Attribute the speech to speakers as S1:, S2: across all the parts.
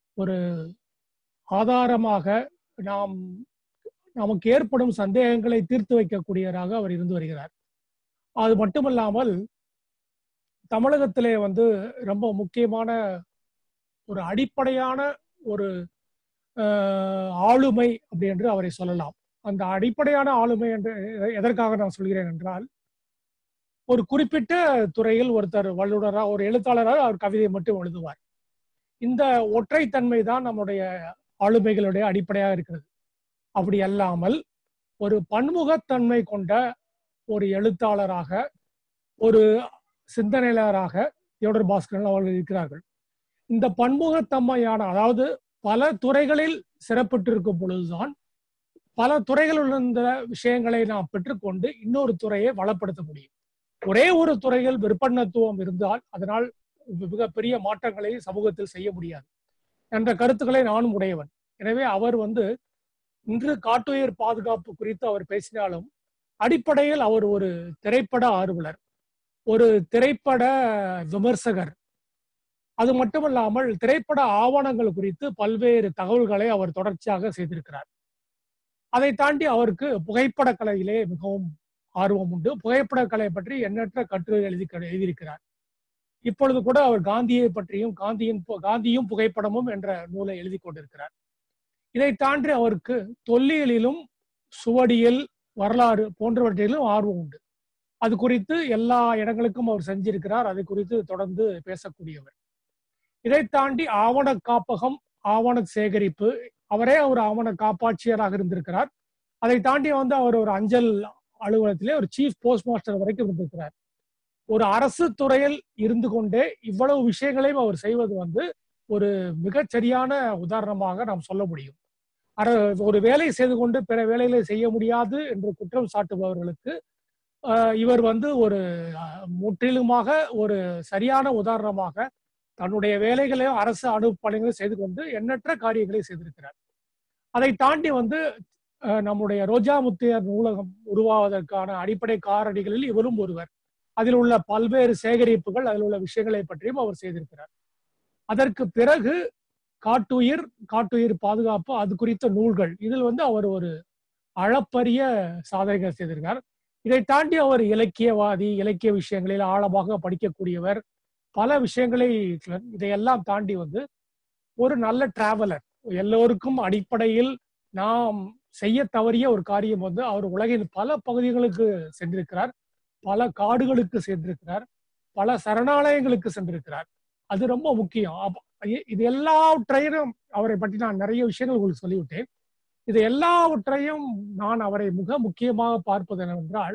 S1: ஒரு ஆதாரமாக நாம் நமக்கு ஏற்படும் சந்தேகங்களை தீர்த்து வைக்கக்கூடியவராக அவர் இருந்து வருகிறார் அது மட்டுமல்லாமல் தமிழகத்திலே வந்து ரொம்ப முக்கியமான ஒரு அடிப்படையான ஒரு அஹ், ஆளுமை அப்படி என்று அவரை சொல்லலாம் அந்த அடிப்படையான ஆளுமை என்று எதற்காக நான் சொல்கிறேன் என்றால் ஒரு குறிப்பிட்ட துறையில் ஒருத்தர் வல்லுநராக ஒரு எழுத்தாளராக அவர் கவிதையை மட்டும் எழுதுவார் இந்த ஒற்றைத்தன்மை தான் நம்முடைய ஆளுமைகளுடைய அடிப்படையாக இருக்கிறது அப்படி அல்லாமல் ஒரு பன்முகத்தன்மை கொண்ட ஒரு எழுத்தாளராக ஒரு சிந்தனையாளராக தியோடர் பாஸ்கரன் அவர்கள் இருக்கிறார்கள் இந்த பன்முகத்தன்மையான அதாவது பல துறைகளில் சிறப்பிட்டிருக்கும் பொழுதுதான் பல துறைகளில் இருந்த விஷயங்களை நாம் பெற்றுக்கொண்டு இன்னொரு துறையை வளப்படுத்த முடியும் ஒரே ஒரு துறையில் விற்பனத்துவம் இருந்தால் அதனால் மிகப்பெரிய மாற்றங்களை சமூகத்தில் செய்ய முடியாது என்ற கருத்துக்களை நானும் உடையவன் எனவே அவர் வந்து இன்று காட்டுயிர் பாதுகாப்பு குறித்து அவர் பேசினாலும் அடிப்படையில் அவர் ஒரு திரைப்பட ஆர்வலர் ஒரு திரைப்பட விமர்சகர் அது மட்டுமல்லாமல் திரைப்பட ஆவணங்கள் குறித்து பல்வேறு தகவல்களை அவர் தொடர்ச்சியாக செய்திருக்கிறார் அதை தாண்டி அவருக்கு புகைப்பட கலையிலே மிகவும் ஆர்வம் உண்டு புகைப்பட கலை பற்றி எண்ணற்ற கட்டுரை எழுதி எழுதியிருக்கிறார் இப்பொழுது கூட அவர் காந்தியை பற்றியும் காந்தியின் பு- காந்தியும் புகைப்படமும் என்ற நூலை எழுதி கொண்டிருக்கிறார் இதை தாண்டி அவருக்கு தொல்லியலிலும் சுவடியல் வரலாறு போன்றவற்றிலும் ஆர்வம் உண்டு அது குறித்து எல்லா இடங்களுக்கும் அவர் செஞ்சிருக்கிறார் அதை குறித்து தொடர்ந்து பேசக்கூடியவர் இதை தாண்டி ஆவண காப்பகம் ஆவண சேகரிப்பு அவரே ஒரு ஆவண காப்பாட்சியராக இருந்திருக்கிறார் அதை தாண்டி வந்து அவர் ஒரு அஞ்சல் அலுவலகத்திலே ஒரு சீஃப் போஸ்ட் மாஸ்டர் வரைக்கும் இருந்திருக்கிறார் ஒரு அரசு துறையில் இருந்து கொண்டே இவ்வளவு விஷயங்களையும் அவர் செய்வது வந்து ஒரு மிகச் சரியான உதாரணமாக நாம் சொல்ல முடியும் அர- ஒரு வேலை செய்து கொண்டு பிற வேலைகளை செய்ய முடியாது என்று குற்றம் சாட்டுபவர்களுக்கு ஆஹ், இவர் வந்து ஒரு ஆஹ், முற்றிலுமாக ஒரு சரியான உதாரணமாக தன்னுடைய வேலைகளையும் அரசு அனுப்பணிகளை செய்து கொண்டு எண்ணற்ற காரியங்களை செய்திருக்கிறார் அதை தாண்டி வந்து அஹ், நம்முடைய ரோஜா முத்தியர் நூலகம் உருவாவதற்கான அடிப்படை காரணிகளில் இவரும் ஒருவர் அதில் உள்ள பல்வேறு சேகரிப்புகள் அதில் உள்ள விஷயங்களை பற்றியும் அவர் செய்திருக்கிறார் அதற்கு பிறகு காட்டுயிர் காட்டுயிர் பாதுகாப்பு அது குறித்த நூல்கள் இதில் வந்து அவர் ஒரு அளப்பரிய சாதனைகள் செய்திருக்கார் இதை தாண்டி அவர் இலக்கியவாதி இலக்கிய விஷயங்களில் ஆழமாக படிக்கக்கூடியவர் பல விஷயங்களை இதையெல்லாம் தாண்டி வந்து ஒரு நல்ல டிராவலர் எல்லோருக்கும் அடிப்படையில் நாம் செய்ய தவறிய ஒரு காரியம் வந்து அவர் உலகின் பல பகுதிகளுக்கு சென்றிருக்கிறார் பல காடுகளுக்கு சென்றிருக்கிறார் பல சரணாலயங்களுக்கு சென்றிருக்கிறார் அது ரொம்ப முக்கியம் அப்ப இ- இது எல்லாவற்றையும் அவரை பற்றி நான் நிறைய விஷயங்கள் உங்களுக்கு சொல்லிவிட்டேன் இது எல்லாவற்றையும் நான் அவரை மிக முக்கியமாக பார்ப்பது என்னவென்றால்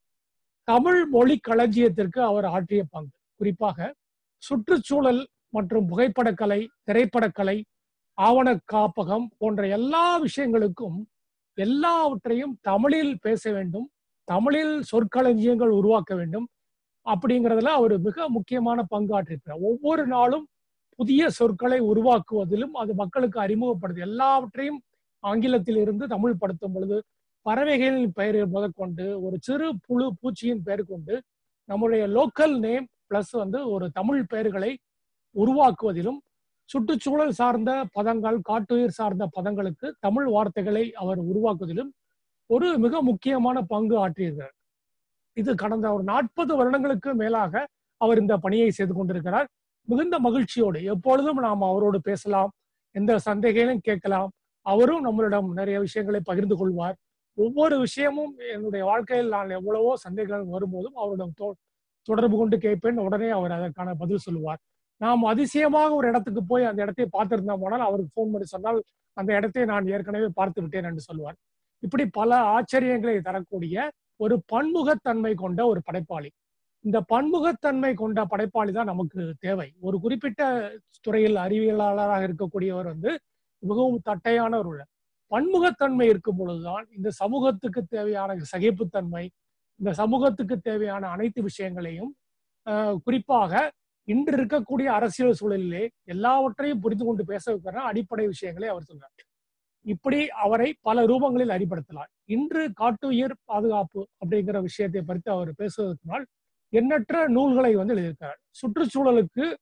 S1: தமிழ் மொழி களஞ்சியத்திற்கு அவர் ஆற்றிய பங்கு குறிப்பாக சுற்றுச்சூழல் மற்றும் புகைப்படக்கலை திரைப்படக்கலை ஆவண காப்பகம் போன்ற எல்லா விஷயங்களுக்கும் எல்லாவற்றையும் தமிழில் பேச வேண்டும் தமிழில் சொற்களஞ்சியங்கள் உருவாக்க வேண்டும் அப்படிங்கிறதுல அவர் மிக முக்கியமான பங்கு ஆற்றியிருக்கிறார் ஒவ்வொரு நாளும் புதிய சொற்களை உருவாக்குவதிலும் அது மக்களுக்கு அறிமுகப்படுது எல்லாவற்றையும் ஆங்கிலத்தில் இருந்து தமிழ் படுத்தும் பொழுது பறவைகளின் பெயரை முதற்கொண்டு ஒரு சிறு புழு பூச்சியின் பெயர் கொண்டு நம்முடைய லோக்கல் நேம் பிளஸ் வந்து ஒரு தமிழ் பெயர்களை உருவாக்குவதிலும் சுற்றுச்சூழல் சார்ந்த பதங்கள் காட்டுயிர் சார்ந்த பதங்களுக்கு தமிழ் வார்த்தைகளை அவர் உருவாக்குவதிலும் ஒரு மிக முக்கியமான பங்கு ஆற்றியிருக்கிறார் இது கடந்த ஒரு நாற்பது வருடங்களுக்கு மேலாக அவர் இந்த பணியை செய்து கொண்டிருக்கிறார் மிகுந்த மகிழ்ச்சியோடு எப்பொழுதும் நாம் அவரோடு பேசலாம் எந்த சந்தேகங்களையும் கேட்கலாம் அவரும் நம்மளிடம் நிறைய விஷயங்களை பகிர்ந்து கொள்வார் ஒவ்வொரு விஷயமும் என்னுடைய வாழ்க்கையில் நான் எவ்வளவோ சந்தேகங்கள் வரும்போதும் அவரிடம் தொ- தொடர்பு கொண்டு கேட்பேன் உடனே அவர் அதற்கான பதில் சொல்லுவார் நாம் அதிசயமாக ஒரு இடத்துக்கு போய் அந்த இடத்தை பார்த்திருந்தோம் போனால் அவருக்கு ஃபோன் பண்ணி சொன்னால் அந்த இடத்தை நான் ஏற்கனவே பார்த்து விட்டேன் என்று சொல்வார் இப்படி பல ஆச்சரியங்களை தரக்கூடிய ஒரு பன்முகத்தன்மை கொண்ட ஒரு படைப்பாளி இந்த பன்முகத்தன்மை கொண்ட படைப்பாளி தான் நமக்கு தேவை ஒரு குறிப்பிட்ட துறையில் அறிவியலாளராக இருக்கக்கூடியவர் வந்து மிகவும் தட்டையான ஒரு பன்முகத்தன்மை இருக்கும் பொழுதுதான் இந்த சமூகத்துக்கு தேவையான சகிப்புத்தன்மை இந்த சமூகத்துக்கு தேவையான அனைத்து விஷயங்களையும் ஆஹ், குறிப்பாக இன்று இருக்கக்கூடிய அரசியல் சூழலிலே எல்லாவற்றையும் புரிந்து கொண்டு பேச வைக்கிற அடிப்படை விஷயங்களை அவர் சொல்றார் இப்படி அவரை பல ரூபங்களில் அறிப்படுத்தலாம் இன்று காட்டுயிர் பாதுகாப்பு அப்படிங்கிற விஷயத்தை பற்றி அவர் பேசுவதற்குனால் எண்ணற்ற நூல்களை வந்து எழுதியிருக்கிறார் சுற்றுச்சூழலுக்கு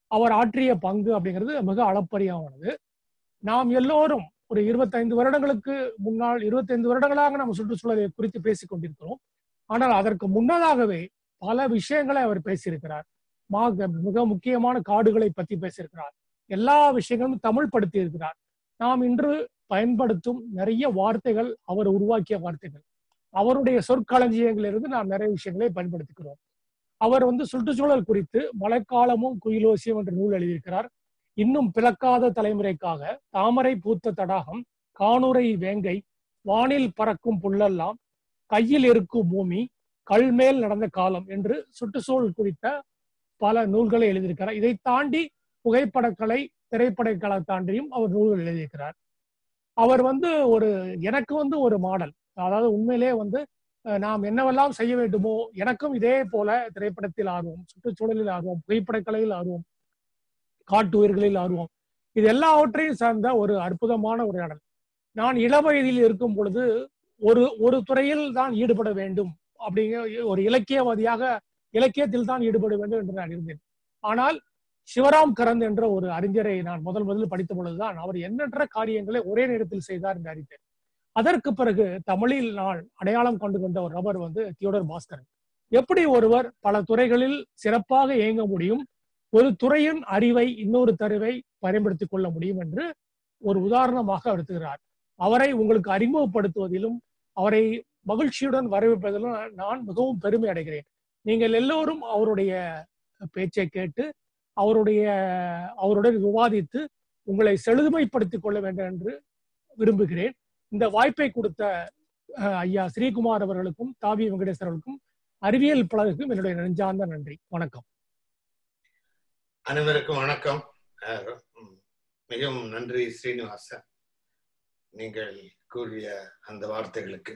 S1: அவர் ஆற்றிய பங்கு அப்படிங்கிறது மிக அளப்பரியமானது நாம் எல்லோரும் ஒரு இருபத்தைந்து வருடங்களுக்கு முன்னால் இருபத்தைந்து வருடங்களாக நம்ம சுற்றுச்சூழலை குறித்து பேசிக் கொண்டிருக்கிறோம் ஆனால் அதற்கு முன்னதாகவே பல விஷயங்களை அவர் பேசியிருக்கிறார் மிக முக்கியமான காடுகளை பத்தி பேசியிருக்கிறார் எல்லா விஷயங்களும் தமிழ் படுத்தி இருக்கிறார் நாம் இன்று பயன்படுத்தும் நிறைய வார்த்தைகள் அவர் உருவாக்கிய வார்த்தைகள் அவருடைய சொற்களஞ்சியங்களிலிருந்து நாம் நிறைய விஷயங்களை பயன்படுத்திக்கிறோம் அவர் வந்து சுற்றுச்சூழல் குறித்து மழைக்காலமும் குயிலோசியம் என்ற நூல் எழுதியிருக்கிறார் இன்னும் பிளக்காத தலைமுறைக்காக தாமரை பூத்த தடாகம் காணுரை வேங்கை வானில் பறக்கும் புல்லெல்லாம் கையில் இருக்கும் பூமி கல்மேல் நடந்த காலம் என்று சுற்றுச்சூழல் குறித்த பல நூல்களை எழுதியிருக்கிறார் இதை தாண்டி புகைப்படக்கலை திரைப்படக்கலை தாண்டியும் அவர் நூல்கள் எழுதியிருக்கிறார் அவர் வந்து ஒரு எனக்கு வந்து ஒரு மாடல் அதாவது உண்மையிலே வந்து நாம் என்னவெல்லாம் செய்ய வேண்டுமோ எனக்கும் இதே போல திரைப்படத்தில் ஆர்வம் சுற்றுச்சூழலில் ஆர்வம் புகைப்படக்கலையில் ஆர்வம் காட்டு உயிர்களில் ஆர்வம் இது எல்லாவற்றையும் சார்ந்த ஒரு அற்புதமான உரையாடல் நான் இளவயதில் இருக்கும் பொழுது ஒரு ஒரு துறையில் தான் ஈடுபட வேண்டும் அப்படிங்கிற ஒரு இலக்கியவாதியாக இலக்கியத்தில் தான் ஈடுபட வேண்டும் என்று நான் இருந்தேன் ஆனால் சிவராம் கரந்த் என்ற ஒரு அறிஞரை நான் முதல் முதலில் படித்த பொழுதுதான் அவர் எண்ணற்ற காரியங்களை ஒரே நேரத்தில் செய்தார் என்று அறிந்தேன் அதற்கு பிறகு தமிழில் நான் அடையாளம் கொண்டு கொண்ட ஒரு நபர் வந்து தியோடர் பாஸ்கரன் எப்படி ஒருவர் பல துறைகளில் சிறப்பாக இயங்க முடியும் ஒரு துறையின் அறிவை இன்னொரு தருவை பயன்படுத்திக் கொள்ள முடியும் என்று ஒரு உதாரணமாக எடுத்துகிறார் அவரை உங்களுக்கு அறிமுகப்படுத்துவதிலும் அவரை மகிழ்ச்சியுடன் வரவேற்பதிலும் நான் மிகவும் பெருமை அடைகிறேன் நீங்கள் எல்லோரும் அவருடைய பேச்சை கேட்டு அவருடைய அவருடன் விவாதித்து உங்களை செழுதுமைப்படுத்திக் கொள்ள வேண்டும் என்று விரும்புகிறேன் இந்த வாய்ப்பை கொடுத்த ஐயா ஸ்ரீகுமார் அவர்களுக்கும் தாவி வெங்கடேசர் அவர்களுக்கும் அறிவியல் பலருக்கும் என்னுடைய நெஞ்சார்ந்த நன்றி வணக்கம்
S2: அனைவருக்கும் வணக்கம் மிகவும் நன்றி ஸ்ரீனிவாசன் நீங்கள் கூறிய அந்த வார்த்தைகளுக்கு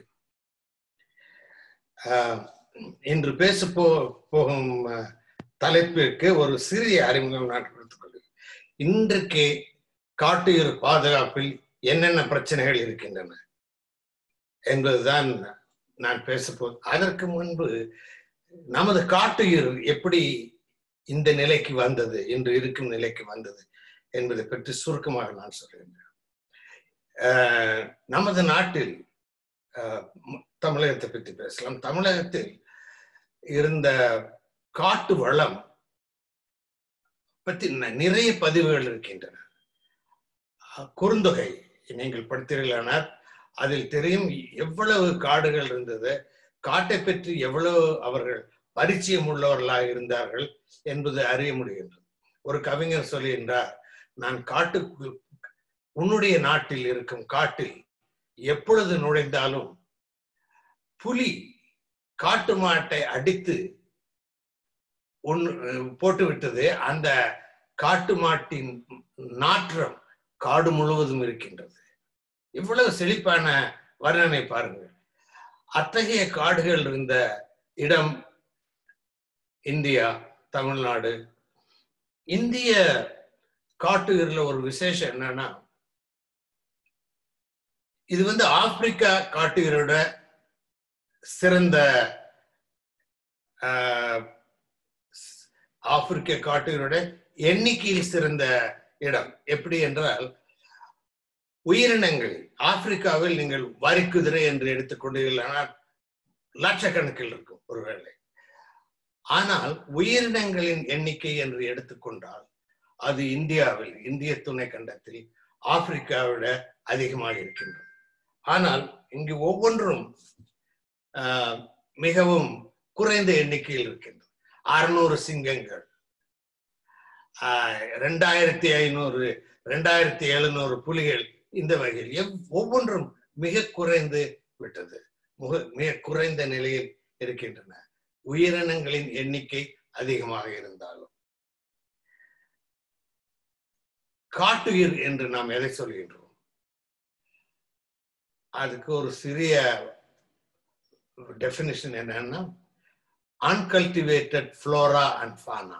S2: இன்று பேச போ போகும் தலைப்பிற்கு ஒரு சிறிய அறிமுகம் நான் கொடுத்துக் கொள்கிறேன் இன்றைக்கு காட்டுயிர் பாதுகாப்பில் என்னென்ன பிரச்சனைகள் இருக்கின்றன என்பதுதான் நான் பேச போ அதற்கு முன்பு நமது காட்டுயிர் எப்படி இந்த நிலைக்கு வந்தது இன்று இருக்கும் நிலைக்கு வந்தது என்பதை பற்றி சுருக்கமாக நான் சொல்கிறேன் நமது நாட்டில் தமிழகத்தை பற்றி பேசலாம் தமிழகத்தில் இருந்த காட்டு வளம் பற்றி நிறைய பதிவுகள் இருக்கின்றன குறுந்தொகை நீங்கள் படித்தீர்களானால் அதில் தெரியும் எவ்வளவு காடுகள் இருந்தது காட்டை பற்றி எவ்வளவு அவர்கள் பரிச்சயம் உள்ளவர்களாக இருந்தார்கள் என்பது அறிய முடிகின்றது ஒரு கவிஞர் சொல்லுகின்றார் நான் காட்டுக்கு உன்னுடைய நாட்டில் இருக்கும் காட்டில் எப்பொழுது நுழைந்தாலும் புலி காட்டு மாட்டை அடித்து ஒன்று போட்டு விட்டது அந்த காட்டு மாட்டின் நாற்றம் காடு முழுவதும் இருக்கின்றது இவ்வளவு செழிப்பான வர்ணனை பாருங்கள் அத்தகைய காடுகள் இருந்த இடம் இந்தியா தமிழ்நாடு இந்திய காட்டுகளில் ஒரு விசேஷம் என்னன்னா இது வந்து ஆப்பிரிக்கா காட்டுகளோட சிறந்த ஆப்பிரிக்க காட்டுகளோட எண்ணிக்கையில் சிறந்த இடம் எப்படி என்றால் உயிரினங்கள் ஆப்பிரிக்காவில் நீங்கள் வரிக்குதிரை என்று எடுத்துக்கொண்டீர்களானால் லட்சக்கணக்கில் இருக்கும் ஒருவேளை ஆனால் உயிரினங்களின் எண்ணிக்கை என்று எடுத்துக்கொண்டால் அது இந்தியாவில் இந்திய துணை கண்டத்தில் ஆப்பிரிக்காவிட அதிகமாக இருக்கின்றது ஆனால் இங்கு ஒவ்வொன்றும் மிகவும் குறைந்த எண்ணிக்கையில் இருக்கின்றது அறுநூறு சிங்கங்கள் ரெண்டாயிரத்தி ஐநூறு ரெண்டாயிரத்தி எழுநூறு புலிகள் இந்த வகையில் எவ் ஒவ்வொன்றும் மிக குறைந்து விட்டது மிக குறைந்த நிலையில் இருக்கின்றன உயிரினங்களின் எண்ணிக்கை அதிகமாக இருந்தாலும் காட்டுயிர் என்று நாம் எதை சொல்கின்றோம் அதுக்கு ஒரு சிறிய டெபினிஷன் என்னன்னா அன்கல்டிவேட்டட் ஃப்ளோரா அண்ட் ஃபானா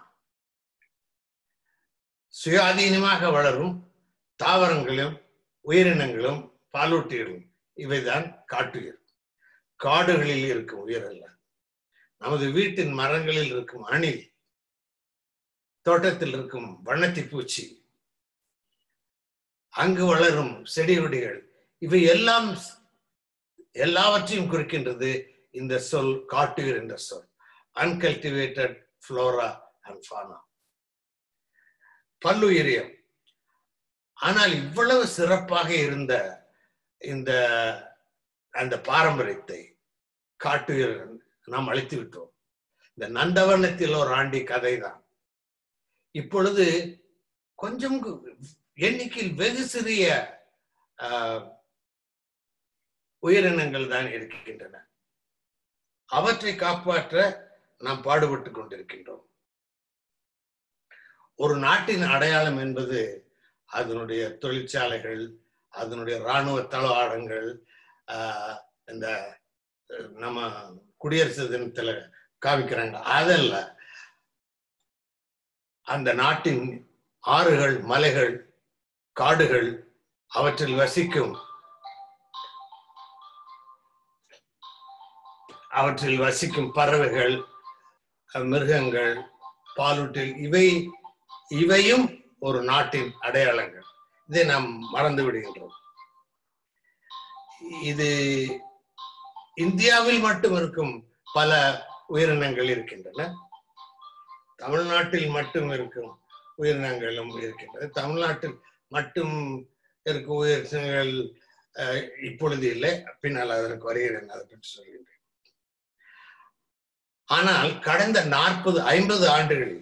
S2: சுயாதீனமாக வளரும் தாவரங்களும் உயிரினங்களும் பாலூட்டிகளும் இவைதான் காட்டுயிர் காடுகளில் இருக்கும் உயிர் அல்ல நமது வீட்டின் மரங்களில் இருக்கும் அணில் தோட்டத்தில் இருக்கும் வண்ணத்தி பூச்சி அங்கு வளரும் செடி கொடிகள் இவை எல்லாம் எல்லாவற்றையும் குறிக்கின்றது இந்த சொல் காட்டுயிர் என்ற சொல் அன்கல்டிவேட்டட் ஃப்ளோரா அண்ட் ஃபானா பல்லுயிரியம் ஆனால் இவ்வளவு சிறப்பாக இருந்த இந்த அந்த பாரம்பரியத்தை காட்டுயிர் நாம் அழித்து விட்டோம் இந்த நந்தவனத்தில் ஒரு ஆண்டி கதை தான் இப்பொழுது கொஞ்சம் எண்ணிக்கையில் வெகு சிறிய உயிரினங்கள் தான் இருக்கின்றன அவற்றை காப்பாற்ற நாம் பாடுபட்டு கொண்டிருக்கின்றோம் ஒரு நாட்டின் அடையாளம் என்பது அதனுடைய தொழிற்சாலைகள் அதனுடைய இராணுவ தளவாடங்கள் இந்த நம்ம குடியரசு தினத்துல காமிக்கிறாங்க அதல்ல அந்த நாட்டின் ஆறுகள் மலைகள் காடுகள் அவற்றில் வசிக்கும் அவற்றில் வசிக்கும் பறவைகள் மிருகங்கள் பாலூட்டில் இவை இவையும் ஒரு நாட்டின் அடையாளங்கள் இதை நாம் மறந்து விடுகின்றோம் இது இந்தியாவில் மட்டும் இருக்கும் பல உயிரினங்கள் இருக்கின்றன தமிழ்நாட்டில் மட்டும் இருக்கும் உயிரினங்களும் இருக்கின்றது தமிழ்நாட்டில் மட்டும் இருக்கும் உயிரினங்கள் இப்பொழுது இல்லை பின்னால் அதற்கு வருகிறேன் அதை பற்றி சொல்கின்றேன் ஆனால் கடந்த நாற்பது ஐம்பது ஆண்டுகளில்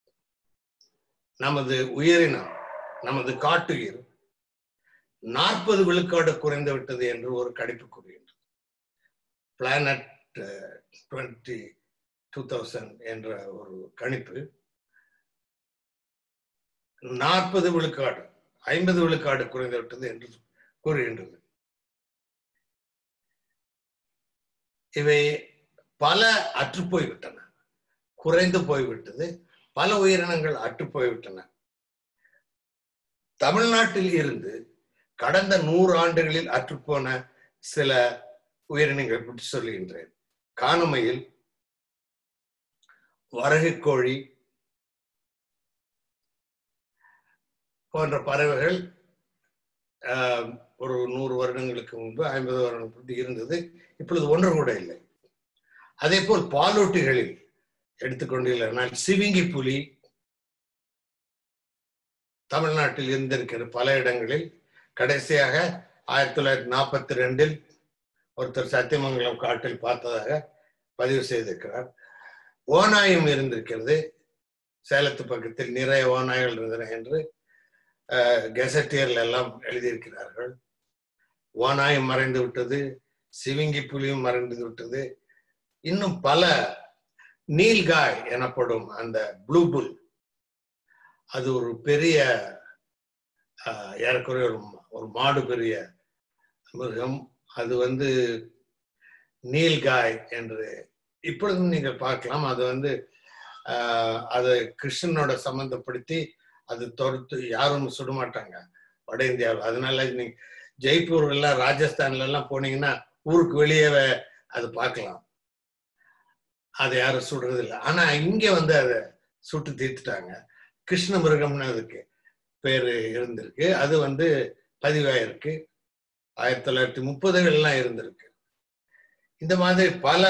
S2: நமது உயிரினம் நமது காட்டுயிர் நாற்பது விழுக்காடு குறைந்து விட்டது என்று ஒரு கணிப்பு கூறுகின்றது பிளானட் டுவெண்ட்டி டூ தௌசண்ட் என்ற ஒரு கணிப்பு நாற்பது விழுக்காடு ஐம்பது விழுக்காடு குறைந்து விட்டது என்று கூறுகின்றது இவை பல அற்று போய்விட்டன குறைந்து போய்விட்டது பல உயிரினங்கள் அற்று போய்விட்டன தமிழ்நாட்டில் இருந்து கடந்த நூறு ஆண்டுகளில் அற்றுப்போன சில உயிரினங்கள் பற்றி சொல்லுகின்றேன் காணமையில் வரகு கோழி போன்ற பறவைகள் ஒரு நூறு வருடங்களுக்கு முன்பு ஐம்பது வருடங்களுக்கு முன்பு இருந்தது இப்பொழுது ஒன்று கூட இல்லை அதே போல் பாலூட்டிகளில் எடுத்துக்கொண்டீர்கள் சிவிங்கி புலி தமிழ்நாட்டில் இருந்திருக்கிற பல இடங்களில் கடைசியாக ஆயிரத்தி தொள்ளாயிரத்தி நாற்பத்தி ரெண்டில் ஒருத்தர் சத்தியமங்கலம் காட்டில் பார்த்ததாக பதிவு செய்திருக்கிறார் ஓநாயும் இருந்திருக்கிறது சேலத்து பக்கத்தில் நிறைய ஓநாய்கள் இருந்தன என்று கெசட்டியர்ல எல்லாம் எழுதியிருக்கிறார்கள் ஓநாயும் மறைந்து விட்டது சிவிங்கி புலியும் மறைந்து விட்டது இன்னும் பல நீல்காய் எனப்படும் அந்த ப்ளூ புல் அது ஒரு பெரிய ஏறக்குறைய ஒரு ஒரு மாடு பெரிய மிருகம் அது வந்து நீல்காய் என்று இப்பொழுதும் நீங்கள் பார்க்கலாம் அது வந்து அதை கிருஷ்ணனோட சம்பந்தப்படுத்தி அது தொடுத்து யாரும் சுடமாட்டாங்க வட இந்தியாவில் அதனால நீங்க ஜெய்ப்பூர் எல்லாம் ராஜஸ்தான்ல எல்லாம் போனீங்கன்னா ஊருக்கு வெளியே அது பார்க்கலாம் அதை யாரும் சுடுறது இல்லை ஆனா இங்க வந்து அதை சுட்டு தீர்த்துட்டாங்க கிருஷ்ண மிருகம்னு அதுக்கு பேரு இருந்திருக்கு அது வந்து பதிவாயிருக்கு ஆயிரத்தி தொள்ளாயிரத்தி முப்பதுகள்லாம் இருந்திருக்கு இந்த மாதிரி பல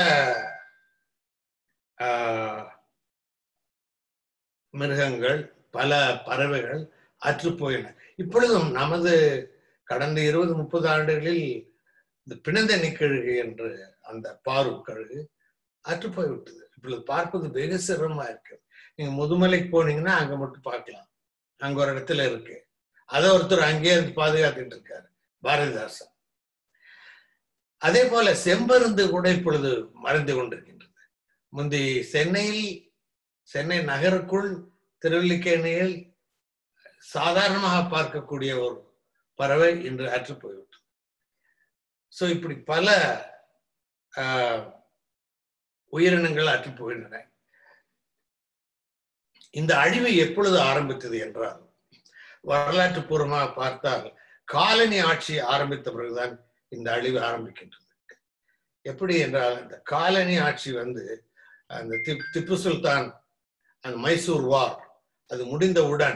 S2: மிருகங்கள் பல பறவைகள் அற்று போயின இப்பொழுதும் நமது கடந்த இருபது முப்பது ஆண்டுகளில் இந்த பிணந்த நிக்கழுகு என்று அந்த பாரு கழுகு அற்று போய்விட்டது இப்பொழுது பார்ப்பது வெகு சிரமமா இருக்கு நீங்க முதுமலைக்கு போனீங்கன்னா அங்க மட்டும் பார்க்கலாம் அங்க ஒரு இடத்துல இருக்கு அதை ஒருத்தர் அங்கேயே இருந்து பாதுகாத்துட்டு இருக்காரு பாரதிதாசன் அதே போல செம்பருந்து கூட இப்பொழுது மறைந்து கொண்டிருக்கின்றது முந்தி சென்னையில் சென்னை நகருக்குள் திருவல்லிக்கேணியில் சாதாரணமாக பார்க்கக்கூடிய ஒரு பறவை இன்று அற்று போய்விட்டது சோ இப்படி பல உயிரினங்கள் அற்று போகின்றன இந்த அழிவு எப்பொழுது ஆரம்பித்தது என்றால் வரலாற்று பூர்வமாக பார்த்தால் காலனி ஆட்சி ஆரம்பித்த பிறகுதான் இந்த அழிவு ஆரம்பிக்கின்றது எப்படி என்றால் இந்த காலனி ஆட்சி வந்து அந்த திப்பு சுல்தான் அந்த மைசூர் வார் அது முடிந்தவுடன்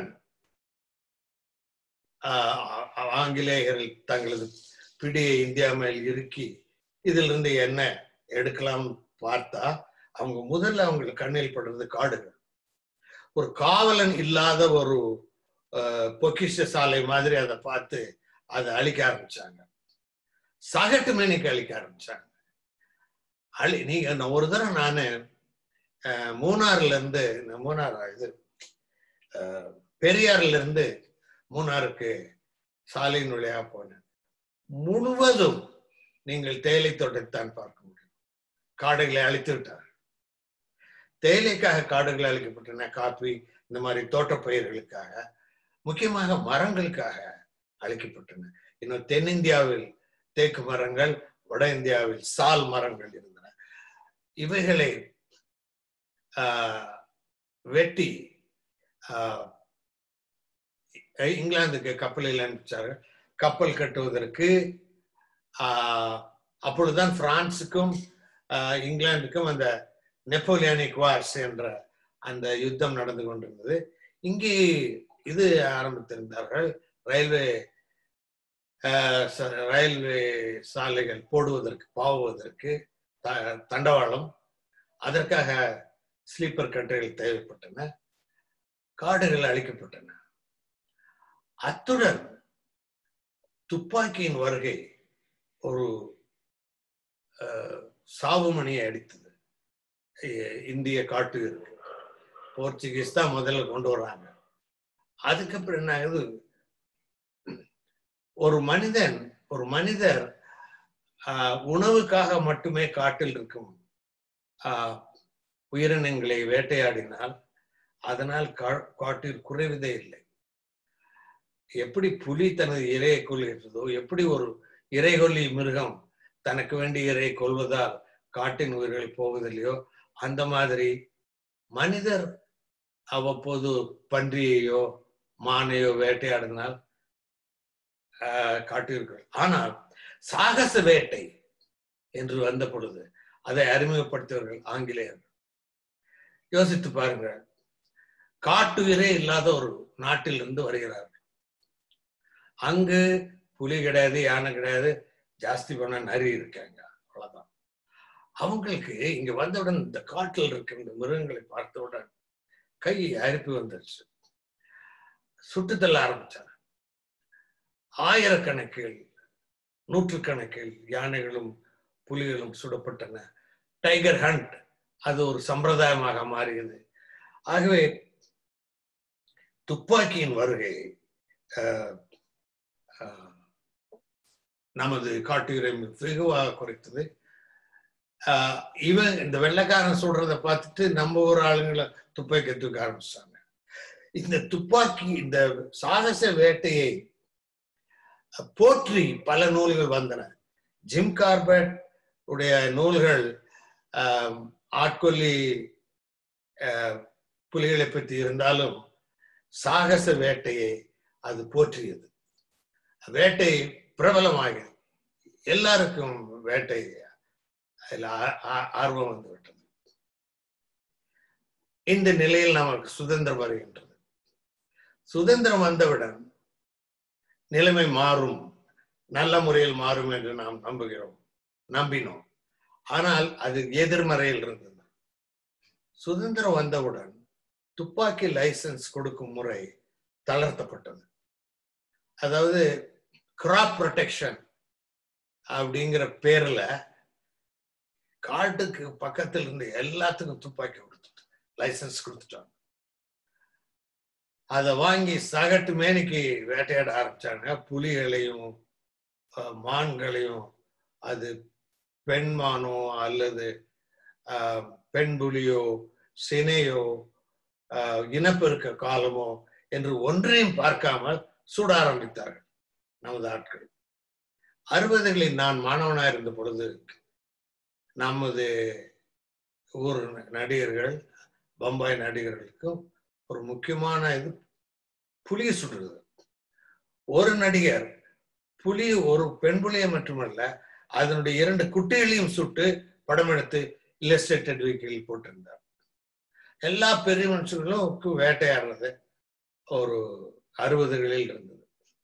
S2: ஆஹ் ஆ- ஆங்கிலேயர்கள் தங்களது பிடியை இந்தியா மேல் இறுக்கி இதுல இருந்து என்ன எடுக்கலாம் பார்த்தா அவங்க முதல்ல அவங்களுக்கு கண்ணில் படுறது காடுகள் ஒரு காவலன் இல்லாத ஒரு ஆஹ், பொக்கிஷ சாலை மாதிரி அதை பார்த்து அதை அழிக்க ஆரம்பிச்சாங்க சகட்டு மேனிக்கு அழிக்க ஆரம்பிச்சாங்க அழி நீங்க நான் ஒரு தடவை நானு அஹ், மூணார்ல இருந்து நான் மூணார் இது அஹ், பெரியார்ல இருந்து மூணாருக்கு சாலையின் வழியாக போனேன் முழுவதும் நீங்கள் தேயிலை தோட்டத்தான் பார்க்க முடியும் காடுகளை அழித்து விட்டார் தேயிலைக்காக காடுகள் அழிக்கப்பட்டன காப்பி இந்த மாதிரி தோட்டப் பயிர்களுக்காக முக்கியமாக மரங்களுக்காக அழிக்கப்பட்டன இன்னும் தென்னிந்தியாவில் தேக்கு மரங்கள் வட இந்தியாவில் சால் மரங்கள் இருந்தன இவைகளை ஆஹ், வெட்டி ஆஹ், இங்கிலாந்துக்கு கப்பலில் அனுப்பிச்சார்கள் கப்பல் கட்டுவதற்கு ஆஹ், அப்பொழுதுதான் பிரான்சுக்கும் ஆஹ், இங்கிலாந்துக்கும் அந்த நெப்போலியானிக் வார்ஸ் என்ற அந்த யுத்தம் நடந்து கொண்டிருந்தது இங்கே இது ஆரம்பித்திருந்தார்கள் ரயில்வே ஆஹ், ச- ரயில்வே சாலைகள் போடுவதற்கு பாவுவதற்கு த- தண்டவாளம் அதற்காக ஸ்லீப்பர் கண்ட்ரிகள் தேவைப்பட்டன காடுகள் அழிக்கப்பட்டன அத்துடன் துப்பாக்கியின் வருகை ஒரு ஆஹ், சாவுமணியை அடித்தது இ- இந்திய காட்டு போர்ச்சுகீஸ் தான் முதல்ல கொண்டு வர்றாங்க அதுக்கப்புறம் என்ன ஆகுது ஒரு மனிதன் ஒரு மனிதர் ஆஹ், உணவுக்காக மட்டுமே காட்டில் இருக்கும் ஆஹ், உயிரினங்களை வேட்டையாடினால் அதனால் கா- காட்டில் குறைவதே இல்லை எப்படி புலி தனது இரையை கொள்கிறதோ எப்படி ஒரு இறைகொல்லி மிருகம் தனக்கு வேண்டிய இரையை கொள்வதால் காட்டின் உயிர்கள் போவதில்லையோ அந்த மாதிரி மனிதர் அவ்வப்போது பன்றியையோ மானையோ வேட்டையாடினால் ஆஹ், காட்டிற்கு ஆனால் சாகச வேட்டை என்று வந்த பொழுது அதை அறிமுகப்படுத்தியவர்கள் ஆங்கிலேயர்கள் யோசித்து பாருங்கள் காட்டுயிரே இல்லாத ஒரு நாட்டில் இருந்து வருகிறார்கள் அங்கு புலி கிடையாது யானை கிடையாது ஜாஸ்தி பண்ண நரி இருக்காங்க அவ்வளவுதான் அவங்களுக்கு இங்க வந்தவுடன் இந்த காட்டில் இருக்கின்ற மிருகங்களை பார்த்தவுடன் கை அரிப்பு வந்துருச்சு சுட்டுத்தள்ள ஆரம்பிச்சாங்க ஆயிரக்கணக்கில் நூற்றுக்கணக்கில் யானைகளும் புலிகளும் சுடப்பட்டன டைகர் ஹண்ட் அது ஒரு சம்பிரதாயமாக மாறியது ஆகவே துப்பாக்கியின் வருகை ஆஹ், ஆஹ், நமது காட்டுயிரை வெகுவாக குறைத்தது ஆஹ், இவன் இந்த வெள்ளைக்காரன் சொல்றத பார்த்துட்டு நம்ம ஊர் ஆளுங்களை துப்பாக்கி தூக்க ஆரம்பிச்சாங்க இந்த துப்பாக்கி இந்த சாகச வேட்டையை போற்றி பல நூல்கள் வந்தன ஜிம் கார்பெட் உடைய நூல்கள் ஆஹ், ஆட்கொல்லி ஆஹ், புலிகளை பற்றி இருந்தாலும் சாகச வேட்டையை அது போற்றியது வேட்டை பிரபலமாக எல்லாருக்கும் வேட்டை அதில் ஆ- ஆ- ஆர்வம் வந்து விட்டது இந்த நிலையில் நமக்கு சுதந்திரம் வருகின்றது சுதந்திரம் வந்தவுடன் நிலைமை மாறும் நல்ல முறையில் மாறும் என்று நாம் நம்புகிறோம் நம்பினோம் ஆனால் அது எதிர்மறையில் இருந்தது சுதந்திரம் வந்தவுடன் துப்பாக்கி லைசன்ஸ் கொடுக்கும் முறை தளர்த்தப்பட்டது அதாவது கிராப் ப்ரொடெக்ஷன் அப்படிங்கிற பேர்ல காட்டுக்கு பக்கத்துல இருந்து எல்லாத்துக்கும் துப்பாக்கி கொடுத்துட்டு லைசன்ஸ் கொடுத்துட்டாங்க அதை வாங்கி சகட்டு மேனிக்கு வேட்டையாட ஆரம்பிச்சாங்க புலிகளையும் அஹ், மான்களையும் அது பெண் மானோ அல்லது அஹ், பெண் புலியோ சினையோ அஹ், இனப்பெருக்க காலமோ என்று ஒன்றையும் பார்க்காமல் சுட ஆரம்பித்தார்கள் நமது ஆட்கள் அறுபதுகளில் நான் மாணவனாக இருந்த பொழுது நமது ஊர் நடிகர்கள் பம்பாய் நடிகர்களுக்கும் ஒரு முக்கியமான இது புலியை சுடுறது ஒரு நடிகர் புலி ஒரு பெண் புலியை மட்டுமல்ல அதனுடைய இரண்டு குட்டிகளையும் சுட்டு படம் எடுத்து இல்லஸ்ட்ரேட்டட் வீக்கில் போட்டிருந்தார் எல்லா பெரிய மனுஷர்களும் வேட்டையாடுறது ஒரு அறுபதுகளில் இருந்தது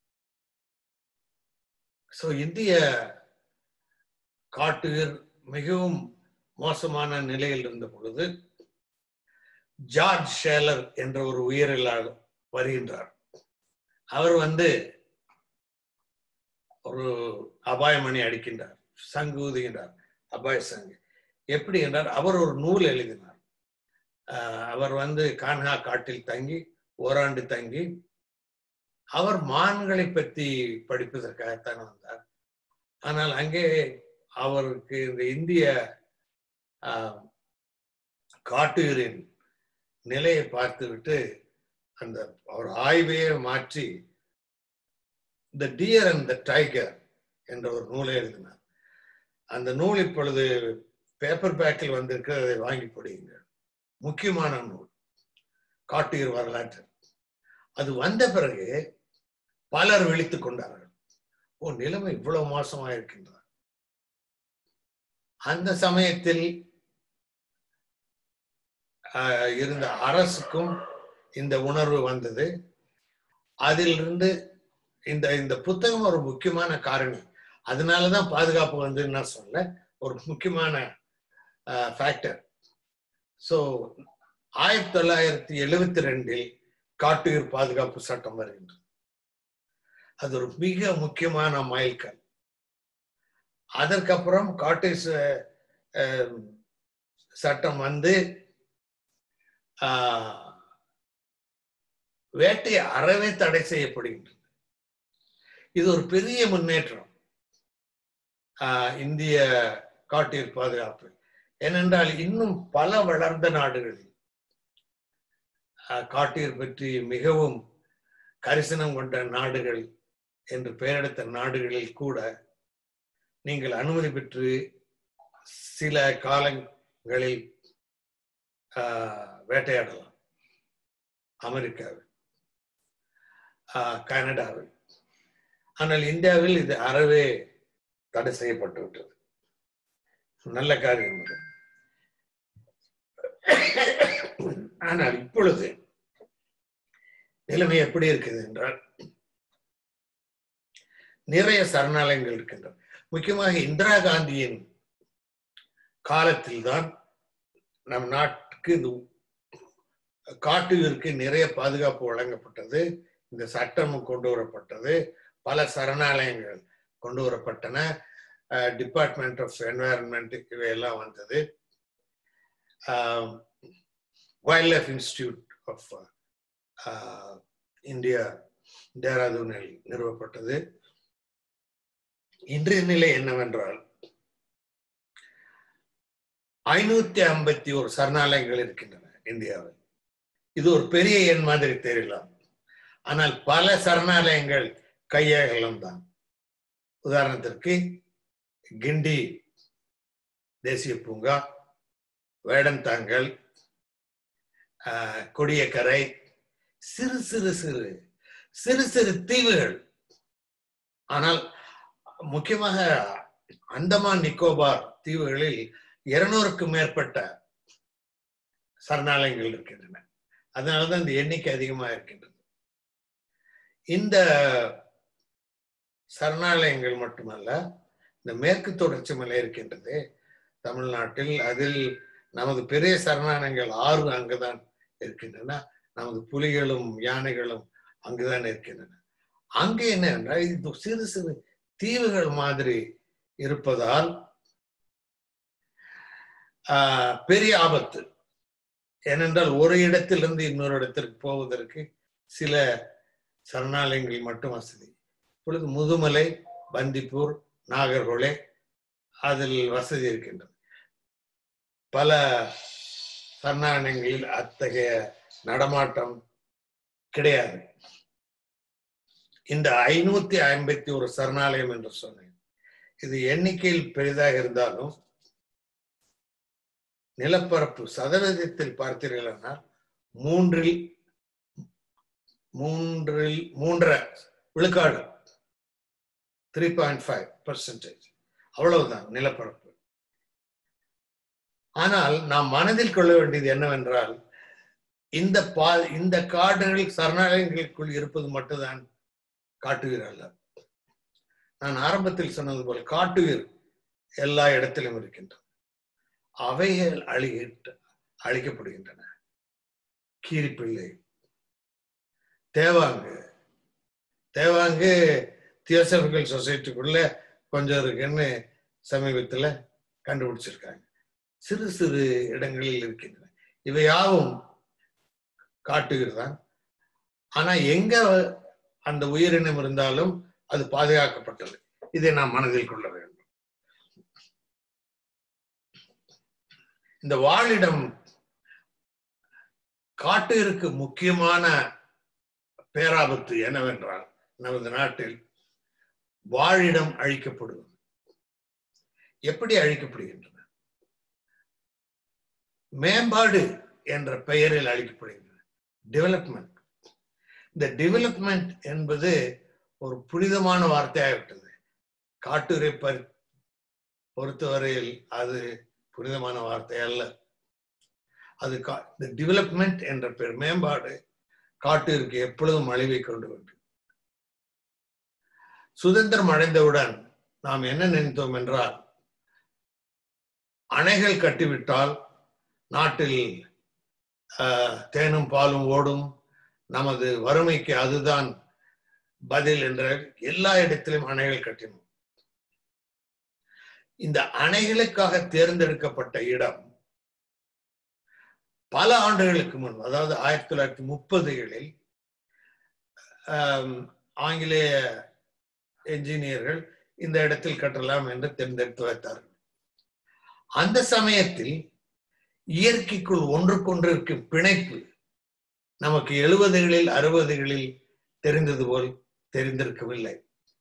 S2: ஸோ இந்திய காட்டுயிர் மிகவும் மோசமான நிலையில் இருந்த பொழுது ஜார்ஜ் ஷேலர் என்ற ஒரு உயிரிழாளர் வருகின்றார் அவர் வந்து ஒரு அபாயமணி அடிக்கின்றார் சங்கு ஊதுகின்றார் அபாய சங்கு எப்படி என்றால் அவர் ஒரு நூல் எழுதினார் ஆஹ் அவர் வந்து கான்ஹா காட்டில் தங்கி ஓராண்டு தங்கி அவர் மான்களை பற்றி படிப்பதற்காகத்தான் வந்தார் ஆனால் அங்கே அவருக்கு இந்த இந்திய ஆஹ், காட்டுயிரின் நிலையை பார்த்துவிட்டு அந்த அவர் ஆய்வையே மாற்றி the deer and the tiger என்ற ஒரு நூலை எழுதினார் அந்த நூல் இப்பொழுது பேப்பர் பேக்கில் வந்திருக்கு அதை வாங்கி படியுங்கள் முக்கியமான நூல் காட்டுயிர் வரலாற்று அது வந்த பிறகு பலர் விழித்துக் கொண்டார்கள் ஓ நிலைமை இவ்வளவு மோசமா இருக்கின்றார் அந்த சமயத்தில் ஆஹ், இருந்த அரசுக்கும் இந்த உணர்வு வந்தது அதிலிருந்து இந்த இந்த புத்தகம் ஒரு முக்கியமான காரணி அதனாலதான் பாதுகாப்பு வந்து நான் சொல்ல ஒரு முக்கியமான ஃபேக்டர் ஸோ ஆயிரத்தி தொள்ளாயிரத்தி எழுவத்தி ரெண்டில் காட்டுயிர் பாதுகாப்பு சட்டம் வருகின்றது அது ஒரு மிக முக்கியமான மைல்கல் அதற்கப்புறம் காட்டுயிர் ச- அஹ், சட்டம் வந்து ஆஹ், வேட்டை அறவே தடை செய்யப்படுகின்றது இது ஒரு பெரிய முன்னேற்றம் ஆஹ், இந்திய காட்டுயிர் பாதுகாப்பு ஏனென்றால் இன்னும் பல வளர்ந்த நாடுகளில் ஆஹ், காட்டுயிர் பற்றி மிகவும் கரிசனம் கொண்ட நாடுகள் என்று பெயரெடுத்த நாடுகளில் கூட நீங்கள் அனுமதி பெற்று சில காலங்களில் ஆஹ், வேட்டையாடலாம் அமெரிக்காவில் ஆஹ், கனடாவில் ஆனால் இந்தியாவில் இது அறவே தடை செய்யப்பட்டு விட்டது நல்ல காரியம் இது ஆனால் இப்பொழுது நிலைமை எப்படி இருக்குது என்றால் நிறைய சரணாலயங்கள் இருக்கின்றன முக்கியமாக இந்திரா காந்தியின் காலத்தில் தான் நம் நாட்டுக்கு இந்த காட்டுயிருக்கு நிறைய பாதுகாப்பு வழங்கப்பட்டது இந்த சட்டமும் கொண்டு வரப்பட்டது பல சரணாலயங்கள் கொண்டு வரப்பட்டன டிபார்ட்மெண்ட் ஆஃப் என்வாயர்மெண்ட் இவையெல்லாம் வந்தது wild life institute of India தேராதூனில் நிறுவப்பட்டது இன்றைய நிலை என்னவென்றால் ஐநூத்தி ஐம்பத்தி ஒரு சரணாலயங்கள் இருக்கின்றன இந்தியாவில் இது ஒரு பெரிய எண் மாதிரி தெரியலாம் ஆனால் பல சரணாலயங்கள் கையகலம் தான் உதாரணத்திற்கு கிண்டி தேசிய பூங்கா வேடந்தாங்கல் ஆஹ், கொடியக்கரை சிறு சிறு சிறு சிறு சிறு தீவுகள் ஆனால் முக்கியமாக அந்தமான் நிக்கோபார் தீவுகளில் இருநூறுக்கும் மேற்பட்ட சரணாலயங்கள் இருக்கின்றன அதனாலதான் இந்த எண்ணிக்கை அதிகமா இருக்கின்றது இந்த சரணாலயங்கள் மட்டுமல்ல இந்த மேற்கு தொடர்ச்சி மலை இருக்கின்றது தமிழ்நாட்டில் அதில் நமது பெரிய சரணாலயங்கள் ஆறு அங்குதான் இருக்கின்றன நமது புலிகளும் யானைகளும் அங்குதான் இருக்கின்றன அங்கே என்ன என்றால் இது சிறு சிறு தீவுகள் மாதிரி இருப்பதால் ஆஹ், பெரிய ஆபத்து ஏனென்றால் ஒரு இடத்திலிருந்து இன்னொரு இடத்திற்கு போவதற்கு சில சரணாலயங்கள் மட்டும் வசதி இப்பொழுது முதுமலை பந்திப்பூர் நாகர்கோலே அதில் வசதி இருக்கின்றது பல சரணாலயங்களில் அத்தகைய நடமாட்டம் கிடையாது இந்த ஐநூத்தி ஐம்பத்தி ஒரு சரணாலயம் என்று சொன்னேன் இது எண்ணிக்கையில் பெரிதாக இருந்தாலும் நிலப்பரப்பு சதவீதத்தில் பார்த்தீர்களானால் மூன்றில் மூன்றில் மூன்றரை விழுக்காடு த்ரீ பாயிண்ட் ஃபைவ் பர்சன்டேஜ் அவ்வளவுதான் நிலப்பரப்பு ஆனால் நாம் மனதில் கொள்ள வேண்டியது என்னவென்றால் இந்த பா இந்த காடுகள் சரணாலயங்களுக்குள் இருப்பது மட்டும்தான் காட்டுவீர் அல்ல நான் ஆரம்பத்தில் சொன்னது போல் காட்டுவீர் எல்லா இடத்திலும் இருக்கின்றன அவைகள் அழிகின்ற அழிக்கப்படுகின்றன கீரிப்பிள்ளை தேவாங்கு தேவாங்கு தியோசபிக்கல் சொசைட்டிக்குள்ள கொஞ்சம் இருக்குன்னு சமீபத்துல கண்டுபிடிச்சிருக்காங்க சிறு சிறு இடங்களில் இருக்கின்றன இவை யாவும் காட்டுகிறது தான் ஆனா எங்க அந்த உயிரினம் இருந்தாலும் அது பாதுகாக்கப்பட்டது இதை நாம் மனதில் கொள்ள வேண்டும் இந்த வாழிடம் காட்டிற்கு முக்கியமான பேராபத்து என்னவென்றால் நமது நாட்டில் வாழிடம் அழிக்கப்படுவது எப்படி அழிக்கப்படுகின்றன மேம்பாடு என்ற பெயரில் அழிக்கப்படுகின்றன டெவலப்மெண்ட் இந்த டெவலப்மெண்ட் என்பது ஒரு புனிதமான வார்த்தையாகிவிட்டது காட்டுரை பொறுத்தவரையில் அது புனிதமான வார்த்தை அல்ல அது இந்த டெவலப்மெண்ட் என்ற பெயர் மேம்பாடு காட்டிற்கு எப்பொழுதும் அழிவை கொண்டு வேண்டும் சுதந்திரம் அடைந்தவுடன் நாம் என்ன நினைத்தோம் என்றால் அணைகள் கட்டிவிட்டால் நாட்டில் தேனும் பாலும் ஓடும் நமது வறுமைக்கு அதுதான் பதில் என்ற எல்லா இடத்திலும் அணைகள் கட்டினோம் இந்த அணைகளுக்காக தேர்ந்தெடுக்கப்பட்ட இடம் பல ஆண்டுகளுக்கு முன் அதாவது ஆயிரத்தி தொள்ளாயிரத்தி முப்பதுகளில் ஆங்கிலேய என்ஜினியர்கள் இந்த இடத்தில் கட்டலாம் என்று தேர்ந்தெடுத்து வைத்தார்கள் அந்த சமயத்தில் இயற்கைக்குள் ஒன்றுக்கொன்று இருக்கும் பிணைப்பு நமக்கு எழுபதுகளில் அறுபதுகளில் தெரிந்தது போல் தெரிந்திருக்கவில்லை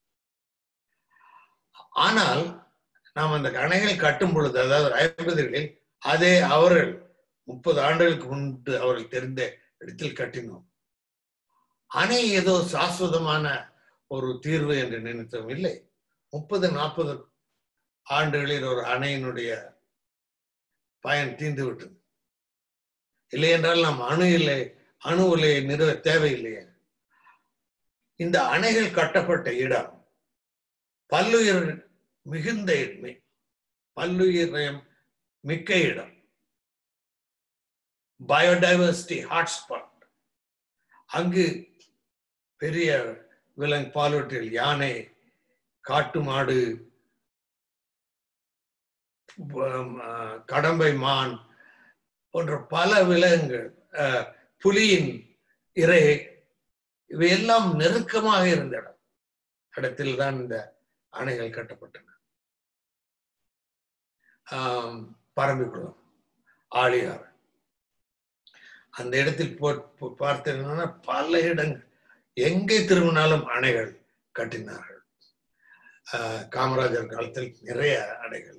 S2: ஆனால் நாம் அந்த அணைகள் கட்டும் பொழுது அதாவது ஐம்பதுகளில் அதே அவர்கள் முப்பது ஆண்டுகளுக்கு முன்பு அவர்கள் தெரிந்த இடத்தில் கட்டினோம் அணை ஏதோ சாஸ்வதமான ஒரு தீர்வு என்று நினைத்தோம் இல்லை முப்பது நாற்பது ஆண்டுகளில் ஒரு அணையினுடைய பயன் தீர்ந்து விட்டது இல்லை என்றால் நாம் அணு இல்லை அணு உலையை நிறுவ தேவையில்லையே இந்த அணைகள் கட்டப்பட்ட இடம் பல்லுயிர் மிகுந்த இடமே பல்லுயிர் மிக்க இடம் பயோடைவர்சிட்டி ஹாட்ஸ்பாட் அங்கு பெரிய விலங்கு பாலூட்டில் யானை காட்டு மாடு கடம்பை மான் போன்ற பல விலங்குகள் புலியின் இறை இவையெல்லாம் நெருக்கமாக இருந்த இடம் இடத்தில் தான் இந்த அணைகள் கட்டப்பட்டன பரம்பிக்குளம் ஆழியார் அந்த இடத்தில் பார்த்தீங்கன்னா பல இடங்கள் எங்கே திரும்பினாலும் அணைகள் கட்டினார்கள் காமராஜர் காலத்தில் நிறைய அணைகள்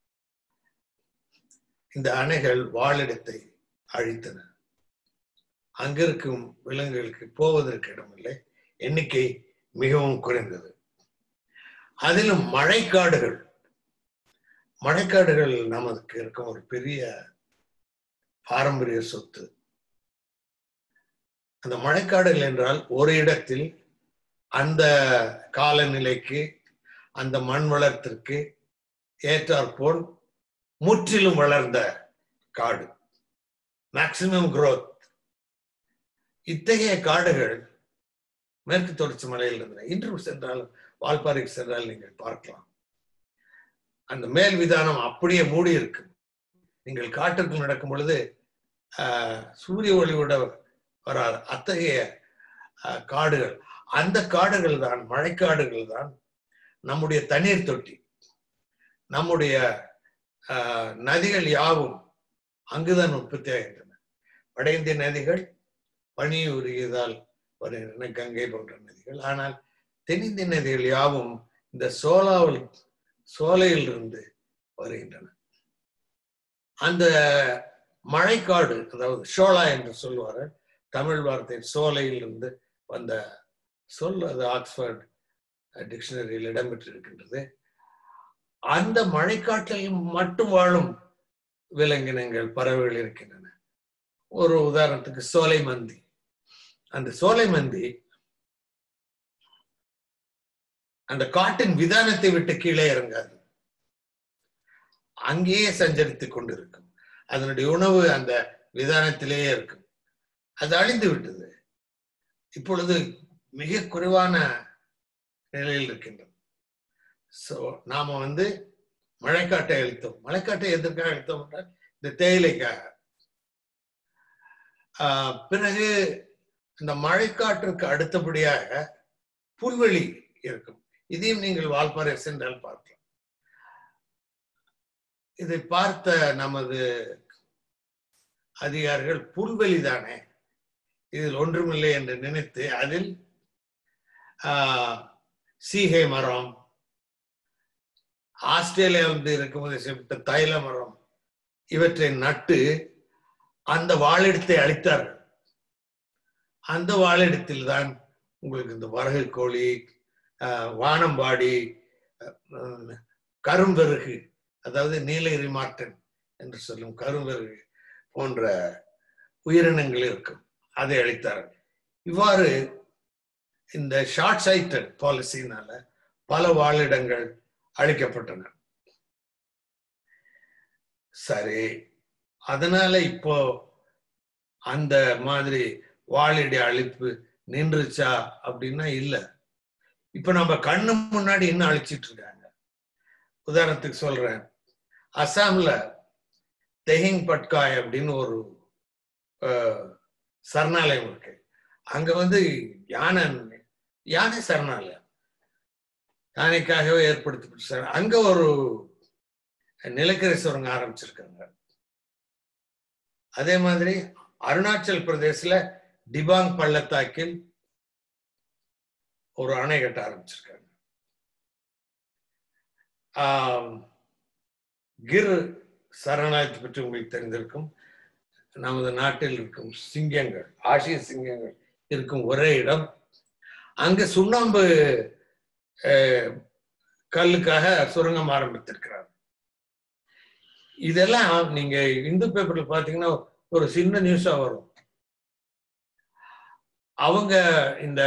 S2: இந்த அணைகள் வாழிடத்தை அழித்தன அங்கிருக்கும் விலங்குகளுக்கு போவதற்கு இடமில்லை எண்ணிக்கை மிகவும் குறைந்தது அதிலும் மழைக்காடுகள் மழைக்காடுகள் நமக்கு இருக்கும் ஒரு பெரிய பாரம்பரிய சொத்து அந்த மழைக்காடுகள் என்றால் ஒரு இடத்தில் அந்த காலநிலைக்கு அந்த மண் வளத்திற்கு ஏற்றாற்போல் முற்றிலும் வளர்ந்த காடு மேக்சிமம் குரோத் இத்தகைய காடுகள் மேற்கு தொடர்ச்சி மலையில் இருந்தன இன்று சென்றால் வால்பாறைக்கு சென்றால் நீங்கள் பார்க்கலாம் அந்த மேல் விதானம் அப்படியே மூடி இருக்கு நீங்கள் காட்டுக்குள் நடக்கும் பொழுது சூரிய ஒளியோட வராது அத்தகைய காடுகள் அந்த காடுகள் தான் மழைக்காடுகள் தான் நம்முடைய தண்ணீர் தொட்டி நம்முடைய நதிகள் யாவும் அங்குதான் உற்பத்தி ஆகின்றன வட இந்திய நதிகள் பனி உருகியதால் வருகின்றன கங்கை போன்ற நதிகள் ஆனால் தென்னிந்திய நதிகள் யாவும் இந்த சோலாவில் சோலையில் இருந்து வருகின்றன அந்த மழைக்காடு அதாவது ஷோலா என்று சொல்வார்கள் தமிழ் வார்த்தை சோலையில் இருந்து வந்த சொல் அது ஆக்ஸ்போர்ட் டிக்ஷனரியில் இடம்பெற்றிருக்கின்றது அந்த மழைக்காட்டில் மட்டும் வாழும் விலங்கினங்கள் பறவைகள் இருக்கின்றன ஒரு உதாரணத்துக்கு சோலை மந்தி அந்த சோலை மந்தி அந்த காட்டின் விதானத்தை விட்டு கீழே இறங்காது அங்கேயே சஞ்சரித்துக் கொண்டிருக்கும் அதனுடைய உணவு அந்த விதானத்திலேயே இருக்கும் அது அழிந்து விட்டது இப்பொழுது மிக குறைவான நிலையில் இருக்கின்றது சோ நாம வந்து மழைக்காட்டை அழித்தோம் மழைக்காட்டை எதற்காக அழித்தோம் என்றால் இந்த தேயிலைக்காக ஆஹ் பிறகு இந்த மழைக்காற்றுக்கு அடுத்தபடியாக புல்வெளி இருக்கும் இதையும் நீங்கள் வால்பாறை சென்றால் பார்க்கலாம் இதை பார்த்த நமது அதிகாரிகள் புல்வெளி தானே இதில் ஒன்றுமில்லை என்று நினைத்து அதில் ஆஹ் சீகை மரம் ஆஸ்திரேலியாவில் இருக்கும்போது செய்யப்பட்ட தைல மரம் இவற்றை நட்டு அந்த வாழிடத்தை அழித்தார்கள் அந்த வாழிடத்தில் தான் உங்களுக்கு இந்த வரகு கோழி ஆஹ் வானம்பாடி அஹ் கரும்பெருகு அதாவது நீலகிரி மாட்டன் என்று சொல்லும் கரும்பெருகு போன்ற உயிரினங்கள் இருக்கும் அதை அழித்தார்கள் இவ்வாறு இந்த ஷார்ட் சைட்டட் பாலிசினால பல வாழிடங்கள் அழிக்கப்பட்டன சரி அதனால இப்போ அந்த மாதிரி வாழிட அழிப்பு நின்றுச்சா அப்படின்னா இல்ல இப்ப நம்ம கண்ணு முன்னாடி இன்னும் அழிச்சிட்டு இருக்காங்க உதாரணத்துக்கு சொல்றேன் அசாம்ல தெஹிங் பட்காய் அப்படின்னு ஒரு அஹ், சரணாலயம் இருக்கு அங்க வந்து யானை யானை சரணாலயம் யானைக்காகவே ஏற்படுத்தப்பட்ட சரண- அங்க ஒரு நிலக்கரி சுரங்கம் ஆரம்பிச்சிருக்காங்க அதே மாதிரி அருணாச்சல் பிரதேசல டிபாங் பள்ளத்தாக்கில் ஒரு அணை கட்ட ஆரம்பிச்சிருக்காங்க ஆம், கிர் சரணாலயத்தை பற்றி உங்களுக்கு தெரிந்திருக்கும் நமது நாட்டில் இருக்கும் சிங்கங்கள் ஆசிய சிங்கங்கள் இருக்கும் ஒரே இடம் அங்க சுண்ணாம்பு அஹ், கல்லுக்காக சுரங்கம் ஆரம்பித்திருக்கிறார் இதெல்லாம் நீங்க இந்து பேப்பர்ல பாத்தீங்கன்னா ஒரு சின்ன நியூஸா வரும் அவங்க இந்த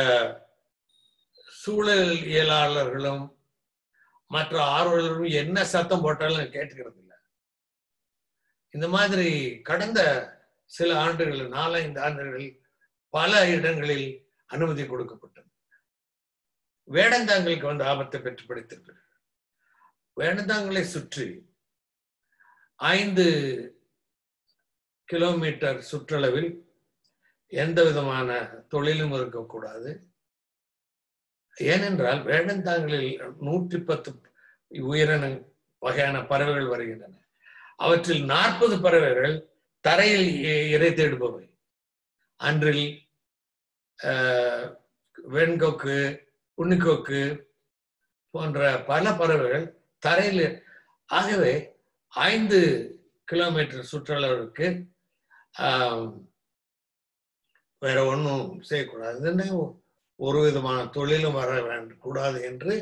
S2: சூழலியலாளர்களும் மற்ற ஆர்வலர்களும் என்ன சத்தம் போட்டாலும் கேட்டுக்கிறது இல்லை இந்த மாதிரி கடந்த சில ஆண்டுகள் நாலஞ்சு ஆண்டுகளில் பல இடங்களில் அனுமதி கொடுக்கப்பட்டது வேடந்தாங்களுக்கு வந்து ஆபத்தை பெற்று படித்திருக்கு வேடந்தாங்களை சுற்றி ஐந்து கிலோமீட்டர் சுற்றளவில் எந்த விதமான தொழிலும் இருக்கக்கூடாது ஏனென்றால் வேடந்தாங்களில் நூற்றி பத்து உயிரின வகையான பறவைகள் வருகின்றன அவற்றில் நாற்பது பறவைகள் தரையில் இ- இரை தேடுபவை அன்றில் ஆஹ், வெண்கொக்கு உன்னிக்கொக்கு போன்ற பல பறவைகள் தரையில் ஆகவே ஐந்து கிலோமீட்டர் சுற்றளவிற்கு ஆஹ், வேற ஒன்றும் செய்யக்கூடாதுன்னு ஒரு விதமான தொழிலும் வர வேண்டும் கூடாது என்று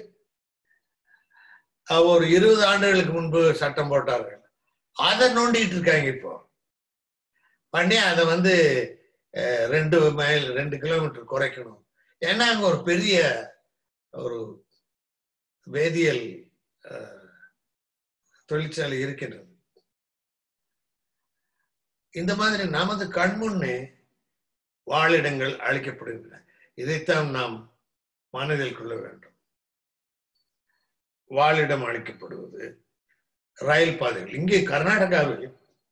S2: அஹ், ஒரு இருபது ஆண்டுகளுக்கு முன்பு சட்டம் போட்டார்கள் அதை நோண்டிட்டு இருக்காங்க இப்போ பண்ணி அதை வந்து அஹ், ரெண்டு மைல் ரெண்டு கிலோமீட்டர் குறைக்கணும் ஏன்னா அங்க ஒரு பெரிய ஒரு வேதியியல் அஹ், தொழிற்சாலை இருக்கின்றது இந்த மாதிரி நமது கண்முன்னே வாழிடங்கள் அழிக்கப்படுகின்றன இதைத்தான் நாம் மனதில் கொள்ள வேண்டும் வாழிடம் அழிக்கப்படுவது ரயில் பாதைகள் இங்கே கர்நாடகாவில்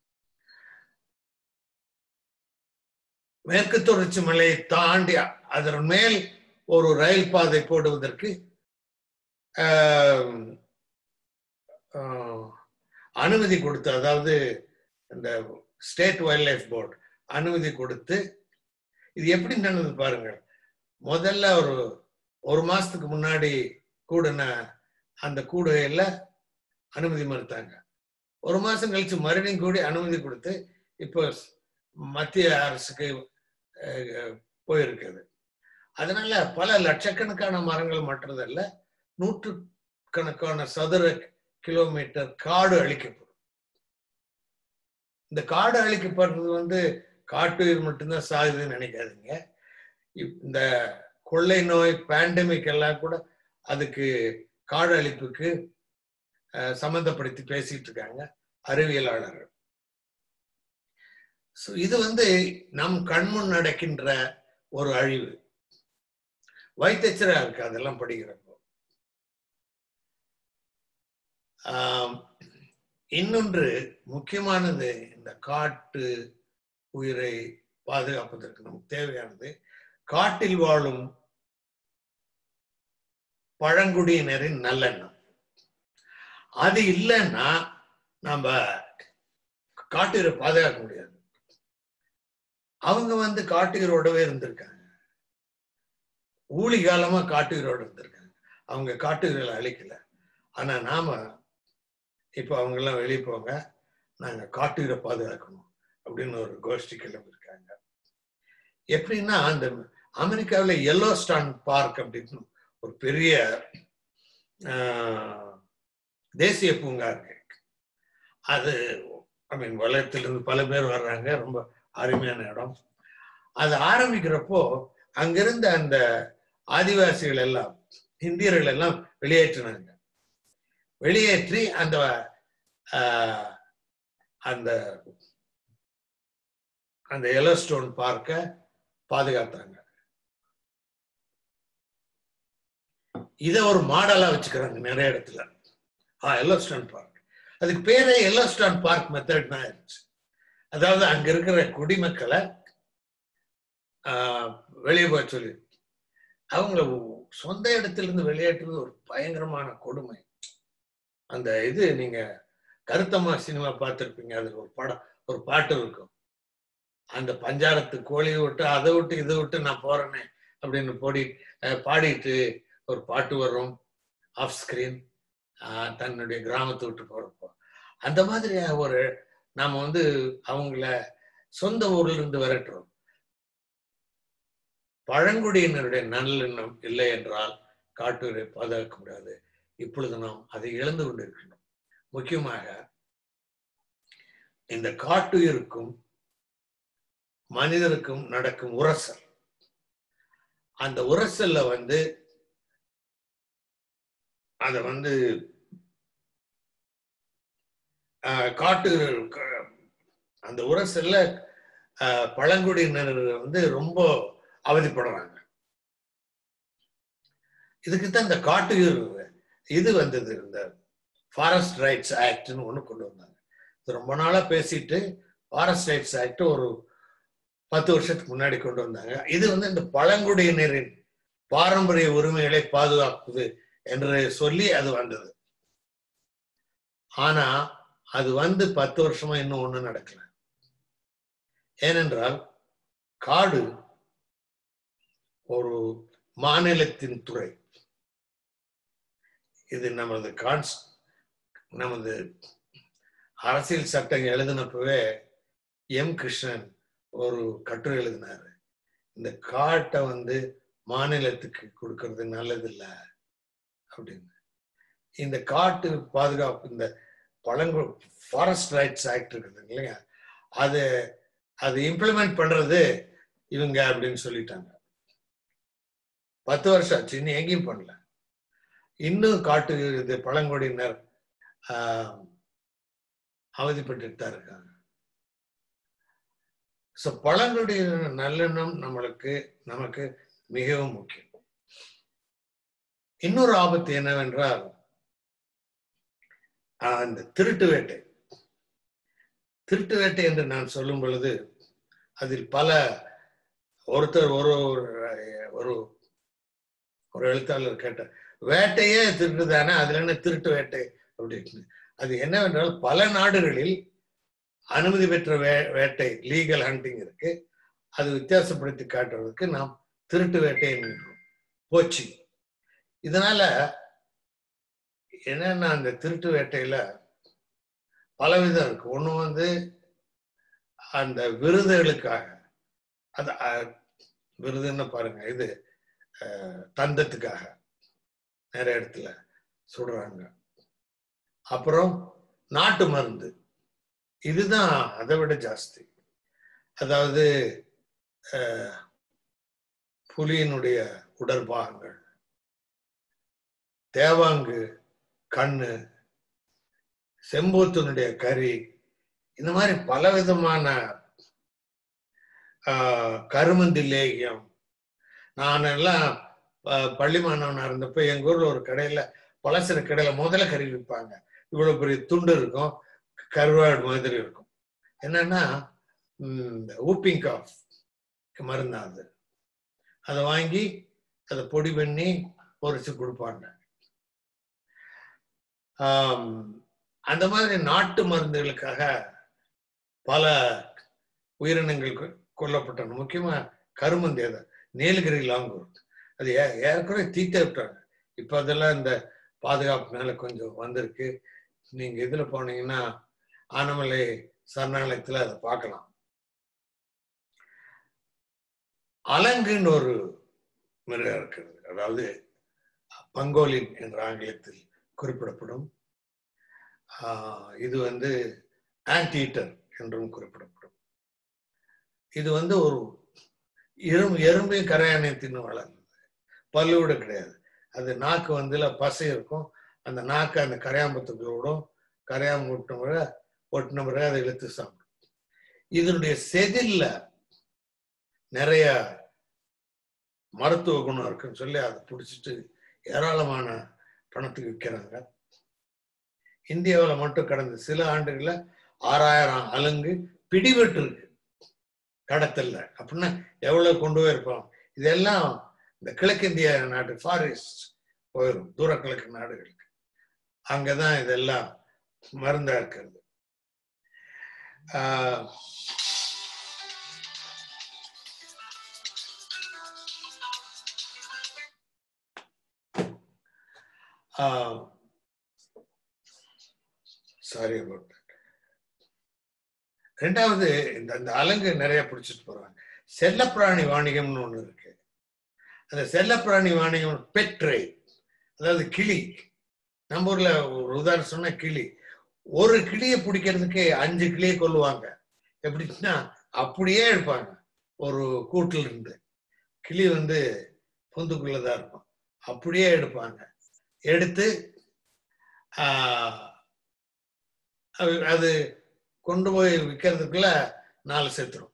S2: மேற்கு தொடர்ச்சி மலையை தாண்டி அதன் மேல் ஒரு ரயில் பாதை போடுவதற்கு ஆஹ், ஆஹ், அனுமதி கொடுத்து அதாவது இந்த ஸ்டேட் வைல்ட் லைஃப் போர்டு அனுமதி கொடுத்து இது எப்படி நடந்தது பாருங்க முதல்ல ஒரு ஒரு மாசத்துக்கு முன்னாடி கூடின அந்த கூடுகையில அனுமதி மறுத்தாங்க ஒரு மாசம் கழிச்சு மறுபடியும் கூடி அனுமதி கொடுத்து இப்போ மத்திய அரசுக்கு அஹ், போயிருக்குது அதனால பல லட்சக்கணக்கான மரங்கள் மற்றதல்ல நூற்றுக்கணக்கான சதுர கிலோமீட்டர் காடு அழிக்கப்படும் இந்த காடு அழிக்கப்படுறது வந்து காட்டுயிர் மட்டும்தான் சாகுதுன்னு நினைக்காதீங்க இப்- இந்த கொள்ளை நோய் பேண்டமிக் எல்லாம் கூட அதுக்கு காடு அழிப்புக்கு அஹ், சம்பந்தப்படுத்தி பேசிட்டு இருக்காங்க அறிவியலாளர்கள் So, இது வந்து நம் கண்முன் நடக்கின்ற ஒரு அழிவு வைத்தச்சரா இருக்கு அதெல்லாம் படிக்கிறப்போ ஆம், இன்னொன்று முக்கியமானது இந்த காட்டு உயிரை பாதுகாப்பதற்கு நமக்கு தேவையானது காட்டில் வாழும் பழங்குடியினரின் நல்லெண்ணம் அது இல்லைன்னா நம்ம காட்டுயிரை பாதுகாக்க முடியாது அவங்க வந்து காட்டுயிரோடவே இருந்திருக்காங்க ஊழி காலமா காட்டுயிரோட இருந்திருக்காங்க அவங்க காட்டுயிர்களை அழிக்கல ஆனா நாம இப்ப அவங்க எல்லாம் வெளியே போங்க நாங்க காட்டுயிரை பாதுகாக்கணும் அப்படின்னு ஒரு கோஷ்டி கிளம்பியிருக்காங்க எப்படின்னா அந்த அமெரிக்காவில் எல்லோ ஸ்டான் பார்க் அப்படின்னு ஒரு பெரிய ஆஹ், தேசிய பூங்கா இருக்கு அது ஐ மீன் வலயத்திலிருந்து பல பேர் வர்றாங்க ரொம்ப அருமையான இடம் அது ஆரம்பிக்கிறப்போ அங்கிருந்த அந்த ஆதிவாசிகள் எல்லாம் இந்தியர்கள் எல்லாம் வெளியேற்றினாங்க வெளியேற்றி அந்த ஆஹ், அந்த அந்த எலோஸ்டோன் பார்க்க பாதுகாத்தாங்க இத ஒரு மாடலா வச்சுக்கிறாங்க நிறைய இடத்துல ஆ எல்லோஸ்டான் பார்க் அதுக்கு பேரே எல்லோஸ்டான் பார்க் மெத்தட் தான் ஆயிடுச்சு அதாவது அங்க இருக்கிற குடிமக்களை ஆஹ், வெளியே போக சொல்லி அவங்கள சொந்த இடத்துல இருந்து வெளியேற்றுறது ஒரு பயங்கரமான கொடுமை அந்த இது நீங்க கருத்தம்மா சினிமா பார்த்துருப்பீங்க அதுல ஒரு படம் ஒரு பாட்டு இருக்கும் அந்த பஞ்சாரத்து கோழியை விட்டு அதை விட்டு இதை விட்டு நான் போறேனே அப்படின்னு போடி அஹ் பாடிட்டு ஒரு பாட்டு வரும் ஆஃப் ஸ்கிரீன் தன்னுடைய கிராமத்தை விட்டு போறப்போ அந்த மாதிரி ஒரு நாம வந்து அவங்கள சொந்த ஊர்ல இருந்து விரட்டுறோம் பழங்குடியினருடைய நல்லெண்ணம் இல்லை என்றால் காட்டுரை பாதுகாக்க முடியாது இப்பொழுது நாம் அதை இழந்து கொண்டிருக்கின்றோம் முக்கியமாக இந்த காட்டுயிருக்கும் மனிதருக்கும் நடக்கும் உரசல் அந்த உரசல்ல வந்து அத வந்து ஆஹ், காட்டு க- அந்த உரசல்ல ஆஹ், பழங்குடியினர் வந்து ரொம்ப அவதிப்படுறாங்க இதுக்கு தான் இந்த காட்டு இது வந்தது இந்த ஃபாரஸ்ட் ரைட்ஸ் ஆக்ட்னு ஒண்ணு கொண்டு வந்தாங்க இது ரொம்ப நாளா பேசிட்டு ஃபாரஸ்ட் ரைட்ஸ் ஆக்ட் ஒரு பத்து வருஷத்துக்கு முன்னாடி கொண்டு வந்தாங்க இது வந்து இந்த பழங்குடியினரின் பாரம்பரிய உரிமைகளை பாதுகாக்குது என்று சொல்லி அது வந்தது ஆனா அது வந்து பத்து வருஷமா இன்னும் ஒண்ணும் நடக்கல ஏனென்றால் காடு ஒரு மாநிலத்தின் துறை இது நமது கான்ஸ் நமது அரசியல் சட்டம் எழுதினப்பவே எம் கிருஷ்ணன் ஒரு கட்டுரை எழுதினாரு இந்த காட்டை வந்து மாநிலத்துக்கு கொடுக்கறது நல்லதில்ல அப்படின்னு இந்த காட்டு பாதுகாப்பு இந்த பழங்கு ஃபாரஸ்ட் ரைட்ஸ் ஆக்ட் இருக்குது இல்லையா அது அது இம்ப்ளிமெண்ட் பண்றது இவங்க அப்படின்னு சொல்லிட்டாங்க பத்து வருஷம் ஆச்சு இன்னும் எங்கேயும் பண்ணல இன்னும் காட்டு இது பழங்குடியினர் ஆஹ், அவதிப்பட்டுட்டு தான் இருக்காங்க ஸோ பழங்குடியினர் நல்லெண்ணம் நம்மளுக்கு நமக்கு மிகவும் முக்கியம் இன்னொரு ஆபத்து என்னவென்றால் ஆஹ், இந்த திருட்டு வேட்டை திருட்டு வேட்டை என்று நான் சொல்லும் பொழுது அதில் பல ஒருத்தர் ஒரு ஒரு- ஒரு ஒரு எழுத்தாளர் கேட்டார் வேட்டையே திருட்டு தானே அதுல என்ன திருட்டு வேட்டை அப்படின்னு அது என்னவென்றால் பல நாடுகளில் அனுமதி பெற்ற வே வேட்டை லீகல் ஹண்டிங் இருக்கு அது வித்தியாசப்படுத்தி காட்டுறதுக்கு நாம் திருட்டு வேட்டை என்கின்றோம் போச்சு இதனால என்னன்னா அந்த திருட்டு வேட்டையில பலவிதம் இருக்கு ஒண்ணு வந்து அந்த விருதுகளுக்காக அது அஹ், விருதுன்னு பாருங்க இது அஹ், தந்தத்துக்காக நிறைய இடத்துல சுடுறாங்க அப்புறம் நாட்டு மருந்து இதுதான் அதை விட ஜாஸ்தி அதாவது அஹ், புலியினுடைய உடற்பாகங்கள் தேவாங்கு கண்ணு செம்பூத்தினுடைய கறி இந்த மாதிரி பலவிதமான ஆஹ், கருமந்தி லேகியம் நான் எல்லாம் ப- பள்ளி மாணவனா இருந்தப்ப எங்க ஊர்ல ஒரு கடையில பலசர கடையில முதல்ல கறி விற்பாங்க இவ்வளவு பெரிய துண்டு இருக்கும் கருவாடு மாதிரி இருக்கும் என்னன்னா ஊப்பிங் காஃப் மருந்தா அது அதை வாங்கி அதை பொடி பண்ணி பொரிச்சு கொடுப்பாங்க ஆம், அந்த மாதிரி நாட்டு மருந்துகளுக்காக பல உயிரினங்கள் கொ- கொல்லப்பட்டன முக்கியமா கருமந்தி அதை நீலகிரி லாங்கூர் அது ஏ- ஏற்கனவே தீத்த விட்டாங்க இப்ப அதெல்லாம் இந்த பாதுகாப்பு மேல கொஞ்சம் வந்திருக்கு நீங்க இதுல போனீங்கன்னா ஆனமலை சரணாலயத்துல அதை பார்க்கலாம் அலங்குன்னு ஒரு மிருகம் இருக்கிறது அதாவது பங்கோலின் என்ற ஆங்கிலத்தில் குறிப்பிடப்படும் ஆஹ் இது வந்து ஆன்டீட்டர் என்றும் குறிப்பிடப்படும் இது வந்து ஒரு எறும்பு எறும்பையும் கரையானையும் தின்னு வளர்ந்தது பல்லு கூட கிடையாது அது நாக்கு வந்துல பசை இருக்கும் அந்த நாக்கு அந்த கரையாம்பத்துக்களோடும் கரையாம்பு ஒட்டின பிறகு ஒட்டின பிறகு அதை இழுத்து சாப்பிடும் இதனுடைய செதில்ல நிறைய மருத்துவ குணம் இருக்குன்னு சொல்லி அதை பிடிச்சிட்டு ஏராளமான பணத்துக்கு விற்கிறாங்க இந்தியாவில் மட்டும் கடந்த சில ஆண்டுகள்ல ஆறாயிரம் அலங்கு பிடிபட்டு இருக்கு கடத்தல்ல அப்படின்னா எவ்வளவு கொண்டு போயிருப்போம் இதெல்லாம் இந்த கிழக்கிந்திய நாட்டு ஃபாரஸ்ட் போயிடும் தூர கிழக்கு நாடுகளுக்கு அங்கதான் இதெல்லாம் மருந்தா இருக்கிறது ஆஹ் சாரி அபவுட் ரெண்டாவது இந்த இந்த அலங்கு நிறைய பிடிச்சிட்டு போறாங்க செல்லப்பிராணி வாணிகம்னு ஒண்ணு இருக்கு அந்த செல்லப்பிராணி வாணிகம் பெட்ரை அதாவது கிளி நம்ம ஊர்ல ஒரு உதாரணம் சொன்னா கிளி ஒரு கிளியை பிடிக்கிறதுக்கு அஞ்சு கிளியை கொல்லுவாங்க எப்படின்னா அப்படியே எடுப்பாங்க ஒரு கூட்டுல இருந்து கிளி வந்து பொந்துக்குள்ளதான் இருக்கும் அப்படியே எடுப்பாங்க எடுத்து ஆஹ், அது- அது கொண்டு போய் விற்கிறதுக்குள்ள நாலு செத்துரும்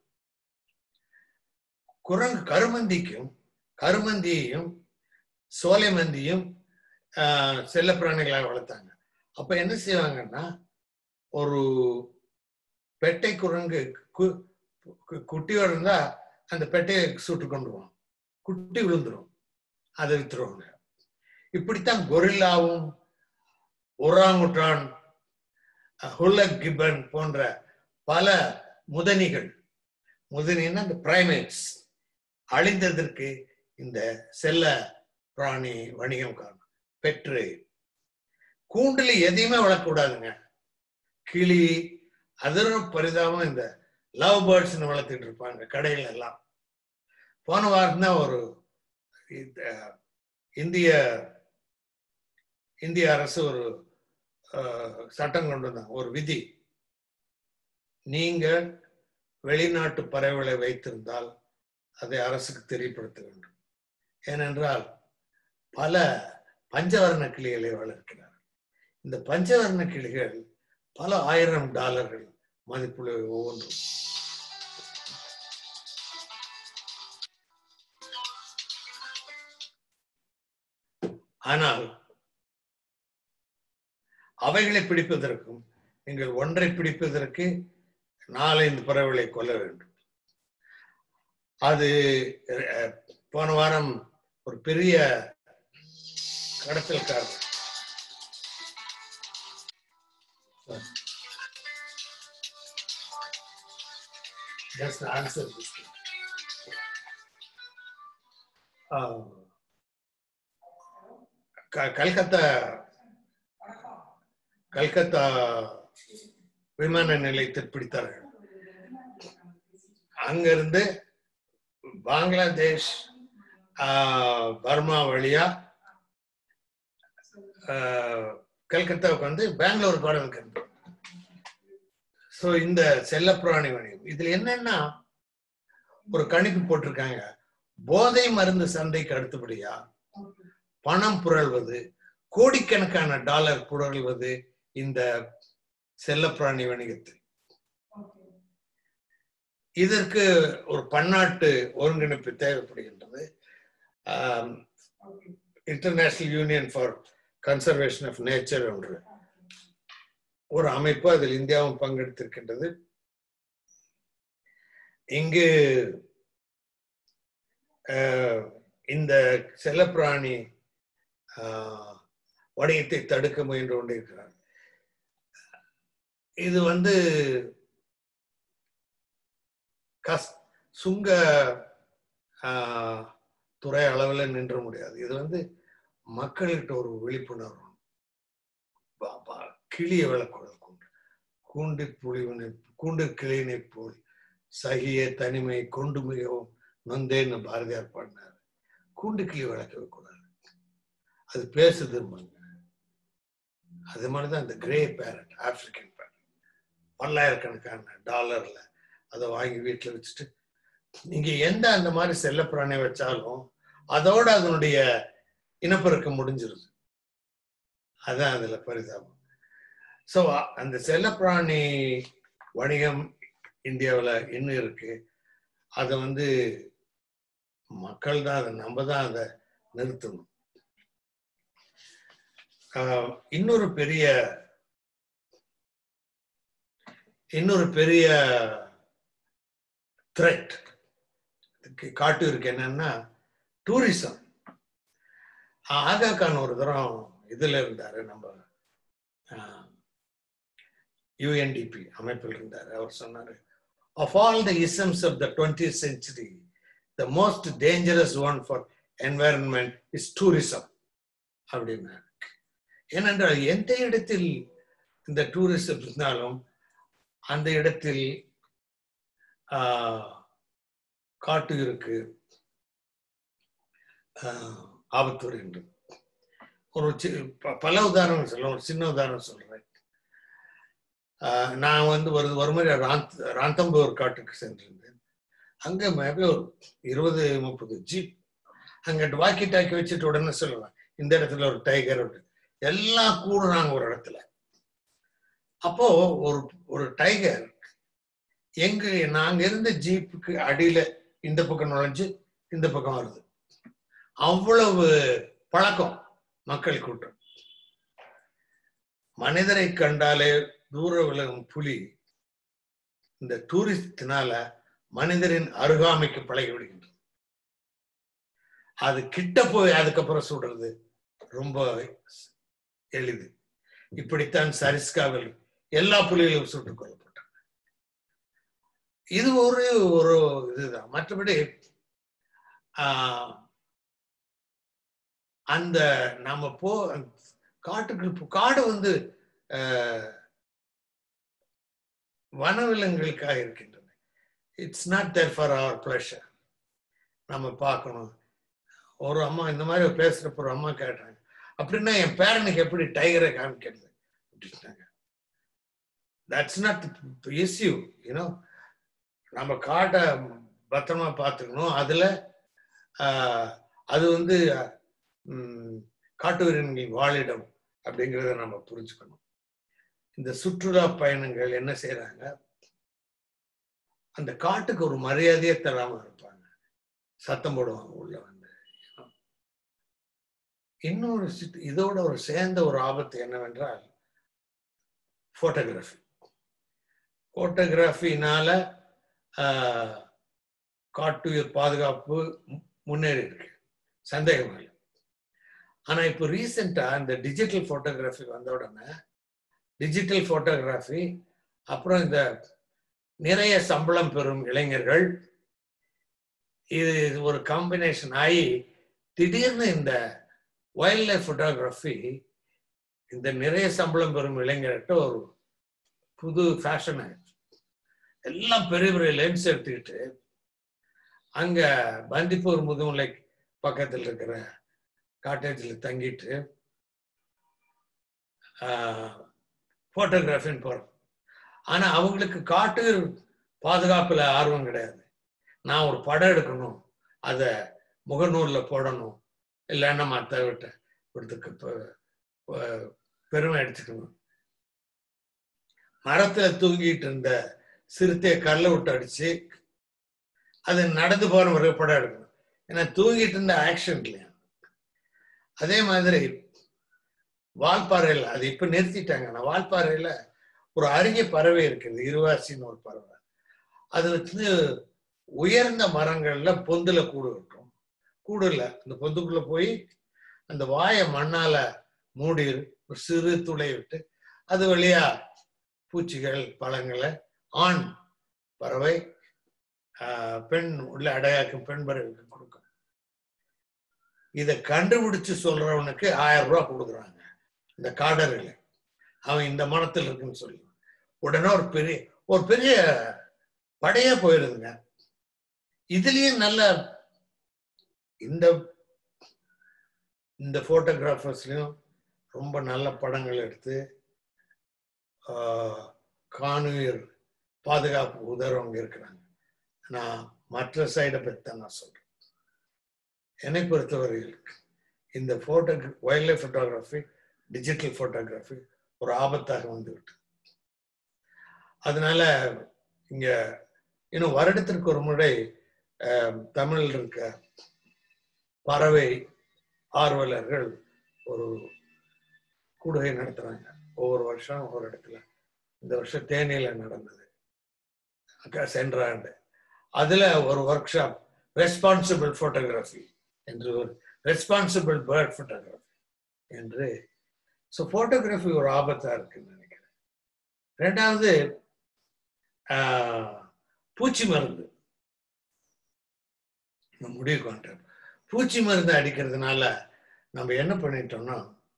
S2: குரங்கு கருமந்திக்கும் கருமந்தியையும் சோலைமந்தியும் ஆஹ், செல்லப்பிராணிகளாக வளர்த்தாங்க அப்ப என்ன செய்வாங்கன்னா ஒரு பெட்டை குரங்கு கு- கு- குட்டியோட இருந்தா அந்த பெட்டையை சுட்டு கொண்டு போவோம் குட்டி விழுந்துரும் அதை வித்துருவாங்க இப்படித்தான் கொரில்லாவும் ஒராங்குட்டான் ஹுல்லக் கிப்பன் போன்ற பல முதனிகள் முதனின்னா இந்த பிரைமேட்ஸ் அழிந்ததற்கு இந்த செல்ல பிராணி வணிகம் காரணம் பெற்று கூண்டுல எதையுமே வளர்க்கக்கூடாதுங்க கிளி அதரும் பரிதாபம் இந்த லவ் பேர்ட்ஸ்னு வளர்த்துட்டு இருப்பாங்க கடையில எல்லாம் போன வாரம் தான் ஒரு இந்த- இந்திய இந்திய அரசு ஒரு அஹ், சட்டம் கொண்டு வந்தாங்க ஒரு விதி நீங்க வெளிநாட்டு பறவைகளை வைத்திருந்தால் அதை அரசுக்கு தெரியப்படுத்த வேண்டும் ஏனென்றால் பல பஞ்சவர்ண கிளிகளை வளர்க்கிறார் இந்த பஞ்சவர்ண கிளிகள் பல ஆயிரம் டாலர்கள் மதிப்புள்ள ஒவ்வொன்றும் ஆனால் அவைகளை பிடிப்பதற்கும் நீங்கள் ஒன்றை பிடிப்பதற்கு நாலஞ்சு பறவைகளை கொல்ல வேண்டும் அது அஹ், போன வாரம் ஒரு பெரிய கடத்தல்காரர் Just answer this thing. Uh, க- கல்கத்தா கல்கத்தா விமான நிலையத்தில் பிடித்தார்கள் அங்கிருந்து பங்களாதேஷ் ஆஹ், பர்மா வழியா ஆஹ், கல்கத்தாவுக்கு வந்து பெங்களூருக்கு வர வைக்கிறது ஸோ இந்த செல்லப்பிராணி வணிகம் இதுல என்னன்னா ஒரு கணிப்பு போட்டிருக்காங்க போதை மருந்து சந்தைக்கு அடுத்தபடியா பணம் புரள்வது கோடிக்கணக்கான டாலர் புரள்வது இந்த செல்லப்பிராணி வணிகத்தில் இதற்கு ஒரு பன்னாட்டு ஒருங்கிணைப்பு தேவைப்படுகின்றது international union for conservation of nature ஒன்று ஒரு அமைப்பு அதில் இந்தியாவும் பங்கெடுத்திருக்கின்றது இங்கு அஹ், இந்த செல்லப்பிராணி ஆஹ், வணிகத்தை தடுக்க முயன்று கொண்டிருக்கிறார் இது வந்து கஸ் சுங்க ஆஹ், துறை அளவில் நின்ற முடியாது இது வந்து மக்கள்கிட்ட ஒரு விழிப்புணர்வு பா- பா- கிளிய விளக்குதல் கொண்டு கூண்டு புலிவினை கூண்டு கிளியினை போல் சகிய தனிமை கொண்டு மிகவும் நொந்தேன்னு பாரதியார் பாடினார் கூண்டு கிளி விளக்கவே கூடாது அது பேசுதும்பாங்க அது மாதிரிதான் இந்த கிரே பேரட் ஆப்பிரிக்கன் பேரட் பல்லாயிரக்கணக்கான டாலர்ல அதை வாங்கி வீட்டுல வச்சுட்டு நீங்க எந்த அந்த மாதிரி செல்லப்பிராணி வச்சாலும் அதோட அதனுடைய இனப்பெருக்கம் முடிஞ்சிருது அதான் அதுல பரிதாபம் ஸோ அந்த செல்லப்பிராணி வணிகம் இந்தியாவில் இன்னும் இருக்கு அதை வந்து மக்கள் தான் அதை நம்ம தான் அதை நிறுத்தணும் ஆஹ் இன்னொரு பெரிய இன்னொரு பெரிய த்ரெட் காட்டு இருக்கு என்னன்னா டூரிசம் ஆகா கான் ஒரு தரம் இதுல இருந்தாரு நம்ம யுஎன்டிபி அமைப்பில் இருந்தாரு அவர் சொன்னாரு of all the isms of the twenty century the most dangerous one for environment is tourism அப்படின்னாரு ஏனென்றால் எந்த இடத்தில் இந்த டூரிசம் இருந்தாலும் அந்த இடத்தில் ஆஹ், காட்டு இருக்கு ஆஹ், ஆபத்து வருகின்றது ஒரு சி- ப- பல உதாரணம் சொல்ல ஒரு சின்ன உதாரணம் சொல்றேன் ஆஹ், நான் வந்து ஒரு ஒரு முறை ராந்த் ராந்தம்பூர் காட்டுக்கு சென்றிருந்தேன் அங்க மேபி ஒரு இருபது முப்பது ஜீப் அங்க வாக்கி டாக்கி வச்சுட்டு உடனே சொல்லுவேன் இந்த இடத்துல ஒரு டைகர் உண்டு எல்லாம் கூடுறாங்க ஒரு இடத்துல அப்போ ஒரு ஒரு டைகர் எங்க நாங்க இருந்த ஜீப்புக்கு அடியில இந்த பக்கம் நுழைஞ்சு இந்த பக்கம் வருது அவ்வளவு பழக்கம் மக்கள் கூட்டம் மனிதரை கண்டாலே தூர விலகும் புலி இந்த டூரிஸ்டினால மனிதரின் அருகாமைக்கு பழகி விடுகின்றது அது கிட்ட போய் அதுக்கப்புறம் சுடுறது ரொம்ப எளிது இப்படித்தான் சரிஸ்காவில் எல்லா புலிகளும் சுட்டுக் கொல்லப்பட்டாங்க இது ஒரு ஒரு இதுதான் மற்றபடி ஆஹ், அந்த நாம போ காட்டுக்கு போ- காடு வந்து ஆஹ், வனவிலங்குகளுக்காக இருக்கின்றன it's not there for our pleasure நம்ம பார்க்கணும் ஒரு அம்மா இந்த மாதிரி பேசுறப்ப ஒரு அம்மா கேட்டாங்க அப்படின்னா என் பேரனுக்கு எப்படி டைகரை காமிக்கிறது அப்படின்னாங்க தட்ஸ் நாட் இஸ்யூ யூனோ நம்ம காட்டை பத்திரமா பார்த்துக்கணும் அதுல ஆஹ், அது வந்து ம், காட்டு உயிரினங்கள் வாழிடம் அப்படிங்கிறத நம்ம புரிஞ்சுக்கணும் இந்த சுற்றுலா பயணங்கள் என்ன செய்யறாங்க அந்த காட்டுக்கு ஒரு மரியாதையே தராம இருப்பாங்க சத்தம் போடுவாங்க உள்ள வந்து இன்னொரு சித்- இதோட ஒரு சேர்ந்த ஒரு ஆபத்து என்னவென்றால் போட்டோகிராஃபி போட்டோகிராஃபினால காட்டுயிர் பாதுகாப்பு மு- முன்னேறி இருக்கு சந்தேகம் இல்லை ஆனா இப்போ ரீசெண்டா இந்த டிஜிட்டல் போட்டோகிராஃபி வந்த உடனே டிஜிட்டல் போட்டோகிராஃபி அப்புறம் இந்த நிறைய சம்பளம் பெறும் இளைஞர்கள் இது ஒரு காம்பினேஷன் ஆகி திடீர்னு இந்த வைல்ட் லைஃப் போட்டோகிராஃபி இந்த நிறைய சம்பளம் பெறும் இளைஞர்கிட்ட ஒரு புது ஃபேஷன் ஆயிடுச்சு எல்லாம் பெரிய பெரிய லென்ஸ் எடுத்துக்கிட்டு அங்க பந்திப்பூர் முதுமலை பக்கத்தில் இருக்கிற காட்டேஜில் தங்கிட்டு போட்டோகிராஃபின்னு போறோம் ஆனா அவங்களுக்கு காட்டு பாதுகாப்புல ஆர்வம் கிடையாது நான் ஒரு படம் எடுக்கணும் அதை முகநூல்ல போடணும் இல்லைன்னா மற்ற விட்ட விடுறதுக்கு பெ- பெ- பெருமை எடுத்துக்கணும் மரத்துல தூங்கிட்டு இருந்த சிறுத்தையை கல்ல விட்டு அடிச்சு அது நடந்து போற ஒரு படம் எடுக்கணும் ஏன்னா தூங்கிட்டு இருந்த ஆக்ஷன் இல்லையா அதே மாதிரி வால்பாறையில் அது இப்ப நிறுத்திட்டாங்க ஆனா வால்பாறையில ஒரு அருகே பறவை இருக்குது இருவாசின்னு ஒரு பறவை அது வந்து உயர்ந்த மரங்கள்ல பொந்துல கூடு கட்டும் கூடு இல்ல அந்த பொந்துக்குள்ள போய் அந்த வாயை மண்ணால மூடி ஒரு சிறு துளை விட்டு அது வழியா பூச்சிகள் பழங்களை ஆண் பறவை ஆஹ், பெண் உள்ள அடையாக்கும் பெண் பறவைக்கு கொடுக்கும் இதை கண்டுபிடிச்சு சொல்றவனுக்கு ஆயிரம் ரூபாய் கொடுக்குறாங்க இந்த காடரில் அவன் இந்த மனத்தில் இருக்குன்னு சொல்லி உடனே ஒரு பெரிய ஒரு பெரிய படையே போயிருதுங்க இதுலயும் நல்ல இந்த இந்த போட்டோகிராஃபர்ஸ்லயும் ரொம்ப நல்ல படங்கள் எடுத்து ஆஹ், காணுயிர் பாதுகாப்பு உதவுறவங்க இருக்கிறாங்க நான் மற்ற சைடை பற்றி தான் நான் சொல்றேன் என்னை பொறுத்தவரையில் இந்த photo wild life photography digital photography ஒரு ஆபத்தாக வந்துவிட்டு அதனால இங்க இன்னும் வருடத்திற்கு ஒரு முறை ஆஹ், தமிழில் இருக்க பறவை ஆர்வலர்கள் ஒரு கூடுகை நடத்துறாங்க ஒவ்வொரு வருஷம் ஒவ்வொரு இடத்துல இந்த வருஷம் தேனியில நடந்தது அக்கா சென்ற ஆண்டு அதுல ஒரு ஒர்க் ஷாப் ரெஸ்பான்சிபிள் போட்டோகிராஃபி என்று ஒரு ரெஸ்பான்சிபிள் பேர்ட் போட்டோகிராஃபி என்று ஸோ போட்டோகிராஃபி ஒரு ஆபத்தா இருக்குன்னு நினைக்கிறேன் ரெண்டாவது ஆஹ், பூச்சி மருந்து நான் முடிவுக்கு வந்துட்டேன் பூச்சி மருந்து அடிக்கிறதுனால நம்ம என்ன பண்ணிட்டோம்னா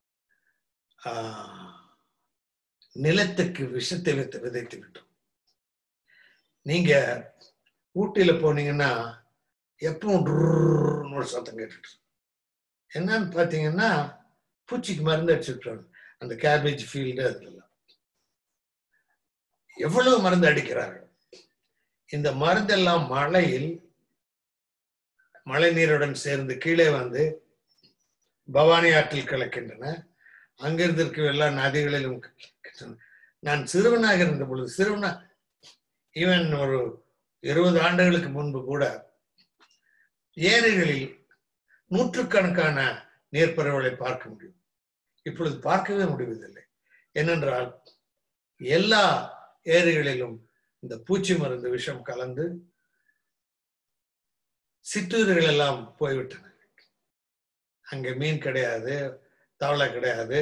S2: ஆஹ், நிலத்துக்கு விஷத்தை வித்து விதைத்து விட்டோம் நீங்க ஊட்டியில போனீங்கன்னா எப்பவும் டுர்ன்னு ஒரு சத்தம் கேட்டுட்டு இருக்கும். என்னன்னு பாத்தீங்கன்னா பூச்சிக்கு மருந்து அடிச்சுட்டாங்க அந்த கேபேஜ் ஃபீல்டு அதுலாம் எவ்வளவு மருந்து அடிக்கிறார்கள் இந்த மருந்தெல்லாம் மழையில் மழை நீருடன் சேர்ந்து கீழே வந்து பவானி ஆற்றில் கலக்கின்றன அங்கிருந்து இருக்க எல்லா நதிகளிலும் கலக்கின்றன. நான் சிறுவனாக இருந்த பொழுது சிறுவனா ஈவன் ஒரு இருபது ஆண்டுகளுக்கு முன்பு கூட ஏரிகளில் நூற்றுக்கணக்கான நீர்ப்பறவைகளை பார்க்க முடியும் இப்பொழுது பார்க்கவே முடிவதில்லை ஏனென்றால் எல்லா ஏரிகளிலும் இந்த பூச்சி மருந்து விஷம் கலந்து சிற்றூர்கள் எல்லாம் போய்விட்டன அங்க மீன் கிடையாது தவளை கிடையாது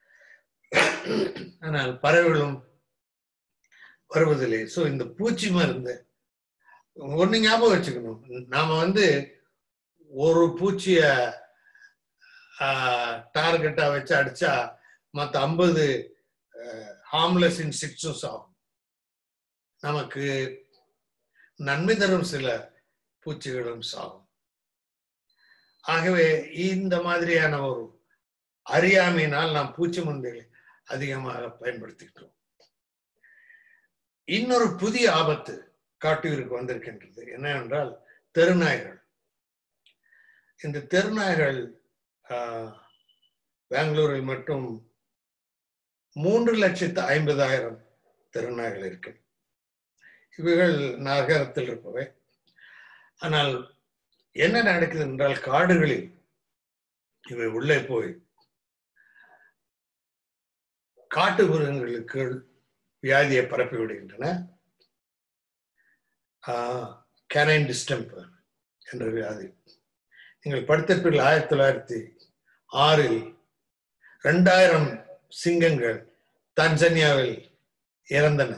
S2: ஆனால் பறவைகளும் வருவதில்லை ஸோ இந்த பூச்சி மருந்து ஒண்ணு ஞாபகம் வச்சுக்கணும் நாம வந்து ஒரு பூச்சிய டார்கெட்டா வச்சு அடிச்சா மற்ற ஐம்பது ஹார்ம்லெஸ் இன்செக்ட்ஸும் ஆகும் நமக்கு நன்மை தரும் சில பூச்சிகளும் சாகும் ஆகவே இந்த மாதிரியான ஒரு அறியாமையினால் நாம் பூச்சி மருந்துகளை அதிகமாக பயன்படுத்திக்கிட்டோம் இன்னொரு புதிய ஆபத்து காட்டுயிருக்கு வந்திருக்கின்றது என்னவென்றால் தெருநாய்கள் இந்த தெருநாய்கள் ஆஹ், பெங்களூரில் மட்டும் மூன்று லட்சத்து ஐம்பதாயிரம் தெருநாய்கள் இருக்கு இவைகள் நகரத்தில் இருப்பவை ஆனால் என்ன நடக்குது என்றால் காடுகளில் இவை உள்ளே போய் காட்டு மிருகங்களுக்கு வியாதியை பரப்பி விடுகின்றன கேனைன் டிஸ்டம்பர் என்ற வியாதி நீங்கள் படித்திருப்பீர்கள் ஆயிரத்தி தொள்ளாயிரத்தி ஆறில் ரெண்டாயிரம் சிங்கங்கள் தன்சனியாவில் இறந்தன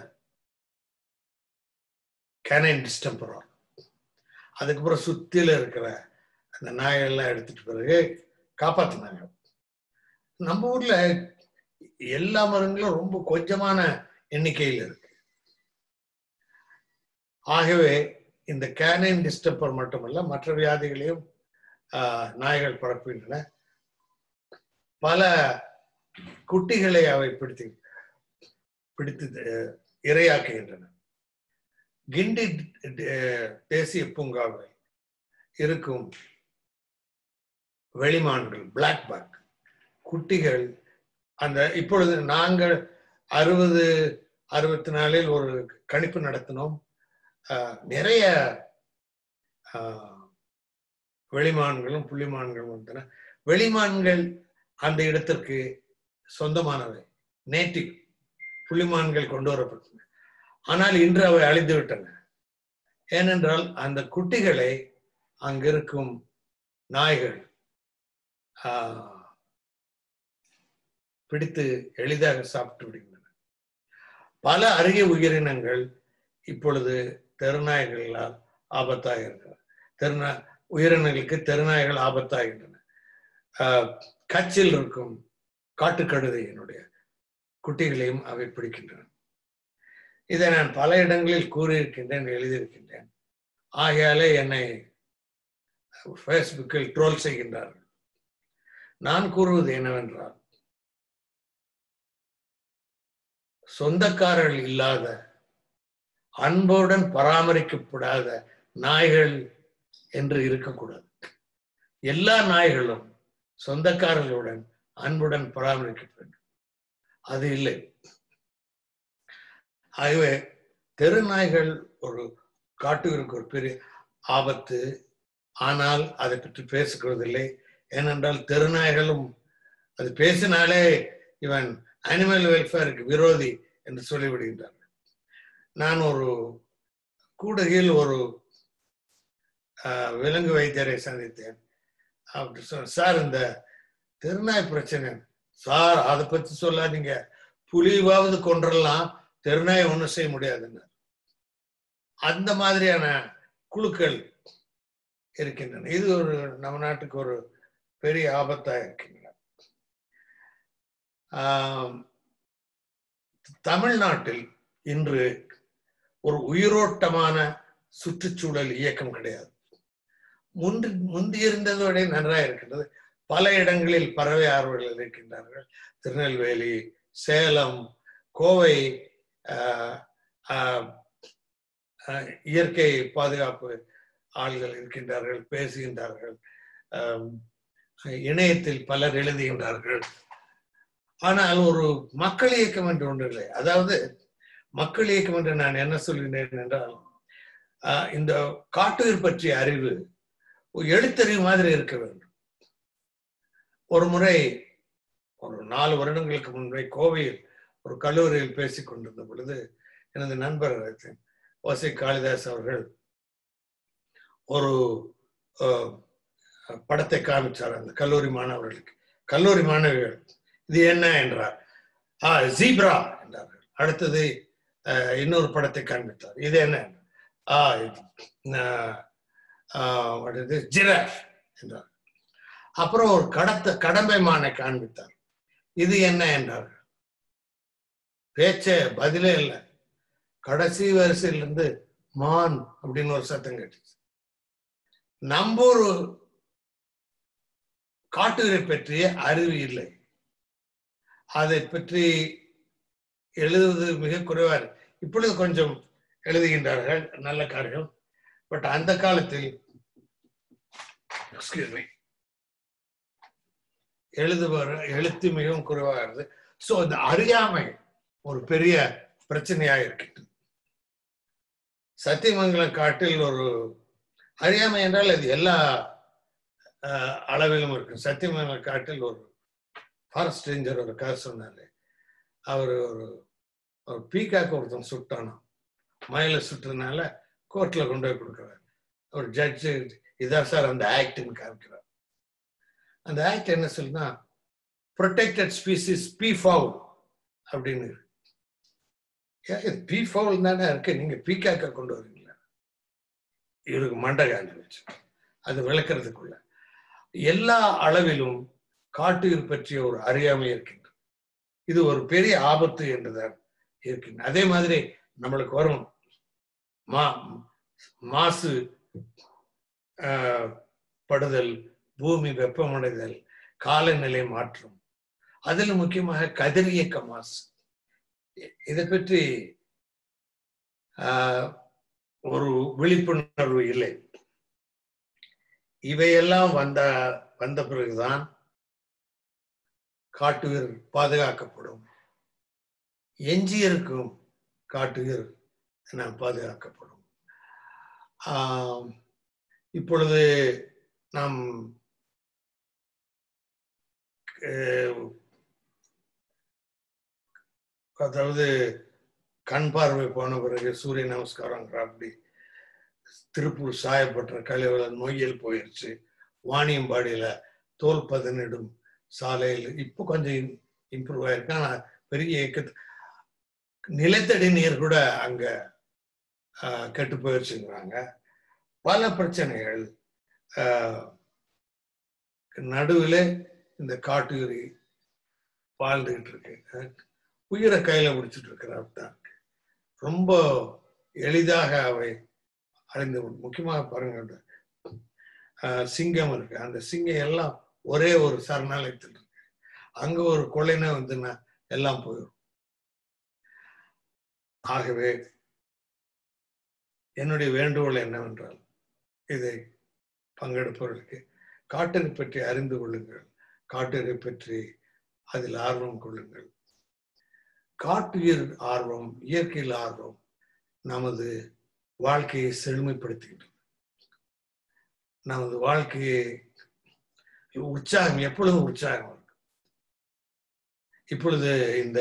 S2: கேனைன் டிஸ்டம்பரால் அதுக்கப்புறம் சுத்தில இருக்கிற அந்த நாயெல்லாம் எடுத்துட்டு பிறகு காப்பாத்தினாங்க நம்ம ஊர்ல எல்லா மரங்களும் ரொம்ப கொஞ்சமான எண்ணிக்கையில் இருக்கு ஆகவே இந்த கேனைன் டிஸ்டம்பர் மட்டுமல்ல மற்ற வியாதிகளையும் ஆஹ், நாய்கள் பரப்புகின்றன பல குட்டிகளை அவை பிடித்து பிடித்து அஹ், இரையாக்குகின்றன கிண்டி அஹ், தேசிய பூங்காவில் இருக்கும் வெளிமான்கள் பிளாக் பேக் குட்டிகள் அந்த இப்பொழுது நாங்கள் அறுபது அறுபத்தி நாலில் ஒரு கணிப்பு நடத்தினோம் ஆஹ், நிறைய ஆஹ், வெளிமான்களும் புள்ளிமான்களும் வந்தன வெளிமான்கள் அந்த இடத்திற்கு சொந்தமானவை நேட்டிவ் புள்ளிமான்கள் கொண்டு வரப்பட்டன ஆனால் இன்று அவை அழிந்து விட்டன ஏனென்றால் அந்த குட்டிகளை அங்கிருக்கும் நாய்கள் ஆஹ், பிடித்து எளிதாக சாப்பிட்டு விடுகின்றன பல அருகே உயிரினங்கள் இப்பொழுது தெருநாய்களால் ஆபத்தாக இருக்கிறது தெருநா உயிரினங்களுக்கு தெருநாய்கள் ஆபத்தாகின்றன ஆஹ், கச்சில் இருக்கும் காட்டுக்கழுதையினுடைய குட்டிகளையும் அவை பிடிக்கின்றன இதை நான் பல இடங்களில் கூறியிருக்கின்றேன் எழுதியிருக்கின்றேன் ஆகையாலே என்னை ஃபேஸ்புக்கில் ட்ரோல் செய்கின்றார்கள் நான் கூறுவது என்னவென்றால் சொந்தக்காரர்கள் இல்லாத அன்புடன் பராமரிக்கப்படாத நாய்கள் என்று இருக்கக்கூடாது எல்லா நாய்களும் சொந்தக்காரர்களுடன் அன்புடன் பராமரிக்க வேண்டும் அது இல்லை ஆகவே தெரு நாய்கள் ஒரு காட்டுவருக்கு ஒரு பெரிய ஆபத்து ஆனால் அதை பற்றி பேசுகிறதில்லை ஏனென்றால் தெருநாய்களும் அது பேசினாலே இவன் அனிமல் வெல்ஃபேருக்கு விரோதி என்று சொல்லிவிடுகின்றார்கள் நான் ஒரு கூடுகையில் ஒரு ஆஹ், விலங்கு வைத்தியரை சந்தித்தேன் அப்படி சொன்ன சார் இந்த தெருநாய் பிரச்சனை சார் அதை பத்தி சொல்லாதீங்க புலிவாவது கொன்றலாம் தெருநாய் ஒண்ணும் செய்ய முடியாதுன்னு அந்த மாதிரியான குழுக்கள் இருக்கின்றன இது ஒரு நம்ம நாட்டுக்கு ஒரு பெரிய ஆபத்தா இருக்கின்றன ஆம், தமிழ்நாட்டில் இன்று ஒரு உயிரோட்டமான சுற்றுச்சூழல் இயக்கம் கிடையாது முன்பு முந்தி இருந்ததோட நன்றாக இருக்கின்றது பல இடங்களில் பறவை ஆர்வலர்கள் இருக்கின்றார்கள் திருநெல்வேலி சேலம் கோவை ஆஹ், ஆஹ், ஆஹ், இயற்கை பாதுகாப்பு ஆள்கள் இருக்கின்றார்கள் பேசுகின்றார்கள் ஆம், இணையத்தில் பலர் எழுதுகின்றார்கள் ஆனால் ஒரு மக்கள் இயக்கம் என்று ஒன்று இல்லை அதாவது மக்கள் இயக்கம் என்று நான் என்ன சொல்கிறேன் என்றால் ஆஹ், இந்த காட்டுயிர் பற்றிய அறிவு ஒரு எழுத்தறிவு மாதிரி இருக்க வேண்டும் ஒரு முறை ஒரு நாலு வருடங்களுக்கு முன்பே கோவையில் ஒரு கல்லூரியில் பேசிக் கொண்டிருந்த பொழுது எனது நண்பர் ஓசை காளிதாஸ் அவர்கள் ஒரு அஹ், படத்தை காமிச்சார் அந்த கல்லூரி மாணவர்களுக்கு கல்லூரி மாணவிகள் இது என்ன என்றார் ஆ ஜீப்ரா என்றார்கள் அடுத்தது அஹ், இன்னொரு படத்தை காண்பித்தார் இது என்ன ஆ இது அஹ், ஆஹ், what is this? ஜிராஃப் என்றார் அப்புறம் ஒரு கடத்த கடம்பை மானை காண்பித்தார் இது என்ன என்றார்கள் பேச்சே பதிலே இல்லை கடைசி வரிசையிலிருந்து மான் அப்படின்னு ஒரு சத்தம் கேட்டுச்சு நம்பூர் காட்டுரை பற்றிய அறிவு இல்லை அதை பற்றி எழுதுவது மிக குறைவா இருக்கு இப்பொழுது கொஞ்சம் எழுதுகின்றார்கள் நல்ல காரியம் பட் அந்த காலத்தில் எக்ஸ்கியூஸ் மீ எழுதுவார் எழுத்து மிகவும் குறைவாகிறது சோ இந்த அறியாமை ஒரு பெரிய பிரச்சனையாக இருக்கின்றது சத்தியமங்கலம் காட்டில் ஒரு அறியாமை என்றால் அது எல்லா அஹ், அளவிலும் இருக்கு சத்தியமங்கலம் காட்டில் ஒரு ஃபாரஸ்ட் ரேஞ்சர் ஒரு கதை சொன்னாரு அவர் ஒரு ஒரு பீக்காக்கு ஒருத்தன் சுட்டானாம் மயில சுட்டதுனால கோர்ட்ல கொண்டு போய் கொடுக்குறாரு ஒரு ஜட்ஜு இதான் சார் அந்த ஆக்ட்னு காமிக்கிறார் அந்த ஆக்ட் என்ன சொல்லுன்னா ப்ரொடெக்டட் ஸ்பீசிஸ் பி ஃபவுல் அப்படின்னு இருக்கு. ஏன் இது பி ஃபவுல் தானே இருக்கு நீங்க பீக்காக்க கொண்டு வரீங்களா இவருக்கு மண்டை காஞ்சி வச்சு அது விளக்குறதுக்குள்ள எல்லா அளவிலும் காட்டுயிர் பற்றிய ஒரு அறியாமை இருக்கின்றது இது ஒரு பெரிய ஆபத்து என்றுதான் இருக்கின்றது அதே மாதிரி நம்மளுக்கு வரும் மா மாசு ஆஹ், படுதல் பூமி வெப்பமடைதல் காலநிலை மாற்றம் அதில் முக்கியமாக கதிரியக்க மாசு இ- இதை பற்றி ஆஹ், ஒரு விழிப்புணர்வு இல்லை இவையெல்லாம் வந்த வந்த பிறகுதான் காட்டுயிர் பாதுகாக்கப்படும் எஞ்சியிருக்கும் காட்டுயிர் என பாதுகாக்கப்படும் ஆம், இப்பொழுது நாம் அஹ், அதாவது கண் பார்வை போன பிறகு சூரிய நமஸ்காரங்கிற அப்படி திருப்பூர் சாயப்பட்ட கழிவுல நோயில் போயிடுச்சு வாணியம்பாடியில தோல் பதனிடும் சாலையில் இப்போ கொஞ்சம் இம்ப்ரூவ் ஆயிருக்கு ஆனா பெரிய இயக்கத்து நிலத்தடி நீர் கூட அங்க ஆஹ், கெட்டு போயிடுச்சுங்கிறாங்க பல பிரச்சனைகள் ஆஹ், நடுவுல இந்த காட்டுயிரி வாழ்ந்துகிட்டு இருக்கு உயிரை கையில பிடிச்சிட்டு இருக்கிறார் தான் ரொம்ப எளிதாக அவை அழிந்து விடும். முக்கியமாக பாருங்க அந்த, ஆஹ், சிங்கம் இருக்கு அந்த சிங்கம் எல்லாம் ஒரே ஒரு சரணாலயத்தில் இருக்கு அங்க ஒரு கொள்ளைனா வந்துன்னா எல்லாம் போயிடும் ஆகவே என்னுடைய வேண்டுகோள் என்னவென்றால் இதை பங்கெடுப்பவர்களுக்கு காட்டனை பற்றி அறிந்து கொள்ளுங்கள் காட்டனை பற்றி அதில் ஆர்வம் கொள்ளுங்கள் காட்டுயிர் ஆர்வம் இயற்கையில் ஆர்வம் நமது வாழ்க்கையை செழுமைப்படுத்துகின்றது நமது வாழ்க்கையை உற்சாகம் எப்பொழுதும் உற்சாகம் இருக்கு இப்பொழுது இந்த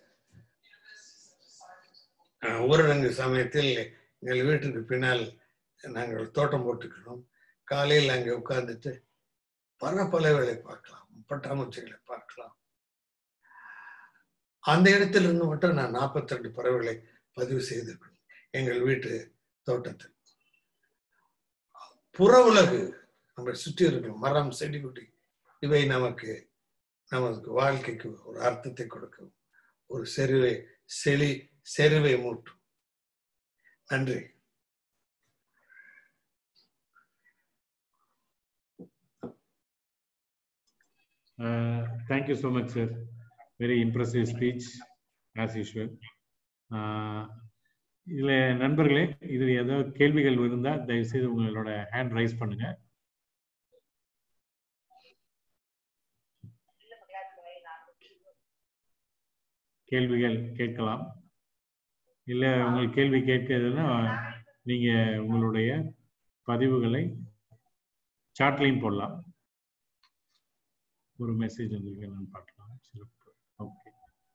S2: அஹ், ஊரடங்கு சமயத்தில் எங்கள் வீட்டுக்கு பின்னால் நாங்கள் தோட்டம் போட்டுக்கிறோம் காலையில் அங்கே உட்கார்ந்துட்டு பல பறவைகளை பார்க்கலாம் பட்டாம்பூச்சிகளை பார்க்கலாம் அந்த இடத்திலிருந்து மட்டும் நான் 42 ரெண்டு பறவைகளை பதிவு செய்திருக்கிறேன் எங்கள் வீட்டு தோட்டத்தில் புற உலகு நம்ம சுற்றி இருக்கும் மரம் செடி கொடி இவை நமக்கு நமக்கு வாழ்க்கைக்கு ஒரு அர்த்தத்தை கொடுக்கும் ஒரு செருவை செளி செருவை மூட்டும் நன்றி
S3: Uh, thank you so much, sir. Very impressive speech, as usual. Uh, இதுல நண்பர்களே இதுல ஏதாவது கேள்விகள் இருந்தா தயவு செய்து உங்களோட ஹேண்ட் ரைஸ் பண்ணுங்க கேள்விகள் கேட்கலாம் இல்ல உங்களுக்கு கேள்வி கேட்கிறதுனா நீங்க உங்களுடைய பதிவுகளை சாட்லையும் போடலாம் ஒரு மெசேஜ் வந்திருக்கு என்னன்னு பார்க்கலாம் சிறப்பு ஓகே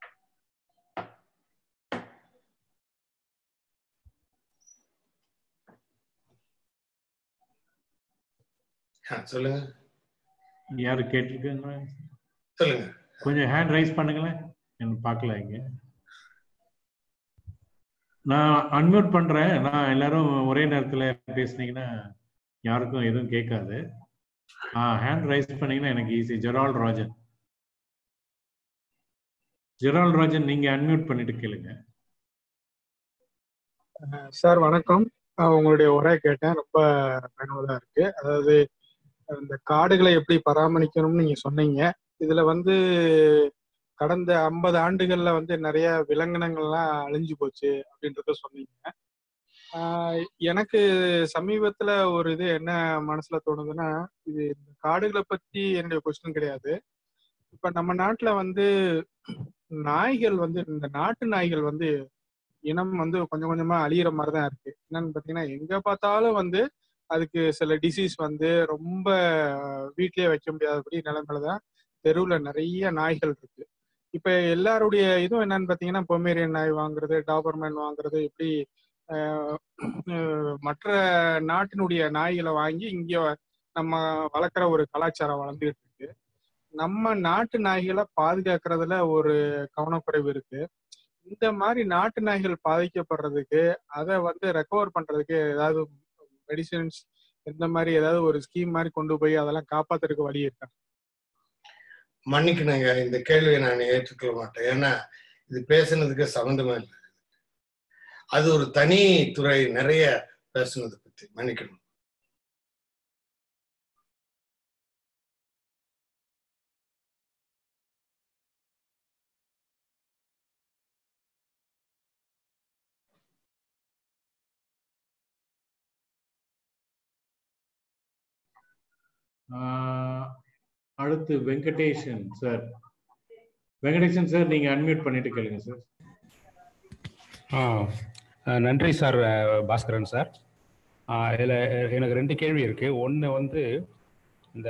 S2: ஆ, சொல்லுங்க
S3: யாரு கேட்டிருக்காங்க
S2: சொல்லுங்க
S3: கொஞ்சம் ஹேண்ட் ரைஸ் பண்ணுங்களேன் என்ன பார்க்கல இங்க நான் அன்மியூட் பண்றேன் நான் எல்லாரும் ஒரே நேரத்துல பேசுனீங்கன்னா யாருக்கும் எதுவும் கேட்காது ஹேண்ட் ரைஸ் பண்ணீங்கன்னா எனக்கு easy Gerald Rajan Gerald Rajan நீங்க அன்மியூட் பண்ணிட்டு கேளுங்க
S4: சார் வணக்கம் அஹ் உங்களுடைய உரை கேட்டேன் ரொம்ப பயனுள்ளதா இருக்கு அதாவது இந்த காடுகளை எப்படி பராமரிக்கணும்னு நீங்க சொன்னீங்க இதுல வந்து கடந்த ஐம்பது ஆண்டுகள்ல வந்து நிறைய விலங்கினங்கள்லாம் அழிஞ்சு போச்சு அப்படின்றத சொன்னீங்க ஆஹ் எனக்கு சமீபத்துல ஒரு இது என்ன மனசுல தோணுதுன்னா இது இந்த காடுகளை பத்தி என்னுடைய கொஸ்டின் கிடையாது இப்ப நம்ம நாட்டுல வந்து நாய்கள் வந்து இந்த நாட்டு நாய்கள் வந்து இனம் வந்து கொஞ்சம் கொஞ்சமா அழியிற மாதிரி தான் இருக்கு என்னன்னு பாத்தீங்கன்னா எங்க பார்த்தாலும் வந்து அதுக்கு சில டிசீஸ் வந்து ரொம்ப வீட்லயே வைக்க முடியாதபடி நிலைமையில தான் தெருவுல நிறைய நாய்கள் இருக்கு இப்ப எல்லாருடைய இதுவும் என்னன்னு பாத்தீங்கன்னா பொமேரியன் நாய் வாங்குறது டாபர்மேன் வாங்குறது இப்படி ஆஹ், ஆஹ், மற்ற நாட்டினுடைய நாய்களை வாங்கி இங்க நம்ம வளர்க்குற ஒரு கலாச்சாரம் வளர்ந்துகிட்டு இருக்கு நம்ம நாட்டு நாய்களை பாதுகாக்கிறதுல ஒரு கவனக்குறைவு இருக்கு இந்த மாதிரி நாட்டு நாய்கள் பாதிக்கப்படுறதுக்கு அதை வந்து ரெக்கவர் பண்றதுக்கு ஏதாவது மெடிசின்ஸ் இந்த மாதிரி ஏதாவது ஒரு ஸ்கீம் மாதிரி கொண்டு போய் அதெல்லாம் காப்பாத்துறதுக்கு வழி இருக்கா
S2: மன்னிக்கணுங்க இந்த கேள்வியை நான் ஏற்றுக்கொள்ள மாட்டேன் ஏன்னா இது பேசுனதுக்கு சம்மந்தமே இல்லை அது ஒரு தனி துறை நிறைய பேசுனதை பத்தி மன்னிக்கணும்
S3: ஆஹ் அடுத்து வெங்கடேஷன் சார் வெங்கடேஷன் சார் நீங்க அன்மியூட் பண்ணிட்டு கேளுங்க சார்
S5: ஆ அஹ் நன்றி சார் அஹ் பாஸ்கரன் சார் இதில் எனக்கு ரெண்டு கேள்வி இருக்கு ஒன்று வந்து இந்த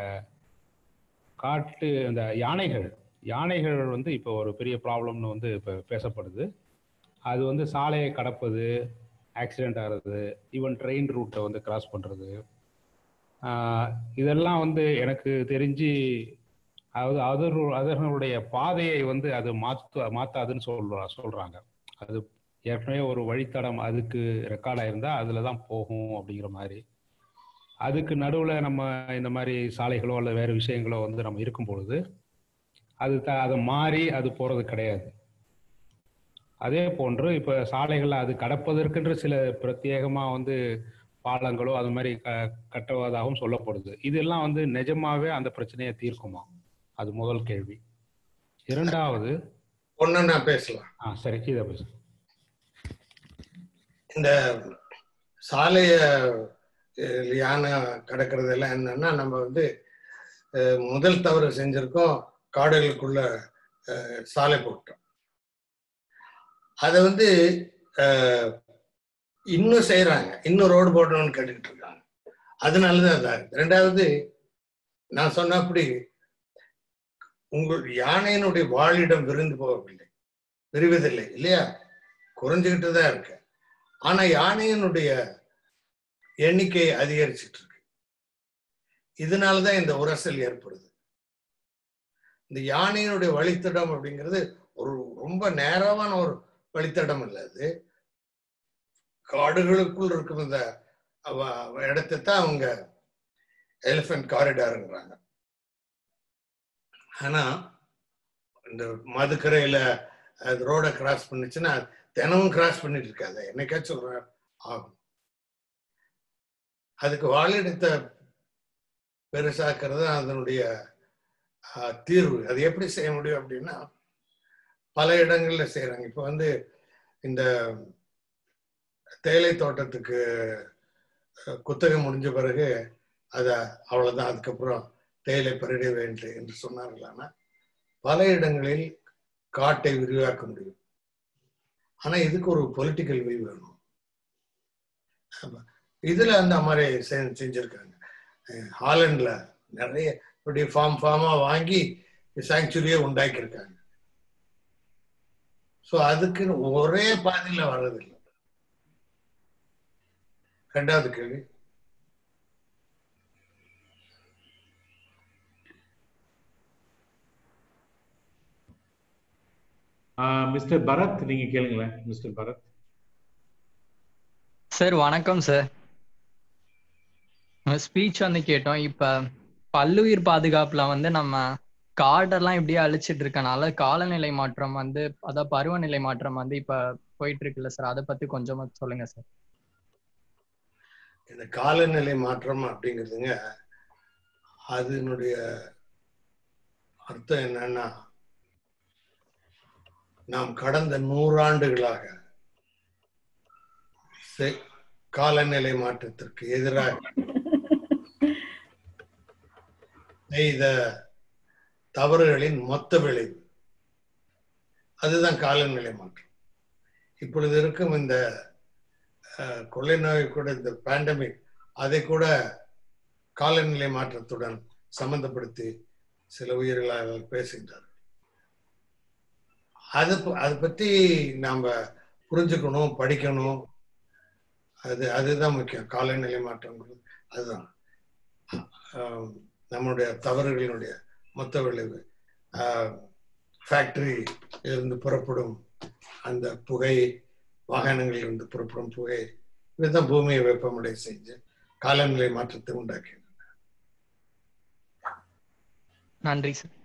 S5: காட்டு இந்த யானைகள் யானைகள் வந்து இப்போ ஒரு பெரிய ப்ராப்ளம்னு வந்து இப்போ பேசப்படுது அது வந்து சாலையை கடப்பது ஆக்சிடென்ட் ஆகிறது ஈவன் ட்ரெயின் ரூட்டை வந்து கிராஸ் பண்ணுறது இதெல்லாம் வந்து எனக்கு தெரிஞ்சு அதாவது அதர் அதர்களுடைய பாதையை வந்து அது மாற்று மாற்றாதுன்னு சொல்றா சொல்கிறாங்க அது ஏற்கனவே ஒரு வழித்தடம் அதுக்கு ரெக்கார்ட் ஆயிருந்தா அதில் தான் போகும் அப்படிங்கிற மாதிரி அதுக்கு நடுவில் நம்ம இந்த மாதிரி சாலைகளோ அல்லது வேறு விஷயங்களோ வந்து நம்ம இருக்கும் பொழுது அது த அதை மாறி அது போகிறது கிடையாது அதே போன்று இப்போ சாலைகளில் அது கடப்பதற்கென்று சில பிரத்யேகமாக வந்து பாலங்களோ அது மாதிரி க கட்டுவதாகவும் சொல்லப்படுது இதெல்லாம் வந்து நிஜமாவே அந்த பிரச்சனையை தீர்க்குமா அது முதல் கேள்வி இரண்டாவது
S2: ஒன்னு நான் பேசலாம்
S5: ஆ சரி இதை பேசு
S2: இந்த சாலைய அஹ், யானை கடக்கிறது எல்லாம் என்னன்னா நம்ம வந்து அஹ், முதல் தவறு செஞ்சிருக்கோம் காடுகளுக்குள்ள அஹ், சாலை போட்டோம் அதை வந்து அஹ், இன்னும் செய்யறாங்க இன்னும் ரோடு போடணும்னு கேட்டுக்கிட்டு இருக்காங்க அதனாலதான் அதா இருக்கு ரெண்டாவது நான் சொன்னபடி உங்கள் யானையினுடைய வாழிடம் விருந்து போகவில்லை விரிவதில்லை இல்லையா குறைஞ்சுக்கிட்டு தான் இருக்கு ஆனா யானையினுடைய எண்ணிக்கை அதிகரிச்சிட்டு இருக்கு இதனாலதான் இந்த உரசல் ஏற்படுது இந்த யானையினுடைய வழித்தடம் அப்படிங்கிறது ஒரு ரொம்ப நேரமான ஒரு வழித்தடம் இல்லை அது காடுகளுக்குள் இருக்கும் இந்த அவ- இடத்தை தான் அவங்க எலிஃபென்ட் காரிடாருங்கிறாங்க ஆனா இந்த மதுக்கரையில அது ரோட கிராஸ் பண்ணுச்சுன்னா தினமும் கிராஸ் பண்ணிட்டு இருக்காது என்னைக்காச்சும் ஒரு நாள் ஆகும் அதுக்கு வாழிடத்தை பெருசாக்குறது தான் அதனுடைய ஆஹ், தீர்வு அது எப்படி செய்ய முடியும் அப்படின்னா பல இடங்கள்ல செய்யறாங்க இப்ப வந்து இந்த தேயிலை தோட்டத்துக்கு அஹ், குத்தகை முடிஞ்ச பிறகு அத அவ்வளவுதான் அதுக்கப்புறம் தேயிலை பரிட வேண்டும் என்று சொன்னார்களானா பல இடங்களில் காட்டை விரிவாக்க முடியும் ஆனா இதுக்கு ஒரு பொலிட்டிக்கல் வில் வேணும் ஆமா. இதுல அந்த மாதிரி செ- செஞ்சிருக்காங்க அஹ் ஹாலண்ட்ல நிறைய இப்படி ஃபார்ம் ஃபார்மா வாங்கி சாங்சுரியே உண்டாக்கியிருக்காங்க ஸோ அதுக்கு ஒரே பாதையில வர்றதில்லை ரெண்டாவது கேள்வி
S3: மிஸ்டர் பரத் நீங்க கேளுங்களேன் மிஸ்டர் பரத்
S6: சார் வணக்கம் சார் ஸ்பீச் வந்து கேட்டோம் இப்ப பல்லுயிர் பாதுகாப்புல வந்து நம்ம காடெல்லாம் இப்படியே அழிச்சிட்டு இருக்கனால காலநிலை மாற்றம் வந்து அதான் பருவநிலை மாற்றம் வந்து இப்ப போயிட்டு இருக்குல்ல சார் அதை பத்தி கொஞ்சமா சொல்லுங்க சார்
S2: இந்த காலநிலை மாற்றம் அப்படிங்கிறதுங்க அதனுடைய அர்த்தம் என்னன்னா நாம் கடந்த நூறாண்டுகளாக செ- காலநிலை மாற்றத்திற்கு எதிராக செய்த தவறுகளின் மொத்த விளைவு அதுதான் காலநிலை மாற்றம் இப்பொழுது இருக்கும் இந்த அஹ், கொள்ளை நோய் கூட இந்த பேண்டமிக் அதை கூட காலநிலை மாற்றத்துடன் சம்பந்தப்படுத்தி சில உயிர்களாளர்கள் பேசுகின்றார்கள் அது ப- அதை பத்தி நாம புரிஞ்சுக்கணும் படிக்கணும் அது அதுதான் முக்கியம் காலநிலை மாற்றங்கிறது அதுதான் ஆஹ் நம்மளுடைய தவறுகளினுடைய மொத்த விளைவு ஃபேக்டரி இருந்து புறப்படும் அந்த புகை வாகனங்களில் இருந்து புறப்படும் புகை இதுதான் பூமியை வெப்பமடை செஞ்சு காலநிலை மாற்றத்தை உண்டாக்கி
S6: நன்றி சார்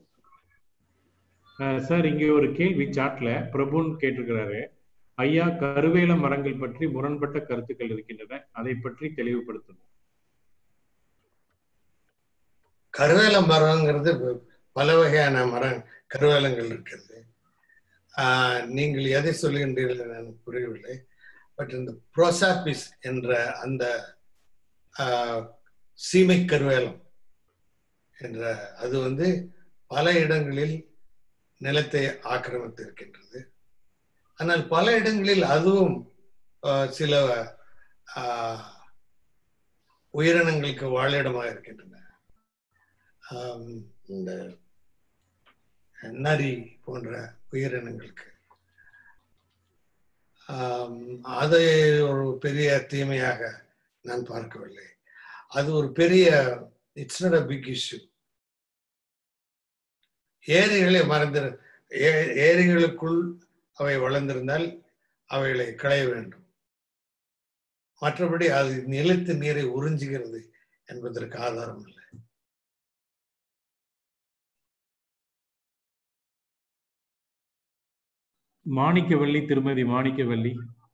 S3: சார் இங்க ஒரு கேள்வி சாட்ல பிரபுன் கேட்டிருக்கிறாரு ஐயா கருவேல மரங்கள் பற்றி முரண்பட்ட கருத்துக்கள் இருக்கின்றன அதை பற்றி தெளிவுபடுத்தணும்
S2: கருவேல மரங்கிறது பல வகையான மரம் கருவேலங்கள் இருக்கிறது ஆஹ் நீங்கள் எதை சொல்லுகின்றீர்கள் என எனக்கு புரியவில்லை பட் இந்த புரோசாபிஸ் என்ற அந்த ஆஹ், சீமை கருவேலம் என்ற அது வந்து பல இடங்களில் நிலத்தை ஆக்கிரமித்து இருக்கின்றது ஆனால் பல இடங்களில் அதுவும் ஆஹ், சில ஆஹ், உயிரினங்களுக்கு வாழிடமாக இருக்கின்றன ஆம், இந்த நரி போன்ற உயிரினங்களுக்கு ஆம், அதை ஒரு பெரிய தீமையாக நான் பார்க்கவில்லை அது ஒரு பெரிய it's not a big issue ஏரிகளை மறந்து ஏ- ஏரிகளுக்குள் அவை வளர்ந்திருந்தால் அவைகளை களைய வேண்டும் மற்றபடி அது நிலத்து நீரை உறிஞ்சுகிறது என்பதற்கு ஆதாரம் இல்லை
S3: மாணிக்கவல்லி திருமதி மாணிக்கவல்லி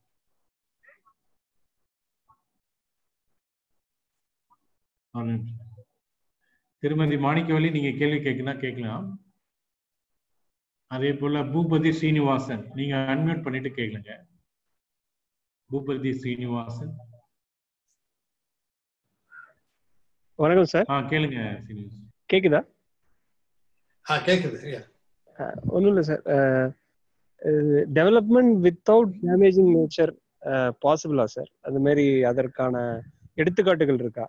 S3: ஒரு நிமிஷம். திருமதி மாணிக்கவல்லி நீங்க கேள்வி கேட்கலாம் கேட்கலாம் அதே போல பூபதி ஸ்ரீனிவாசன் நீங்க அன்மியூட் பண்ணிட்டு கேளுங்க பூபதி ஸ்ரீனிவாசன்
S7: வணக்கம் சார்
S3: ஆ கேளுங்க ஸ்ரீனிவாசன்
S7: கேக்குதா
S2: ஆ கேக்குது yeah.
S7: ஒன்றும் இல்லை sir development without damaging nature பாசிபிளா சார் அந்த மாதிரி அதற்கான எடுத்துக்காட்டுகள் இருக்கா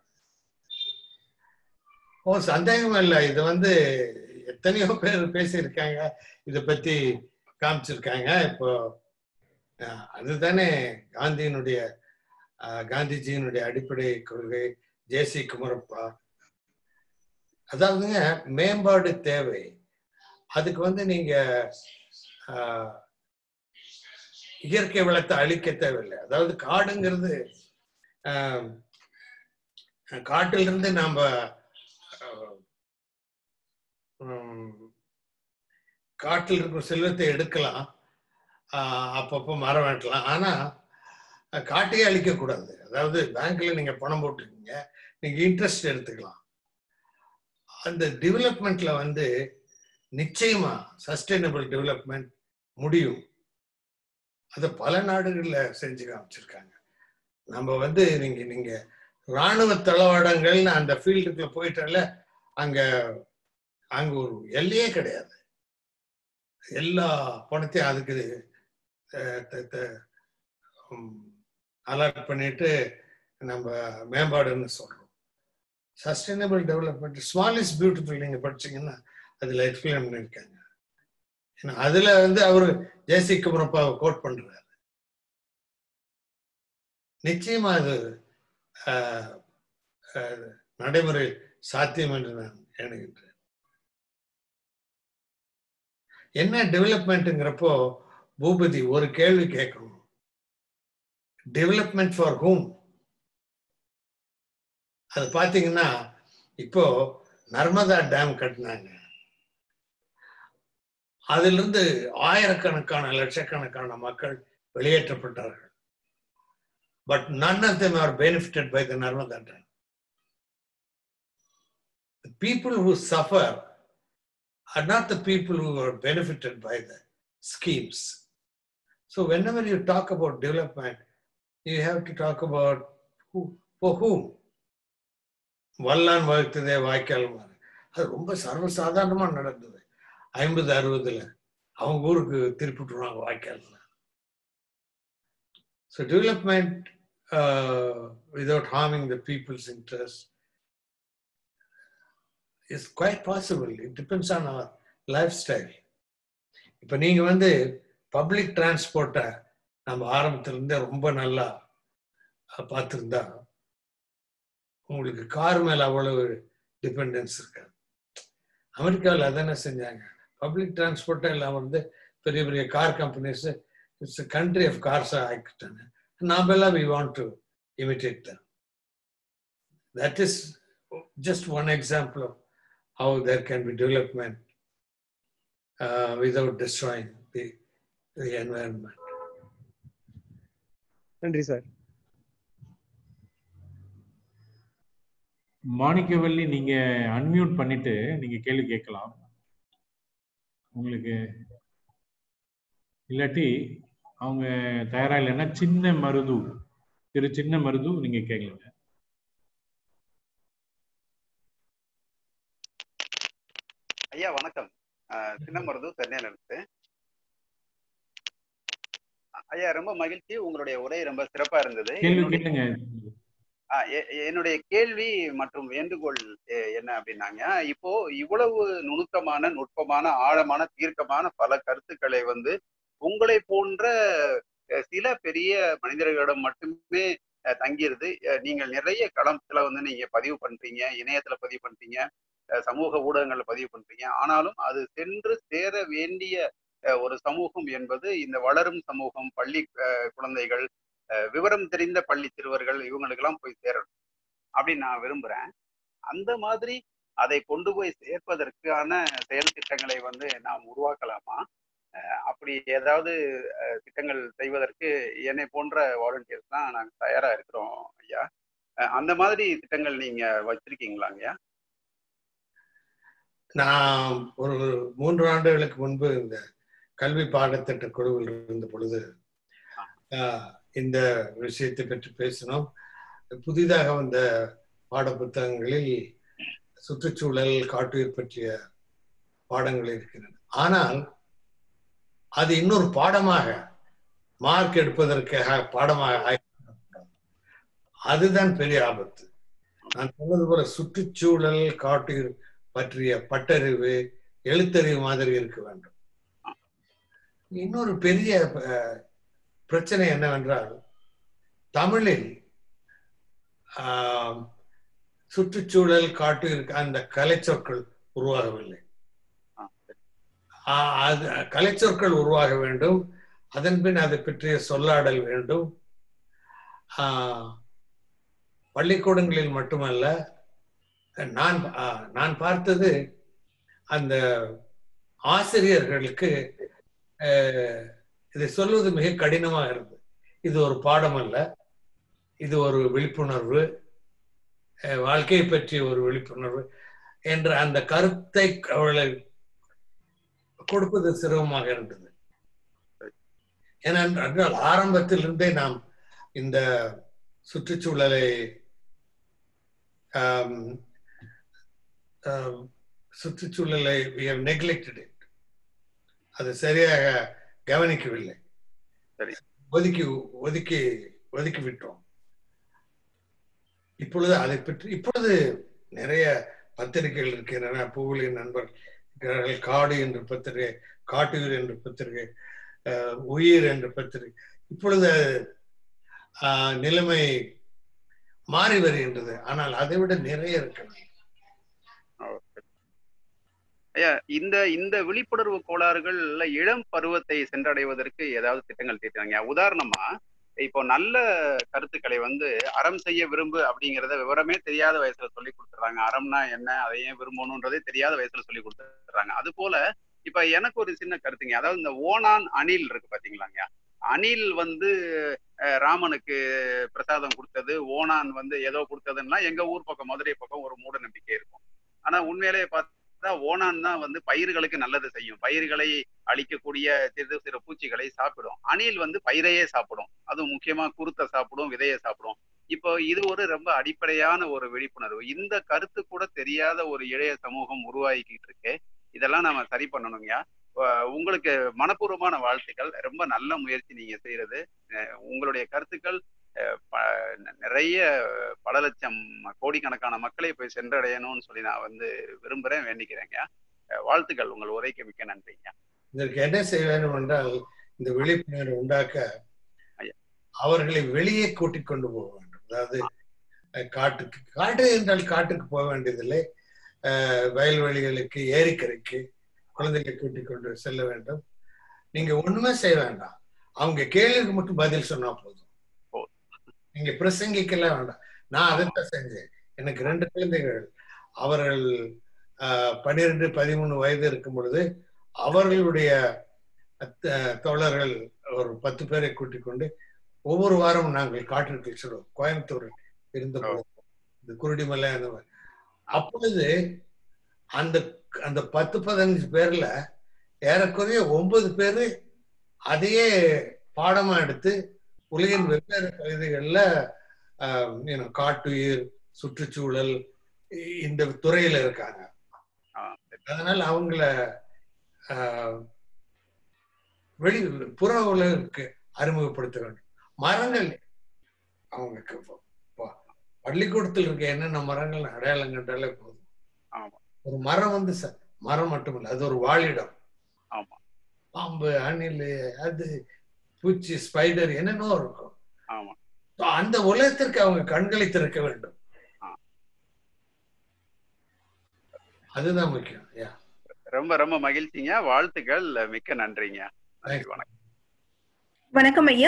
S2: ஓ சந்தேகமே இல்லை இது வந்து எத்தனையோ பேர் பேசியிருக்காங்க இதை பத்தி காமிச்சிருக்காங்க இப்போ அஹ், அதுதானே காந்தியினுடைய அஹ், காந்திஜியினுடைய அடிப்படை கொள்கை ஜேசி குமரப்பா அதாவதுங்க மேம்பாடு தேவை அதுக்கு வந்து நீங்க ஆஹ், இயற்கை வளத்தை அழிக்க தேவையில்லை அதாவது காடுங்கிறது ஆஹ், காட்டிலிருந்து நாம ஆஹ், உம், காட்டில் இருக்கிற செல்வத்தை எடுக்கலாம் ஆஹ், அப்பப்போ மரம் வெட்டலாம் ஆனா அஹ், காட்டையே அழிக்க கூடாது அதாவது பேங்க்ல நீங்க பணம் போட்டிருக்கீங்க நீங்க இன்ட்ரெஸ்ட் எடுத்துக்கலாம் அந்த டெவலப்மெண்ட்ல வந்து நிச்சயமா சஸ்டைனபிள் டெவலப்மெண்ட் முடியும் அதை பல நாடுகள்ல செஞ்சு காமிச்சிருக்காங்க நம்ம வந்து நீங்க நீங்க ராணுவ தளவாடங்கள்னு அந்த ஃபீல்டுக்குள்ள போயிட்டால அங்க அங்க ஒரு எல்லையே கிடையாது எல்லா பணத்தையும் அதுக்கு அலர்ட் பண்ணிட்டு நம்ம மேம்பாடுன்னு சொல்றோம் sustainable development small is beautiful நீங்க படிச்சீங்கன்னா அதுல எக்ஸ்பிளைன் பண்ணியிருக்காங்க ஏன்னா அதுல வந்து அவரு ஜெயசி குமரப்பாவை கோட் பண்றாரு நிச்சயமா அது ஆஹ், ஆஹ், நடைமுறை சாத்தியம் என்று நான் எண்ணுகின்றேன் என்ன டெவலப்மெண்ட்டுங்கிறப்போ பூபதி ஒரு கேள்வி கேட்கணும் டெவலப்மெண்ட் ஃபார் ஹூம் அது பாத்தீங்கன்னா இப்போ நர்மதா டேம் கட்டினாங்க அதிலிருந்து ஆயிரக்கணக்கான லட்சக்கணக்கான மக்கள் வெளியேற்றப்பட்டார்கள் but none of them are benefited by the Narmada Dam. The people who suffer are not the people who are benefited by the schemes. So whenever you talk about development, you have to talk about who, for whom. வல்லான் வகுத்ததே வாய்க்கால் மாதிரி அது ரொம்ப சர்வசாதாரணமா நடந்தது ஐம்பது அறுபதுல அவங்க ஊருக்கு திருப்பிட்டுருவாங்க வாய்க்கால்ல so development without harming the people's interest is quite possible it depends on our life style இப்போ நீங்க வந்து பப்ளிக் டிரான்ஸ்போர்ட்டை நம்ம ஆரம்பத்துல இருந்தே ரொம்ப நல்லா பார்த்துருந்தா உங்களுக்கு கார் மேல அவ்வளவு டிபெண்டன்ஸ் இருக்காது அமெரிக்காவில் அதானே செஞ்சாங்க பப்ளிக் டிரான்ஸ்போர்ட்டே இல்லாமல் வந்து பெரிய பெரிய car companies it's country of கார்ஸா ஆக்கிட்டாங்க நாமெல்லாம் we want to imitate them that is just one example of how there can be development without destroying the the environment
S7: நன்றி சார்
S3: மாணிக்கவல்லி நீங்க அன்மியூட் பண்ணிட்டு நீங்க கேள்வி கேட்கலாம் உங்களுக்கு இல்லாட்டி அவங்க தயாரா இல்லைன்னா சின்ன மருது திரு சின்ன மருது நீங்க கேட்கலாம்
S8: அஹ், சின்னமருது சென்னையில இருந்து ஐயா ரொம்ப மகிழ்ச்சி உங்களுடைய உரை ரொம்ப சிறப்பா இருந்தது
S3: கேள்வி
S8: என்னுடைய
S3: கேளுங்க
S8: ஆ, எ- என்னுடைய கேள்வி மற்றும் வேண்டுகோள் எ- என்ன அப்படின்னாங்க இப்போ இவ்வளவு நுணுக்கமான நுட்பமான ஆழமான தீர்க்கமான பல கருத்துக்களை வந்து உங்களை போன்ற அஹ், சில பெரிய மனிதர்களிடம் மட்டுமே அஹ், தங்கியிருது அஹ், நீங்கள் நிறைய களத்துல வந்து நீங்க பதிவு பண்றீங்க இணையத்துல பதிவு பண்றீங்க அஹ், சமூக ஊடகங்கள்ல பதிவு பண்றீங்க ஆனாலும் அது சென்று சேர வேண்டிய அஹ், ஒரு சமூகம் என்பது இந்த வளரும் சமூகம் பள்ளி அஹ், குழந்தைகள் அஹ், விவரம் தெரிந்த பள்ளி சிறுவர்கள் இவங்களுக்கெல்லாம் போய் சேரணும் அப்படின்னு நான் விரும்புறேன் அந்த மாதிரி அதை கொண்டு போய் சேர்ப்பதற்கான செயல் திட்டங்களை வந்து நாம் உருவாக்கலாமா அஹ் அப்படி ஏதாவது அஹ், திட்டங்கள் செய்வதற்கு என்னை போன்ற வாலண்டியர்ஸ் தான் நாங்கள் தயாரா இருக்கிறோம் ஐயா அஹ் அந்த மாதிரி திட்டங்கள் நீங்க வச்சிருக்கீங்களா ஐயா
S2: நான் ஒரு மூன்று ஆண்டுகளுக்கு முன்பு இந்த கல்வி பாடத்திட்ட குழுவில் இருந்த பொழுது ஆஹ், இந்த விஷயத்தை பற்றி பேசினோம் புதிதாக வந்த பாட புத்தகங்களில் சுற்றுச்சூழல் காட்டுயிர் பற்றிய பாடங்கள் இருக்கின்றன ஆனால் அது இன்னொரு பாடமாக மார்க் எடுப்பதற்காக பாடமாக ஆக்கிவிடக்கூடாது. அதுதான் பெரிய ஆபத்து நான் சொன்னது போல சுற்றுச்சூழல் காட்டுயிர் பற்றிய பட்டறிவு எழுத்தறிவு மாதிரி இருக்க வேண்டும் இன்னொரு பெரிய அஹ், பிரச்சனை என்னவென்றால் தமிழில் ஆஹ், சுற்றுச்சூழல் காட்டுயிர் அந்த கலைச்சொற்கள் உருவாகவில்லை ஆஹ், அது கலைச்சொற்கள் உருவாக வேண்டும் அதன் பின் அதை பற்றிய சொல்லாடல் வேண்டும் ஆஹ், பள்ளிக்கூடங்களில் மட்டுமல்ல நான் ஆஹ், நான் பார்த்தது அந்த ஆசிரியர்களுக்கு ஆஹ், இதை சொல்வது மிக கடினமாக இருந்தது இது ஒரு பாடம் அல்ல இது ஒரு விழிப்புணர்வு ஆஹ், வாழ்க்கையை பற்றிய ஒரு விழிப்புணர்வு என்ற அந்த கருத்தை அவர்கள் கொடுப்பது சிரமமாக இருந்தது ஏனென்றால் ஆரம்பத்திலிருந்தே நாம் இந்த சுற்றுச்சூழலை ஆம், ஆம், சுற்றுச்சூழலை நெக்லெக்டட் அது சரியாக கவனிக்கவில்லை
S8: சரி.
S2: ஒதுக்கி ஒதுக்கி ஒதுக்கி விட்டோம் இப்பொழுது அதை பற்றி இப்பொழுது நிறைய பத்திரிகைகள் இருக்கின்றன பூவுலின் நண்பர் இருக்கிறார்கள் காடு என்ற பத்திரிகை காட்டுயிர் என்ற பத்திரிகை அஹ், உயிர் என்ற பத்திரிகை இப்பொழுது ஆஹ், நிலைமை மாறி வருகின்றது ஆனால் அதை விட நிறைய இருக்கிறது
S8: ஐயா இந்த இந்த விழிப்புணர்வு கோளாறுகள் இளம் பருவத்தை சென்றடைவதற்கு ஏதாவது திட்டங்கள் தீட்டுறாங்க உதாரணமா இப்போ நல்ல கருத்துக்களை வந்து அறம் செய்ய விரும்பு அப்படிங்கிறத விவரமே தெரியாத வயசுல சொல்லி கொடுத்துறாங்க அறம்னா என்ன அதை ஏன் விரும்பணுன்றதே தெரியாத வயசுல சொல்லி கொடுத்துறாங்க அது போல இப்ப எனக்கு ஒரு சின்ன கருத்துங்க அதாவது இந்த ஓனான் அணில் இருக்கு பாத்தீங்களாங்க அணில் வந்து அஹ், ராமனுக்கு பிரசாதம் கொடுத்தது ஓனான் வந்து ஏதோ கொடுத்ததுன்னா எங்க ஊர் பக்கம் மதுரை பக்கம் ஒரு மூட நம்பிக்கை இருக்கும் ஆனா உண்மையிலேயே பார்த்தா ஓனான் தான் வந்து பயிர்களுக்கு நல்லது செய்யும் பயிர்களை அழிக்கக்கூடிய சிறு சிறு பூச்சிகளை சாப்பிடும் அணில் வந்து பயிரையே சாப்பிடும் அதுவும் முக்கியமா குருத்தை சாப்பிடும் விதையை சாப்பிடும் இப்போ இது ஒரு ரொம்ப அடிப்படையான ஒரு விழிப்புணர்வு இந்த கருத்து கூட தெரியாத ஒரு இளைய சமூகம் உருவாகிக்கிட்டு இருக்கு இதெல்லாம் நாம சரி பண்ணணுங்கய்யா அஹ் உங்களுக்கு மனப்பூர்வமான வாழ்த்துக்கள் ரொம்ப நல்ல முயற்சி நீங்க செய்யறது அஹ் உங்களுடைய கருத்துக்கள் அஹ் ப- நிறைய பல லட்சம் கோடிக்கணக்கான மக்களை போய் சென்றடையணும்னு சொல்லி நான் வந்து விரும்புறேன் வேண்டிக்கிறேங்க அஹ் வாழ்த்துக்கள் உங்கள் உரைக்கு மிக்க நன்றிங்க
S2: இதற்கு என்ன செய்ய வேண்டும் என்றால் இந்த விழிப்புணர்வு உண்டாக்க
S8: ஐயா.
S2: அவர்களை வெளியே கூட்டிக் கொண்டு போக வேண்டும் அதாவது அஹ், காட்டுக்கு காட்டு என்றால் காட்டுக்கு போக வேண்டியதில்லை அஹ், வயல்வெளிகளுக்கு ஏரிக்கரைக்கு குழந்தைகளை கூட்டிக் கொண்டு செல்ல வேண்டும் நீங்க ஒண்ணுமே செய்ய வேண்டாம் அவங்க கேள்விக்கு மட்டும் பதில் சொன்னா போதும்
S8: ஓ.
S2: நீங்க பிரசங்கிக்கெல்லாம் வேண்டாம் நான் அதைத்தான் செஞ்சேன் எனக்கு ரெண்டு குழந்தைகள் அவர்கள் ஆஹ், பன்னிரெண்டு பதிமூணு வயது இருக்கும் பொழுது அவர்களுடைய அஹ், தோழர்கள் ஒரு பத்து பேரை கூட்டிக் கொண்டு ஒவ்வொரு வாரமும் நாங்கள் காட்டிற்கு செல்வோம் கோயம்புத்தூர் இருந்த பொழுது இந்த குருடிமலை அந்த மாதிரி அப்பொழுது அந்த அந்த பத்து பதினஞ்சு பேர்ல ஏறக்குறைய ஒன்பது பேரு அதையே பாடமா எடுத்து உலகின் வெவ்வேறு பகுதிகளில் காட்டுயிர் சுற்றுச்சூழல் இ- இந்த துறையில இருக்காங்க
S8: ஆ, சரி.
S2: அதனால அவங்கள ஆஹ், வெளி புற உலகுக்கு அறிமுகப்படுத்த வேண்டும் மரங்கள் அவங்களுக்கு இப்போ- இப்போ பள்ளிக்கூடத்தில் இருக்க என்னென்ன மரங்கள் அடையாளம் கண்டாலே போதும்
S8: ஆமா
S2: ஒரு மரம் வந்து ச- மரம் மட்டும் இல்லை அது ஒரு வாழிடம்
S8: ஆமா
S2: பாம்பு அணில் அது பூச்சி ஸ்பைடர் என்னென்னோ இருக்கும்
S8: ஆமா
S2: So, அந்த உலகத்திற்கு அவங்க கண்களை திறக்க வேண்டும்
S8: ஆ.
S2: அதுதான் முக்கியம் யா
S8: ரொம்ப ரொம்ப மகிழ்ச்சிங்க வாழ்த்துக்கள் மிக்க நன்றிங்க நன்றி வணக்கம்
S9: வணக்கம் ஐயா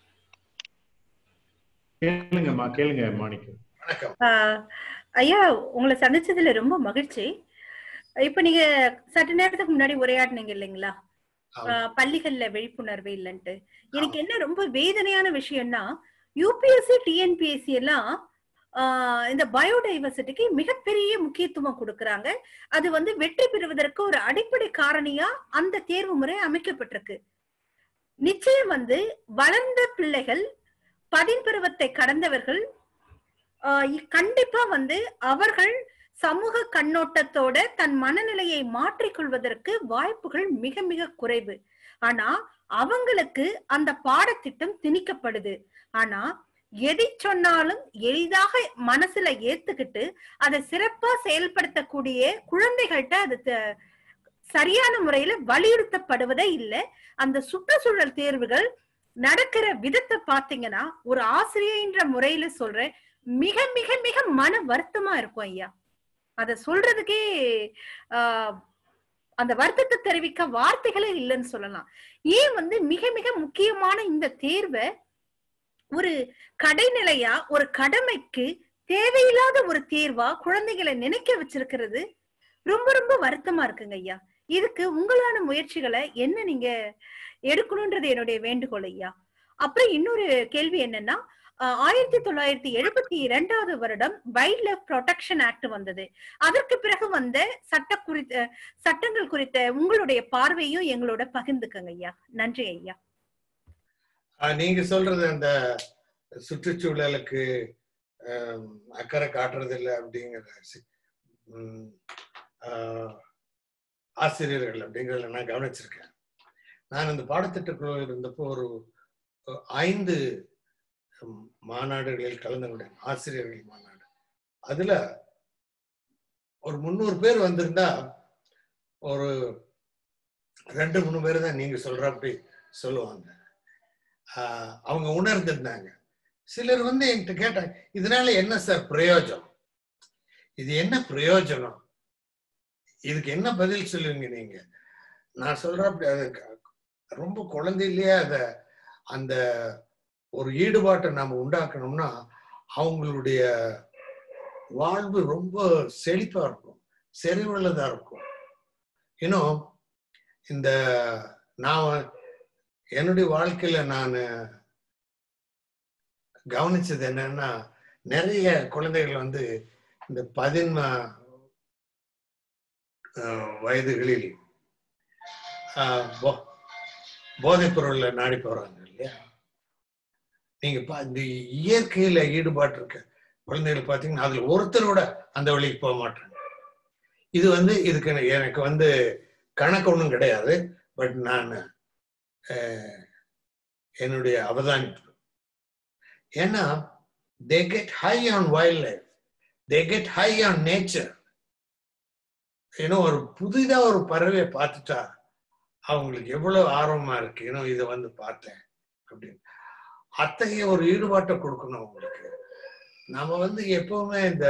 S3: கேளுங்கம்மா கேளுங்க மாணிக்கம்
S2: வணக்கம்
S9: ஆஹ் ஐயா உங்களை சந்திச்சதுல ரொம்ப மகிழ்ச்சி இப்ப நீங்க சற்று நேரத்துக்கு முன்னாடி உரையாடினீங்க இல்லைங்களா
S2: ஆமா.
S9: ஆஹ் பள்ளிகள்ல விழிப்புணர்வு இல்லைன்ட்டு எனக்கு என்ன ரொம்ப வேதனையான விஷயம்னா யூபிஎஸ்சி டிஎன்பிஎஸ்சி எல்லாம் ஆஹ் இந்த பயோடைவர்சிட்டிக்கு மிகப்பெரிய முக்கியத்துவம் கொடுக்கறாங்க அது வந்து வெற்றி பெறுவதற்கு ஒரு அடிப்படை காரணியா அந்த தேர்வு முறை அமைக்கப்பட்டிருக்கு நிச்சயம் வந்து வளர்ந்த பிள்ளைகள் பதின் பருவத்தை கடந்தவர்கள் ஆஹ் இ- கண்டிப்பா வந்து அவர்கள் சமூக கண்ணோட்டத்தோட தன் மனநிலையை மாற்றிக்கொள்வதற்கு வாய்ப்புகள் மிக மிக குறைவு ஆனா அவங்களுக்கு அந்த பாடத்திட்டம் திணிக்கப்படுது ஆனா எதை சொன்னாலும் எளிதாக மனசுல ஏத்துக்கிட்டு அதை சிறப்பா செயல்படுத்தக்கூடிய குழந்தைகள்கிட்ட அது த- சரியான முறையில வலியுறுத்தப்படுவதே இல்லை அந்த சுற்றுச்சூழல் தேர்வுகள் நடக்கிற விதத்தை பாத்தீங்கன்னா ஒரு ஆசிரியன்ற முறையில சொல்றேன் மிக மிக மிக மன வருத்தமா இருக்கும் ஐயா அத சொல்றதுக்கே ஆஹ் அந்த வருத்தத்தை தெரிவிக்க வார்த்தைகளே இல்லைன்னு சொல்லலாம் ஏன் வந்து மிக மிக முக்கியமான இந்த தேர்வை ஒரு கடைநிலையா ஒரு கடமைக்கு தேவையில்லாத ஒரு தேர்வா குழந்தைகளை நினைக்க வச்சிருக்கிறது ரொம்ப ரொம்ப வருத்தமா இருக்குங்க ஐயா இதுக்கு உங்களான முயற்சிகளை என்ன நீங்க எடுக்கணும்ன்றது என்னுடைய வேண்டுகோள் ஐயா அப்புறம் இன்னொரு கேள்வி என்னன்னா ஆஹ் ஆயிரத்தி தொள்ளாயிரத்தி எழுபத்தி இரண்டாவது வருடம் வைல்ட் லைஃப் ப்ரொடெக்ஷன் ஆக்ட் வந்தது அதற்கு பிறகு வந்த சட்ட குறித்த சட்டங்கள் குறித்த உங்களுடைய பார்வையும் எங்களோட பகிர்ந்துக்கங்க ஐயா நன்றி ஐயா
S2: ஆஹ் நீங்க சொல்றது அந்த சுற்றுச்சூழலுக்கு ஆம், அக்கறை காட்டுறது இல்லை அப்படிங்கிற சி- ம், ஆஹ், ஆசிரியர்கள் அப்படிங்கிறத நான் கவனிச்சிருக்கேன் நான் இந்த பாடத்திட்டக்குழு இருந்தப்போ ஒரு ஒரு ஐந்து ம், மாநாடுகளில் கலந்து கொண்டேன் ஆசிரியர்கள் மாநாடு அதுல ஒரு முந்நூறு பேர் வந்திருந்தா ஒரு ரெண்டு மூணு பேர் தான் நீங்க சொல்ற அப்படி சொல்லுவாங்க ஆஹ் அவங்க உணர்ந்திருந்தாங்க சிலர் வந்து என்கிட்ட கேட்டாங்க இதனால என்ன சார் பிரயோஜனம் இது என்ன பிரயோஜனம் இதுக்கு என்ன பதில் சொல்லுவீங்க நீங்க நான் சொல்றேன் அப்படி அது க- ரொம்ப குழந்தையிலேயே அத அந்த ஒரு ஈடுபாட்டை நாம உண்டாக்கணும்னா அவங்களுடைய வாழ்வு ரொம்ப செழிப்பா இருக்கும் செறிவுள்ளதா இருக்கும் இன்னும் இந்த நான் என்னுடைய வாழ்க்கையில நான் கவனிச்சது என்னன்னா நிறைய குழந்தைகள் வந்து இந்த பதின்ம அஹ், வயதுகளில் ஆஹ், போ- போதைப் பொருள்ல நாடி போறாங்க இல்லையா நீங்க பா- இந்த இயற்கையில ஈடுபாட்டு இருக்க குழந்தைகள் பாத்தீங்கன்னா அதுல ஒருத்தரோட அந்த வழிக்கு போக மாட்டாங்க இது வந்து இதுக்கு எனக்கு- எனக்கு வந்து கணக்கு ஒன்றும் கிடையாது பட் நான் அஹ், என்னுடைய அவதானிப்பு ஏன்னா they get high on wild life they get high on nature ஏன்னா ஒரு புதிதா ஒரு பறவையை பார்த்துட்டா அவங்களுக்கு எவ்வளவு ஆர்வமா இருக்கு ஏன்னா இதை வந்து பார்த்தேன் அப்படின்னு அத்தகைய ஒரு ஈடுபாட்டை கொடுக்கணும் அவங்களுக்கு நாம வந்து எப்பவுமே இந்த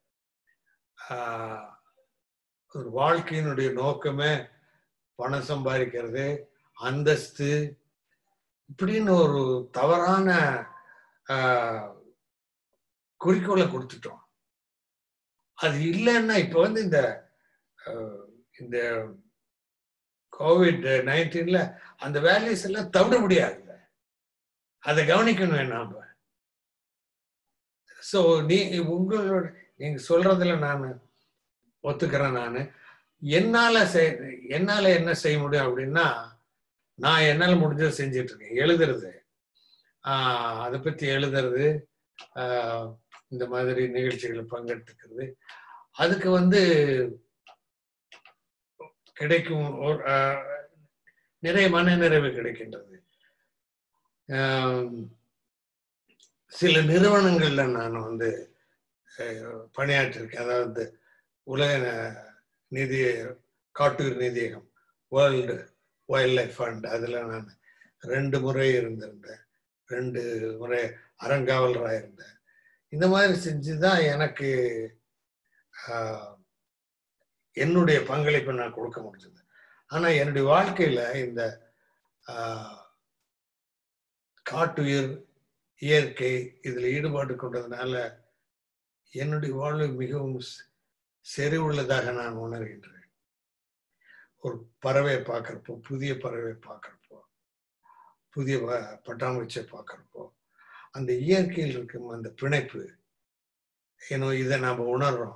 S2: ஆஹ், ஒரு வாழ்க்கையினுடைய நோக்கமே பணம் சம்பாதிக்கிறது அந்தஸ்து இப்படின்னு ஒரு தவறான ஆஹ், குறிக்கோளை கொடுத்துட்டோம் அது இல்லைன்னா இப்ப வந்து இந்த ஆஹ், இந்த கோவிட் நைன்டீன்ல அந்த வேல்யூஸ் எல்லாம் தவிர முடியாது அதை கவனிக்கணும் நாம ஸோ நீ உங்களோட நீங்க சொல்றதுல நான் ஒத்துக்கிறேன் நான் என்னால செய் என்னால என்ன செய்ய முடியும் அப்படின்னா நான் என்னால முடிஞ்சதை செஞ்சுட்டு இருக்கேன் எழுதுறது ஆஹ் அதை பத்தி எழுதுறது ஆஹ் இந்த மாதிரி நிகழ்ச்சிகளை பங்கெடுத்துக்கிறது அதுக்கு வந்து கிடைக்கும் ஒரு ஆஹ், நிறைய மன நிறைவு கிடைக்கின்றது ஆம், சில நிறுவனங்கள்ல நான் வந்து அஹ், பணியாற்றிருக்கேன் அதாவது உலக ந- நிதி காட்டூர் நிதியகம் வேர்ல்டு வைல்ட் லைஃப் ஃபண்ட் அதில் நான் ரெண்டு முறை இருந்திருந்தேன் ரெண்டு முறை அறங்காவலராக இருந்தேன் இந்த மாதிரி செஞ்சு தான் எனக்கு ஆஹ், என்னுடைய பங்களிப்பை நான் கொடுக்க முடிஞ்சது ஆனால் என்னுடைய வாழ்க்கையில் இந்த ஆஹ், காட்டுயிர் இயற்கை இதில் ஈடுபாடு கொண்டதுனால என்னுடைய வாழ்வு மிகவும் செ- செறிவுள்ளதாக நான் உணர்கின்றேன் ஒரு பறவையை பார்க்கறப்போ புதிய பறவையை பார்க்கறப்போ புதிய ப- பட்டாம்பூச்சியை பார்க்கறப்போ அந்த இயற்கையில் இருக்கும் அந்த பிணைப்பு ஏன்னோ இதை நாம் உணர்றோம்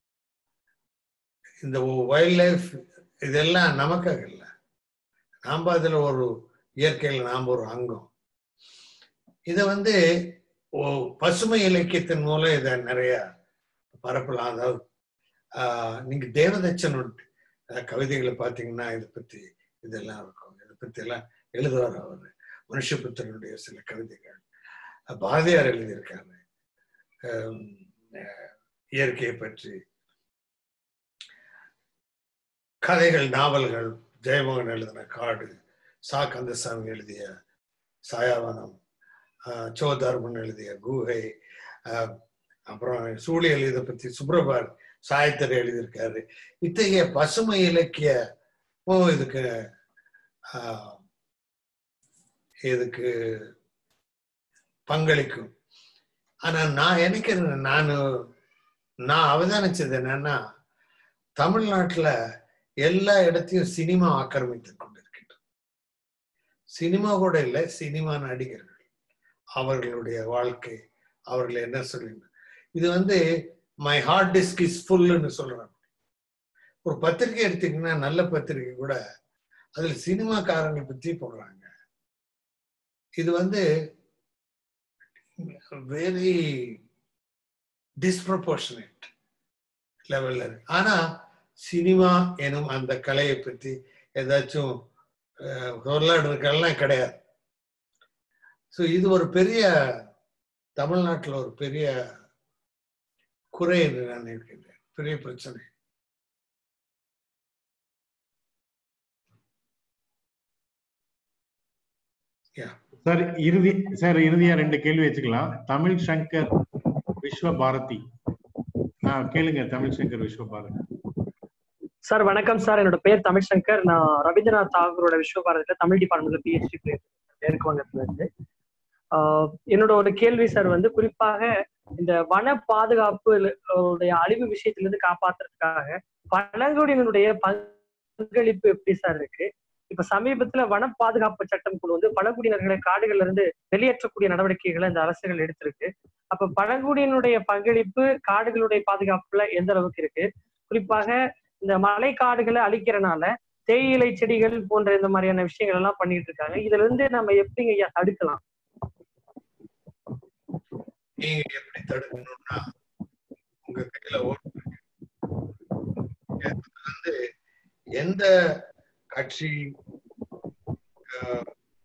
S2: இந்த வைல்ட் லைஃப் இதெல்லாம் நமக்காக இல்லை நாம் அதில் ஒரு இயற்கையில் நாம் ஒரு அங்கம் இதை வந்து ஓ- பசுமை இலக்கியத்தின் மூலம் இதை நிறைய பரப்பலாம் அதாவது ஆஹ், நீங்க தேவதச்சன் உண்டு. அஹ், கவிதைகளை பார்த்தீங்கன்னா இதை பத்தி இதெல்லாம் இருக்கும் இதை பத்தி எல்லாம் எழுதுவார் அவர் மனுஷபுத்திரனுடைய சில கவிதைகள் அஹ், பாரதியார் எழுதியிருக்காரு ஆம், அஹ், இயற்கையை பற்றி கதைகள் நாவல்கள் ஜெயமோகன் எழுதின காடு சா கந்தசாமி எழுதிய சாயாவனம் ஆஹ் சோ தர்மன் எழுதிய குகை ஆஹ் அப்புறம் சூழியல் இதை பத்தி சுப்ரபார் சாயத்தர் எழுதியிருக்காரு இத்தகைய பசுமை இலக்கிய ஓ இதுக்கு ஆஹ் இதுக்கு பங்களிக்கும் ஆனா நான் நினைக்கிறேன் நான் நான் அவதானிச்சது என்னன்னா தமிழ்நாட்டுல எல்லா இடத்தையும் சினிமா ஆக்கிரமித்துக் கொண்டிருக்கின்றது சினிமா கூட இல்லை சினிமா நடிகர்கள் அவர்களுடைய வாழ்க்கை அவர்கள் என்ன சொல்லுங்க இது வந்து மை ஹார்ட் டிஸ்க் இஸ் ஃபுல்லுன்னு சொல்றாங்க ஒரு பத்திரிகை எடுத்தீங்கன்னா நல்ல பத்திரிகை கூட அதுல சினிமாக்காரங்களை பத்தி போடுறாங்க இது வந்து வெரி டிஸ்ப்ரப்போர்ஷனேட் லெவல்ல இருக்கு ஆனா சினிமா எனும் அந்த கலையை பற்றி ஏதாச்சும் அஹ், வரலாறுகள்லாம் கிடையாது ஸோ இது ஒரு பெரிய தமிழ்நாட்டில் ஒரு பெரிய குறை என்று நான் நினைக்கின்றேன் பெரிய பிரச்சனை
S3: சார் இறுதி சார் இறுதியா ரெண்டு கேள்வி வச்சுக்கலாம் தமிழ் சங்கர் விஸ்வ பாரதி ஆ, கேளுங்க தமிழ் சங்கர் விஸ்வ பாரதி
S10: சார் வணக்கம் சார் என்னோட பேர் தமிழ்சங்கர் நான் ரவீந்திரநாத் தாகூரோட விஸ்வபாரதியில தமிழ் டிபார்ட்மெண்ட்ல பிஹெச்டி மேற்கு வங்கத்துல இருந்து ஆஹ் என்னோட ஒரு கேள்வி சார் வந்து குறிப்பாக இந்த வன பாதுகாப்பு உடைய அழிவு விஷயத்துல இருந்து காப்பாத்துறதுக்காக பழங்குடியினுடைய பங்களிப்பு எப்படி சார் இருக்கு இப்ப சமீபத்துல வன பாதுகாப்பு சட்டம் குழு வந்து பழங்குடியினர்களை காடுகள்ல இருந்து வெளியேற்றக்கூடிய நடவடிக்கைகளை இந்த அரசுகள் எடுத்திருக்கு அப்ப பழங்குடியினுடைய பங்களிப்பு காடுகளுடைய பாதுகாப்புல எந்த அளவுக்கு இருக்கு குறிப்பாக இந்த மலை காடுகளை அழிக்கிறனால தேயிலை செடிகள் போன்ற இந்த மாதிரியான விஷயங்கள் எல்லாம் பண்ணிட்டு இருக்காங்க இதுல இருந்து நம்ம எப்படிங்க ஐயா தடுக்கலாம்
S2: நீங்க எப்படி தடுக்கணும்னா உங்க கையில ஓட்டு இருக்கு. அது வந்து எந்த கட்சி ஆஹ்,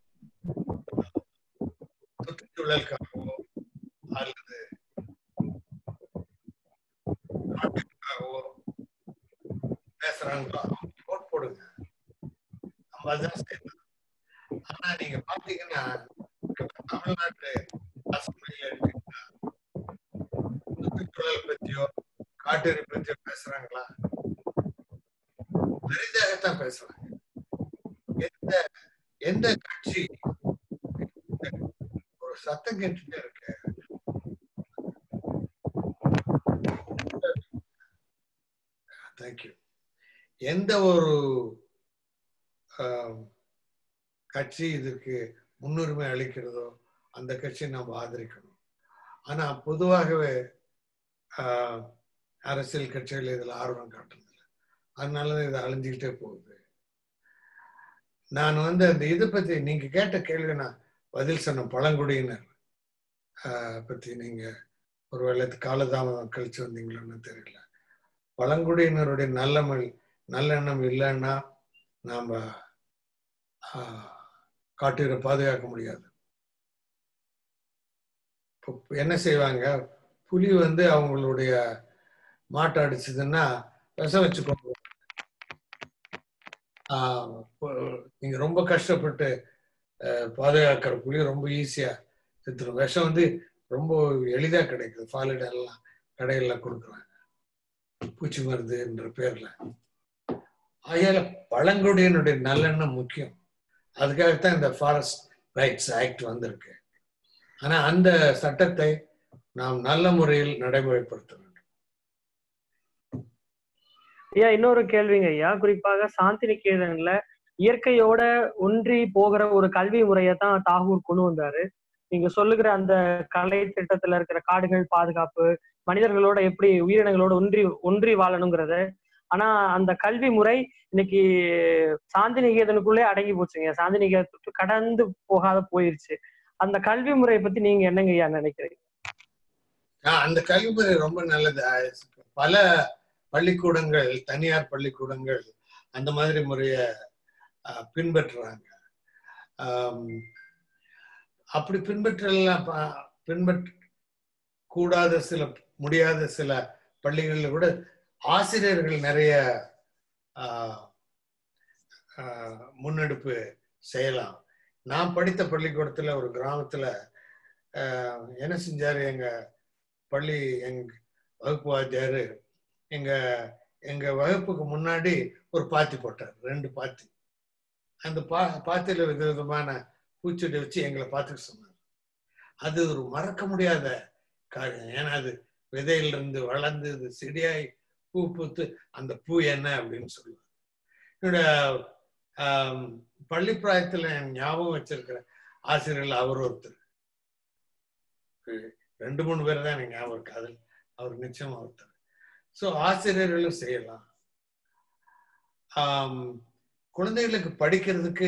S2: சுற்றுச்சூழலுக்காகவோ அல்லது நாட்டுக்காகவோ பேசுறாங்களோ அவங்க ஓட் போடுங்க நம்ம அதான் செய்யணும் ஆனா நீங்க பாத்தீங்கன்னா இப்ப தமிழ்நாட்டு அசம்பிளியில எடுத்தீங்கன்னா சுற்றுச்சூழல் பத்தியோ காட்டேரி பத்தியோ பேசுறாங்களா பெரிதாகத்தான் பேசுறாங்க எந்த எந்த கட்சி ஒரு சத்தம் கேட்டுட்டே இருக்கு தேங்க்யூ எந்த ஒரு ஆம், கட்சி இதுக்கு முன்னுரிமை அளிக்கிறதோ அந்த கட்சியை நாம் ஆதரிக்கணும் ஆனா பொதுவாகவே ஆஹ், அரசியல் கட்சிகள் இதில் ஆர்வம் காட்டுறதில்லை அதனால தான் இது அழிஞ்சுக்கிட்டே போகுது நான் வந்து அந்த இதை பத்தி நீங்க கேட்ட கேள்வி நான் பதில் சொன்ன பழங்குடியினர் ஆஹ், பத்தி நீங்க ஒருவேளை காலதாமதம் கழிச்சு வந்தீங்களோன்னு தெரியல பழங்குடியினருடைய நல்ல மொழி நல்லெண்ணம் இல்லைன்னா நாம் காட்டுயிரை பாதுகாக்க முடியாது இப்போ என்ன செய்வாங்க புலி வந்து அவங்களுடைய மாட்டை அடிச்சதுன்னா விஷம் வச்சு கொண்டு நீங்க ரொம்ப கஷ்டப்பட்டு பாதுகாக்கிற புளி ரொம்ப ஈஸியா செத்துரும் விஷம் வந்து ரொம்ப எளிதா கிடைக்குது ஃபாலிட் எல்லாம் கடையில கொடுக்குறாங்க பூச்சி மருந்துன்ற பேர்ல ஆகையால பழங்குடியினுடைய நல்லெண்ணம் முக்கியம் அதுக்காகத்தான் இந்த ஃபாரஸ்ட் ரைட்ஸ் ஆக்ட் வந்திருக்கு ஆனா அந்த சட்டத்தை நாம் நல்ல முறையில் நடைமுறைப்படுத்த வேண்டும்
S10: ஐயா இன்னொரு கேள்விங்க ஐயா குறிப்பாக சாந்தி நிகேதன்ல இயற்கையோட ஒன்றி போகிற ஒரு கல்வி முறையை தான் தாகூர் கொண்டு வந்தாரு நீங்க சொல்லுகிற அந்த கலை திட்டத்துல இருக்கிற காடுகள் பாதுகாப்பு மனிதர்களோட எப்படி உயிரினங்களோட ஒன்றி ஒன்றி வாழணுங்கிறத ஆனா அந்த கல்வி முறை இன்னைக்கு சாந்தி நிகேதனுக்குள்ளே அடங்கி போச்சுங்க சாந்தி நிகேதனுக்கு கடந்து போகாத போயிருச்சு அந்த கல்வி முறையை பத்தி நீங்க என்னங்க ஐயா நினைக்கிறீங்க
S2: அந்த கல்வி முறை ரொம்ப நல்லது பல பள்ளிக்கூடங்கள் தனியார் பள்ளிக்கூடங்கள் அந்த மாதிரி முறைய பின்பற்றுறாங்க அப்படி பின்பற்றலாம் பின்பற்ற கூடாத சில முடியாத சில பள்ளிகளில் கூட ஆசிரியர்கள் நிறைய முன்னெடுப்பு செய்யலாம் நான் படித்த பள்ளிக்கூடத்துல ஒரு கிராமத்துல என்ன செஞ்சாரு எங்க பள்ளி எங்க வகுப்பு வாத்தியாரு எங்க எங்க வகுப்புக்கு முன்னாடி ஒரு பாத்தி போட்டார் ரெண்டு பாத்தி அந்த பா பாத்தியில விதவிதமான பூச்செடி வச்சு எங்களை பார்த்துக்க சொன்னார் அது ஒரு மறக்க முடியாத காரியம் ஏன்னா அது விதையிலிருந்து வளர்ந்து இது செடியாய் பூ பூத்து அந்த பூ என்ன அப்படின்னு சொல்லுவார் என்னோட பள்ளி பிராயத்துல ஞாபகம் வச்சிருக்கிற ஆசிரியர்கள் அவர் ஒருத்தர் ரெண்டு மூணு பேர் தான் எனக்கு ஞாபகம் இருக்கு அதில் அவர் நிச்சயமா ஒருத்தர் ஸோ ஆசிரியர்களும் செய்யலாம் குழந்தைகளுக்கு படிக்கிறதுக்கு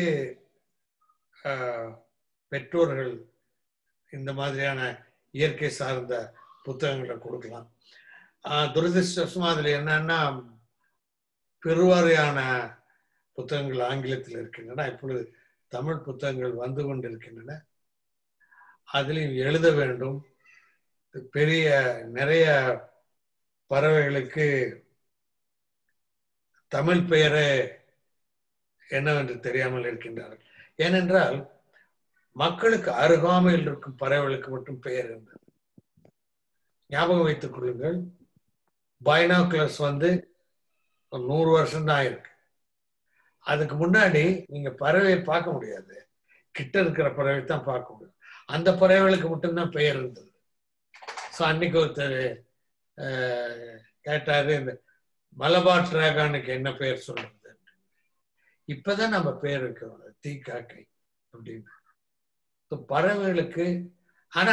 S2: பெற்றோர்கள் இந்த மாதிரியான இயற்கை சார்ந்த புத்தகங்களை கொடுக்கலாம் துரதிருஷ்டமா அதுல என்னன்னா பெருவாரியான புத்தகங்கள் ஆங்கிலத்தில் இருக்கின்றன இப்பொழுது தமிழ் புத்தகங்கள் வந்து கொண்டிருக்கின்றன அதிலையும் எழுத வேண்டும் பெரிய நிறைய பறவைகளுக்கு தமிழ் பெயரே என்னவென்று தெரியாமல் இருக்கின்றார்கள் ஏனென்றால் மக்களுக்கு அருகாமையில் இருக்கும் பறவைகளுக்கு மட்டும் பெயர் இருந்தது ஞாபகம் வைத்துக் கொள்ளுங்கள் பைனாகுலர்ஸ் வந்து நூறு வருஷம் தான் இருக்கு அதுக்கு முன்னாடி நீங்க பறவையை பார்க்க முடியாது கிட்ட இருக்கிற பறவை தான் பார்க்க முடியும் அந்த பறவைகளுக்கு மட்டும்தான் பெயர் இருந்தது ஸோ அன்னைக்கு ஒருத்தர் கேட்டாரு இந்த மலபார் டிராகானுக்கு என்ன பெயர் சொல்றது இப்பதான் நம்ம பேர் இருக்கிறோம் தீக்காக்கை அப்படின்னு பறவைகளுக்கு ஆனா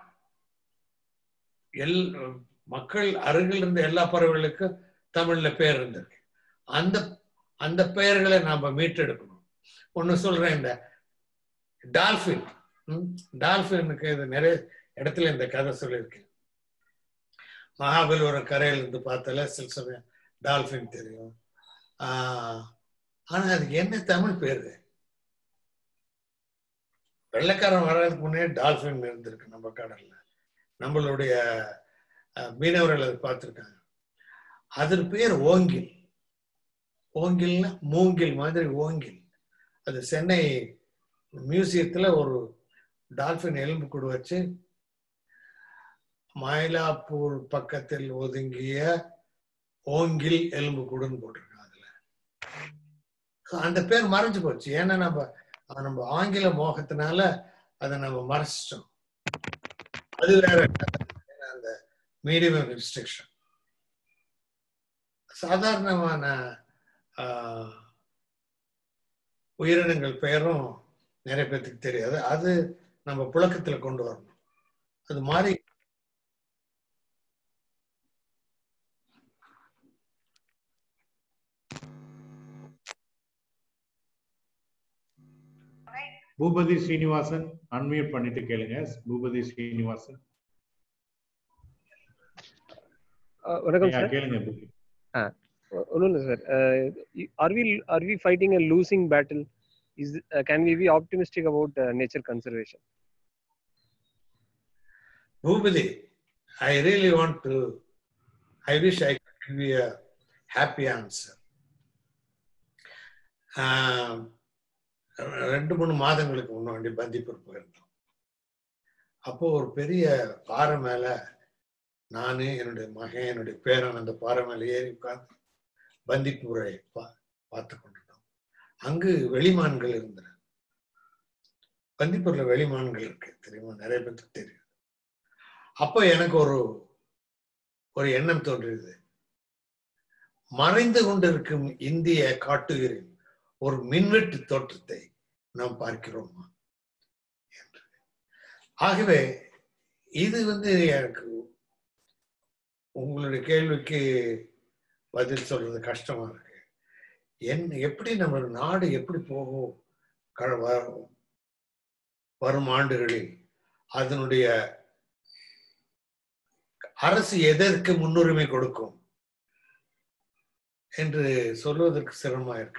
S2: எல் மக்கள் அருகில் இருந்த எல்லா பறவைகளுக்கும் தமிழ்ல பேர் இருந்திருக்கு அந்த அந்த பெயர்களை நாம மீட்டெடுக்கணும் ஒண்ணு சொல்றேன் இந்த டால்பின் டால்பினுக்கு இது நிறைய இடத்துல இந்த கதை சொல்லியிருக்கேன் மகாபலிபுரம் கரையில இருந்து பார்த்தால சில சமயம் டால்பின் தெரியும் ஆஹ் ஆனா அதுக்கு என்ன தமிழ் பேரு வெள்ளக்காரன் வர்றதுக்கு முன்னே டால்பின் இருந்திருக்கு நம்ம கடல்ல நம்மளுடைய மீனவர்கள் அதை பார்த்துருக்காங்க அதன் பேர் ஓங்கில் ஓங்கில்னா மூங்கில் மாதிரி ஓங்கில் அது சென்னை மியூசியத்துல ஒரு டால்பின் எலும்பு கூடு வச்சு மயிலாப்பூர் பக்கத்தில் ஒதுங்கிய ஓங்கில் எலும்பு கூடுன்னு போட்டிருக்காங்க அதுல அந்த பேர் மறைஞ்சு போச்சு ஏன்னா நம்ம நம்ம ஆங்கில மோகத்தினால அதை நம்ம மறைச்சிட்டோம் அது வேற அந்த மீடியம் ரெஸ்ட்ரிக்ஷன் சாதாரணமான உயிரினங்கள் பெயரும் நிறைய பேர்த்துக்கு தெரியாது அது நம்ம புழக்கத்துல கொண்டு வரணும் அது மாதிரி
S3: பூபதி ஸ்ரீனிவாசன் அன்மியூட் பண்ணிட்டு கேளுங்க பூபதி ஸ்ரீனிவாசன்
S7: வணக்கம் சார்
S3: கேளுங்க
S7: ஒன்றும் இல்லை sir are we are we fighting a losing battle is can we be optimistic about nature conservation
S2: Bhubili, I really want to, I wish I could give you a happy answer. ஆஹ், ரெண்டு மூணு மாதங்களுக்கு முன்னாடி பந்திப்பூர் போயிருந்தோம் அப்போ ஒரு பெரிய பாறை மேல நானு என்னுடைய மகன் என்னுடைய பேரன் அந்த பாறை மேல ஏறி உட்கார்ந்து பந்திப்பூரை பா பார்த்து கொண்டிருந்தோம் அங்கு வெளிமான்கள் இருந்தன பந்திப்பூர்ல வெளிமான்கள் இருக்கு தெரியுமா நிறைய பேருக்கு தெரியும் அப்போ எனக்கு ஒரு ஒரு எண்ணம் தோன்றியது மறைந்து கொண்டிருக்கும் இந்திய காட்டுயிரின் ஒரு மின்வெட்டு தோற்றத்தை நாம் பார்க்கிறோமா என்று ஆகவே இது வந்து எனக்கு உங்களுடைய கேள்விக்கு பதில் சொல்றது கஷ்டமா இருக்கு என் எப்படி நம்ம நாடு எப்படி போகும் க- வ- வரும் ஆண்டுகளில் அதனுடைய அரசு எதற்கு முன்னுரிமை கொடுக்கும் என்று சொல்வதற்கு சிரமமா இருக்கின்றது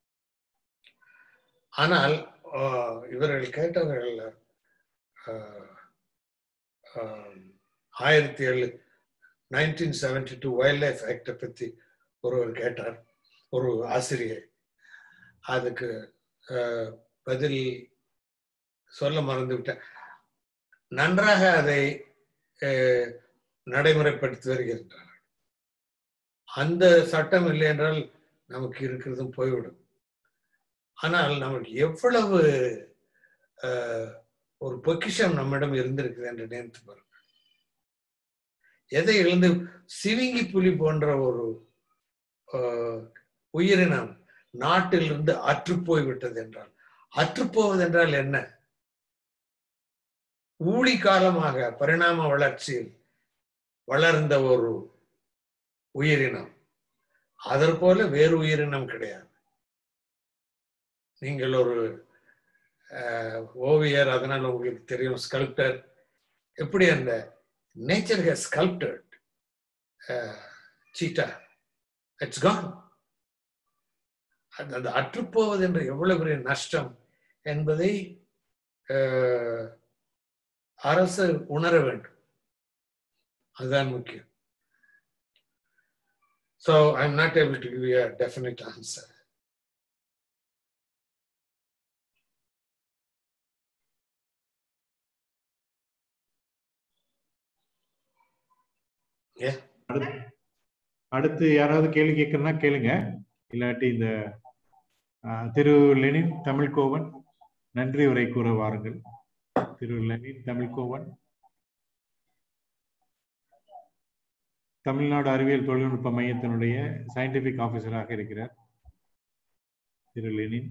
S2: ஆனால் ஆஹ், இவர்கள் கேட்டவர்கள் ஆஹ், ஆஹ், ஆயிரத்தி ஏழு nineteen seventy two wild life ஆக்டை பத்தி ஒருவர் கேட்டார் ஒரு ஆசிரியர் அதுக்கு ஆஹ், பதில் சொல்ல மறந்து விட்டேன் நன்றாக அதை ஆஹ், நடைமுறைப்படுத்தி வருகின்றார் அந்த சட்டம் இல்லை என்றால் நமக்கு இருக்கிறதும் போய்விடும் ஆனால் நமக்கு எவ்வளவு ஆஹ், ஒரு பொக்கிஷம் நம்மிடம் இருந்திருக்குது என்று நினைத்து பாருங்கள் எதை இழந்து சிவிங்கி புலி போன்ற ஒரு ஆஹ், உயிரினம் நாட்டிலிருந்து அற்றுப்போய் விட்டது என்றால் அற்றுப்போவது என்றால் என்ன ஊழி காலமாக பரிணாம வளர்ச்சியில் வளர்ந்த ஒரு உயிரினம் அதற்போல வேறு உயிரினம் கிடையாது நீங்கள் ஒரு அஹ், ஓவியர் அதனால உங்களுக்கு தெரியும் ஸ்கல்ப்டர் எப்படி அந்த nature has sculpted cheetah it's gone அது அற்றுப்போவது என்ற எவ்வளவு பெரிய நஷ்டம் என்பதை அஹ், அரசு உணர வேண்டும் அதுதான் முக்கியம் So I'm not able to give you a definite answer. Yeah.
S3: அடுத்து- அடுத்து யாராவது கேள்வி கேட்கறதுனா கேளுங்க இல்லாட்டி இந்த ஆஹ், திரு லெனின் தமிழ்கோவன் நன்றி உரை கூற வாருங்கள் திரு லெனின் தமிழ்கோவன் தமிழ்நாடு அறிவியல் தொழில்நுட்ப மையத்தினுடைய சயின்டிபிக் ஆபீசராக இருக்கிறார் திரு லெனின்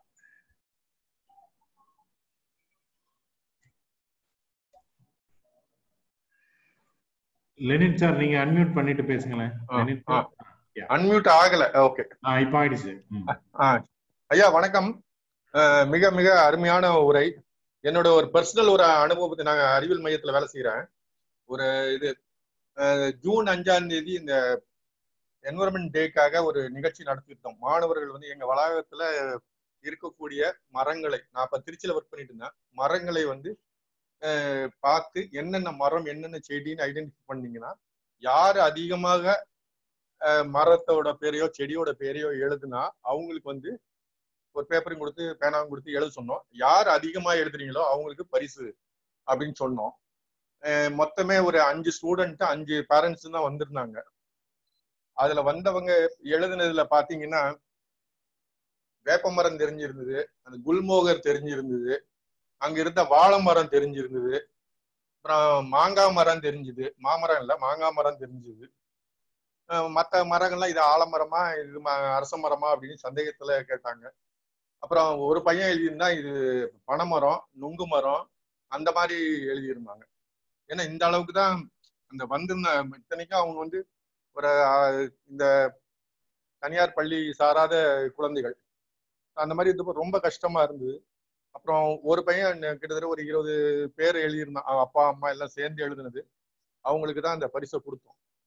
S3: லெனின் சார் நீங்க அன்மியூட் பண்ணிட்டு பேசுங்களேன் லெனின் சார்
S11: அன்மியூட் ஆகல ஓகே
S3: ஆ, இப்ப ஆயிடுச்சு ம்.
S11: ஐயா வணக்கம் அஹ் மிக மிக அருமையான உரை என்னோட ஒரு பர்சனல் ஒரு அனுபவத்தை நாங்க அறிவியல் மையத்துல வேலை செய்யறேன் ஒரு இது அஹ் ஜூன் அஞ்சாம் தேதி இந்த என்வரன்மெண்ட் டேக்காக ஒரு நிகழ்ச்சி நடத்திருந்தோம் மாணவர்கள் வந்து எங்க வளாகத்துல இருக்கக்கூடிய மரங்களை நான் இப்ப திருச்சியில ஒர்க் பண்ணிட்டு இருந்தேன் மரங்களை வந்து அஹ் பார்த்து என்னென்ன மரம் என்னென்ன செடின்னு ஐடென்டிஃபை பண்ணீங்கன்னா யார் அதிகமாக அஹ் மரத்தோட பேரையோ செடியோட பேரையோ எழுதுனா அவங்களுக்கு வந்து ஒரு பேப்பரையும் கொடுத்து பேனாவும் கொடுத்து எழுத சொன்னோம் யார் அதிகமா எழுதுறீங்களோ அவங்களுக்கு பரிசு அப்படின்னு சொன்னோம் அஹ் மொத்தமே ஒரு அஞ்சு ஸ்டூடெண்ட் அஞ்சு பேரண்ட்ஸ் தான் வந்திருந்தாங்க அதுல வந்தவங்க எழுதுனதுல பாத்தீங்கன்னா வேப்பமரம் தெரிஞ்சிருந்தது அந்த குல்மோகர் தெரிஞ்சிருந்தது அங்க இருந்த வாழை மரம் தெரிஞ்சிருந்தது அப்புறம் மாங்காய் மரம் தெரிஞ்சுது மாமரம் இல்ல மாங்காய் மரம் தெரிஞ்சுது அஹ் மத்த மரங்கள்லாம் இது ஆலமரமா இது ம- அரச மரமா அப்படின்னு சந்தேகத்துல கேட்டாங்க அப்புறம் ஒரு பையன் எழுதியிருந்தா இது பனைமரம் நுங்கு மரம் அந்த மாதிரி எழுதியிருந்தாங்க ஏன்னா இந்த அளவுக்கு தான் அந்த வந்திருந்த இத்தனைக்கும் அவங்க வந்து ஒரு ஆஹ், இந்த தனியார் பள்ளி சாராத குழந்தைகள் அந்த மாதிரி இது ரொம்ப கஷ்டமா இருந்தது அப்புறம் ஒரு பையன் கிட்டத்தட்ட ஒரு இருபது பேர் எழுதியிருந்தான் அவன் அப்பா அம்மா எல்லாம் சேர்ந்து எழுதுனது அவங்களுக்கு தான் அந்த பரிசை கொடுத்தோம்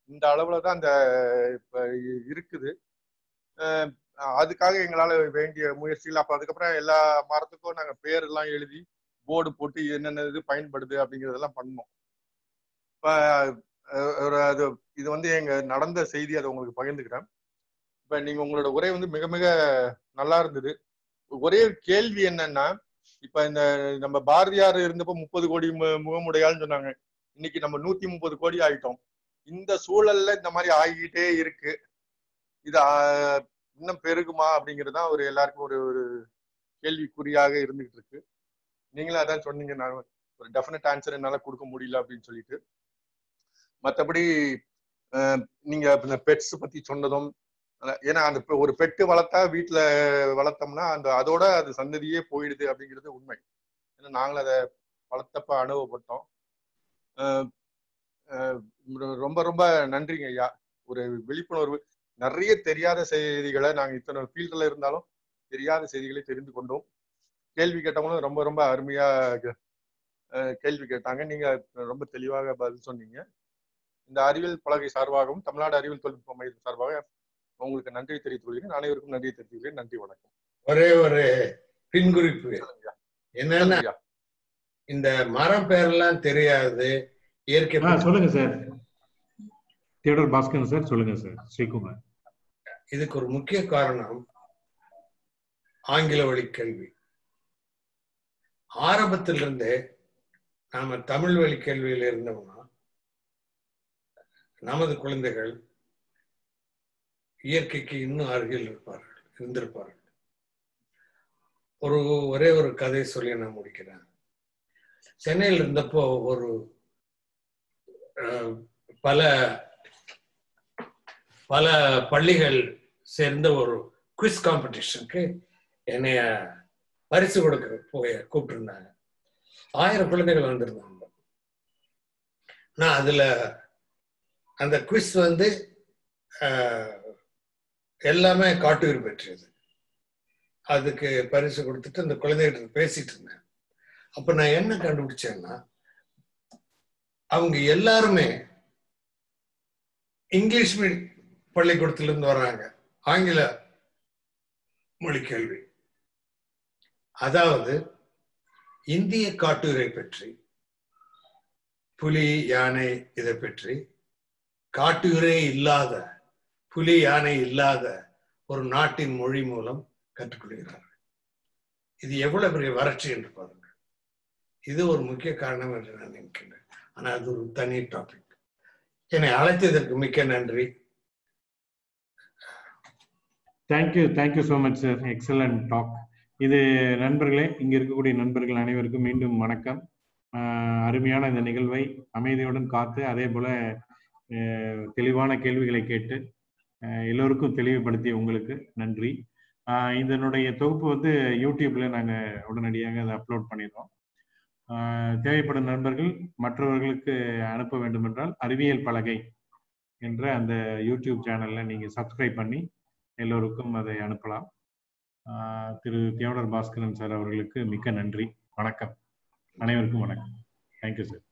S11: இந்த அளவுல தான் அந்த இப்ப இ- இருக்குது அஹ் அதுக்காக எங்களால வேண்டிய முயற்சிகள் அப்ப அதுக்கப்புறம் எல்லா மரத்துக்கும் நாங்க பேர் எல்லாம் எழுதி போர்டு போட்டு என்னென்ன இது பயன்படுது அப்படிங்கறதெல்லாம் பண்ணோம் இப்ப அஹ், ஒரு அது இது வந்து எங்க நடந்த செய்தி அதை உங்களுக்கு பகிர்ந்துக்கிறேன் இப்ப நீங்க உங்களோட உரை வந்து மிக மிக நல்லா இருந்தது ஒரே ஒரு கேள்வி என்னன்னா இப்ப இந்த நம்ம பாரதியார் இருந்தப்போ முப்பது கோடி மு- முகமுடையாள்னு சொன்னாங்க இன்னைக்கு நம்ம நூத்தி முப்பது கோடி ஆயிட்டோம் இந்த சூழல்ல இந்த மாதிரி ஆகிக்கிட்டே இருக்கு இது ஆஹ், இன்னும் பெருகுமா அப்படிங்கிறது தான் ஒரு எல்லாருக்கும் ஒரு ஒரு கேள்விக்குறியாக இருந்துகிட்டு இருக்கு நீங்களும் அதான் சொன்னீங்க நான் ஒரு டெஃபினட் ஆன்சர் என்னால கொடுக்க முடியல அப்படின்னு சொல்லிட்டு மற்றபடி நீங்க இந்த பெட்ஸ் பத்தி சொன்னதும் அஹ், ஏன்னா அந்த பெ- ஒரு பெட்டு வளர்த்தா வீட்டுல வளர்த்தோம்னா அந்த அதோட அது சந்ததியே போயிடுது அப்படிங்கிறது உண்மை ஏன்னா நாங்களும் அதை வளர்த்தப்ப அனுபவப்பட்டோம் அஹ், அஹ், ரொம்ப ரொம்ப நன்றிங்க ஐயா ஒரு விழிப்புணர்வு நிறைய தெரியாத செய்திகளை நாங்க இத்தனை ஃபீல்டில் இருந்தாலும் தெரியாத செய்திகளை தெரிந்து கொண்டோம் கேள்வி கேட்டவங்களும் ரொம்ப ரொம்ப அருமையா அஹ், கேள்வி கேட்டாங்க நீங்க ரொம்ப தெளிவாக பதில் சொன்னீங்க இந்த அறிவியல் பலகை சார்பாகவும் தமிழ்நாடு அறிவியல் தொழில்நுட்ப மையத்தின் சார்பாக உங்களுக்கு நன்றி தெரிவித்துக் கொள்கிறேன் அனைவருக்கும் நன்றி தெரிவித்துக் கொள்கிறேன் நன்றி வணக்கம்
S2: ஒரே ஒரு பின்குறிப்பு என்னன்னா
S11: ஐயா.
S2: இந்த மரம் பேரெல்லாம் தெரியாது இயற்கை
S3: ஆ சொல்லுங்க சார் தியோடர் பாஸ்கர் சார் சொல்லுங்க சார் ஸ்ரீகுமார்
S2: இதுக்கு ஒரு முக்கிய காரணம் ஆங்கில வழி கல்வி ஆரம்பத்திலிருந்தே நாம தமிழ் வழி கல்வியில் இருந்தோம்னா நமது குழந்தைகள் இயற்கைக்கு இன்னும் அருகில் இருப்பார்கள் இருந்திருப்பார்கள் ஒரு ஒரே ஒரு கதை சொல்லி நான் முடிக்கிறேன் சென்னையில் இருந்தப்போ ஒரு அஹ், பல பல பள்ளிகள் சேர்ந்த ஒரு குவிஸ் காம்படிஷனுக்கு என்னைய பரிசு கொடுக்க போய் கூப்பிட்டுருந்தாங்க ஆயிரம் குழந்தைகள் வந்திருந்தாங்க நான் அதுல அந்த குவிஸ் வந்து அஹ், எல்லாமே காட்டுயிர் பெற்றது அதுக்கு பரிசு கொடுத்துட்டு அந்த குழந்தைகிட்ட பேசிட்டு இருந்தேன் அப்ப நான் என்ன கண்டுபிடிச்சேன்னா அவங்க எல்லாருமே இங்கிலீஷ் மீடியம் பள்ளிக்கூடத்திலிருந்து வர்றாங்க ஆங்கில மொழி கேள்வி அதாவது இந்திய காட்டுரை பற்றி புலி யானை இதை பற்றி காட்டுரை இல்லாத புலி யானை இல்லாத ஒரு நாட்டின் மொழி மூலம் கற்றுக்கொள்கிறார்கள் இது எவ்வளவு பெரிய வறட்சி என்று பாருங்கள் இது ஒரு முக்கிய காரணம் என்று நான் நினைக்கின்றேன் ஆனா அது ஒரு தனி டாபிக் என்னை அழைத்ததற்கு மிக்க நன்றி
S3: thank you thank you so much sir excellent talk இது நண்பர்களே இங்க இருக்கக்கூடிய நண்பர்கள் அனைவருக்கும் மீண்டும் வணக்கம் ஆஹ் அருமையான இந்த நிகழ்வை அமைதியுடன் காத்து அதே போல ஆஹ் தெளிவான கேள்விகளை கேட்டு ஆஹ் எல்லோருக்கும் தெளிவுபடுத்திய உங்களுக்கு நன்றி ஆஹ் இதனுடைய தொகுப்பு வந்து யூடியூப்ல நாங்க உடனடியாக அதை அப்லோட் பண்ணிடுறோம் ஆஹ் தேவைப்படும் நண்பர்கள் மற்றவர்களுக்கு அனுப்ப வேண்டும் என்றால் அறிவியல் பலகை என்ற அந்த யூடியூப் சேனல்ல நீங்க சப்ஸ்கிரைப் பண்ணி எல்லோருக்கும் அதை அனுப்பலாம் ஆஹ் திரு தியோடர் பாஸ்கரன் சார் அவர்களுக்கு மிக்க நன்றி வணக்கம் அனைவருக்கும் வணக்கம் தேங்க்யூ சார்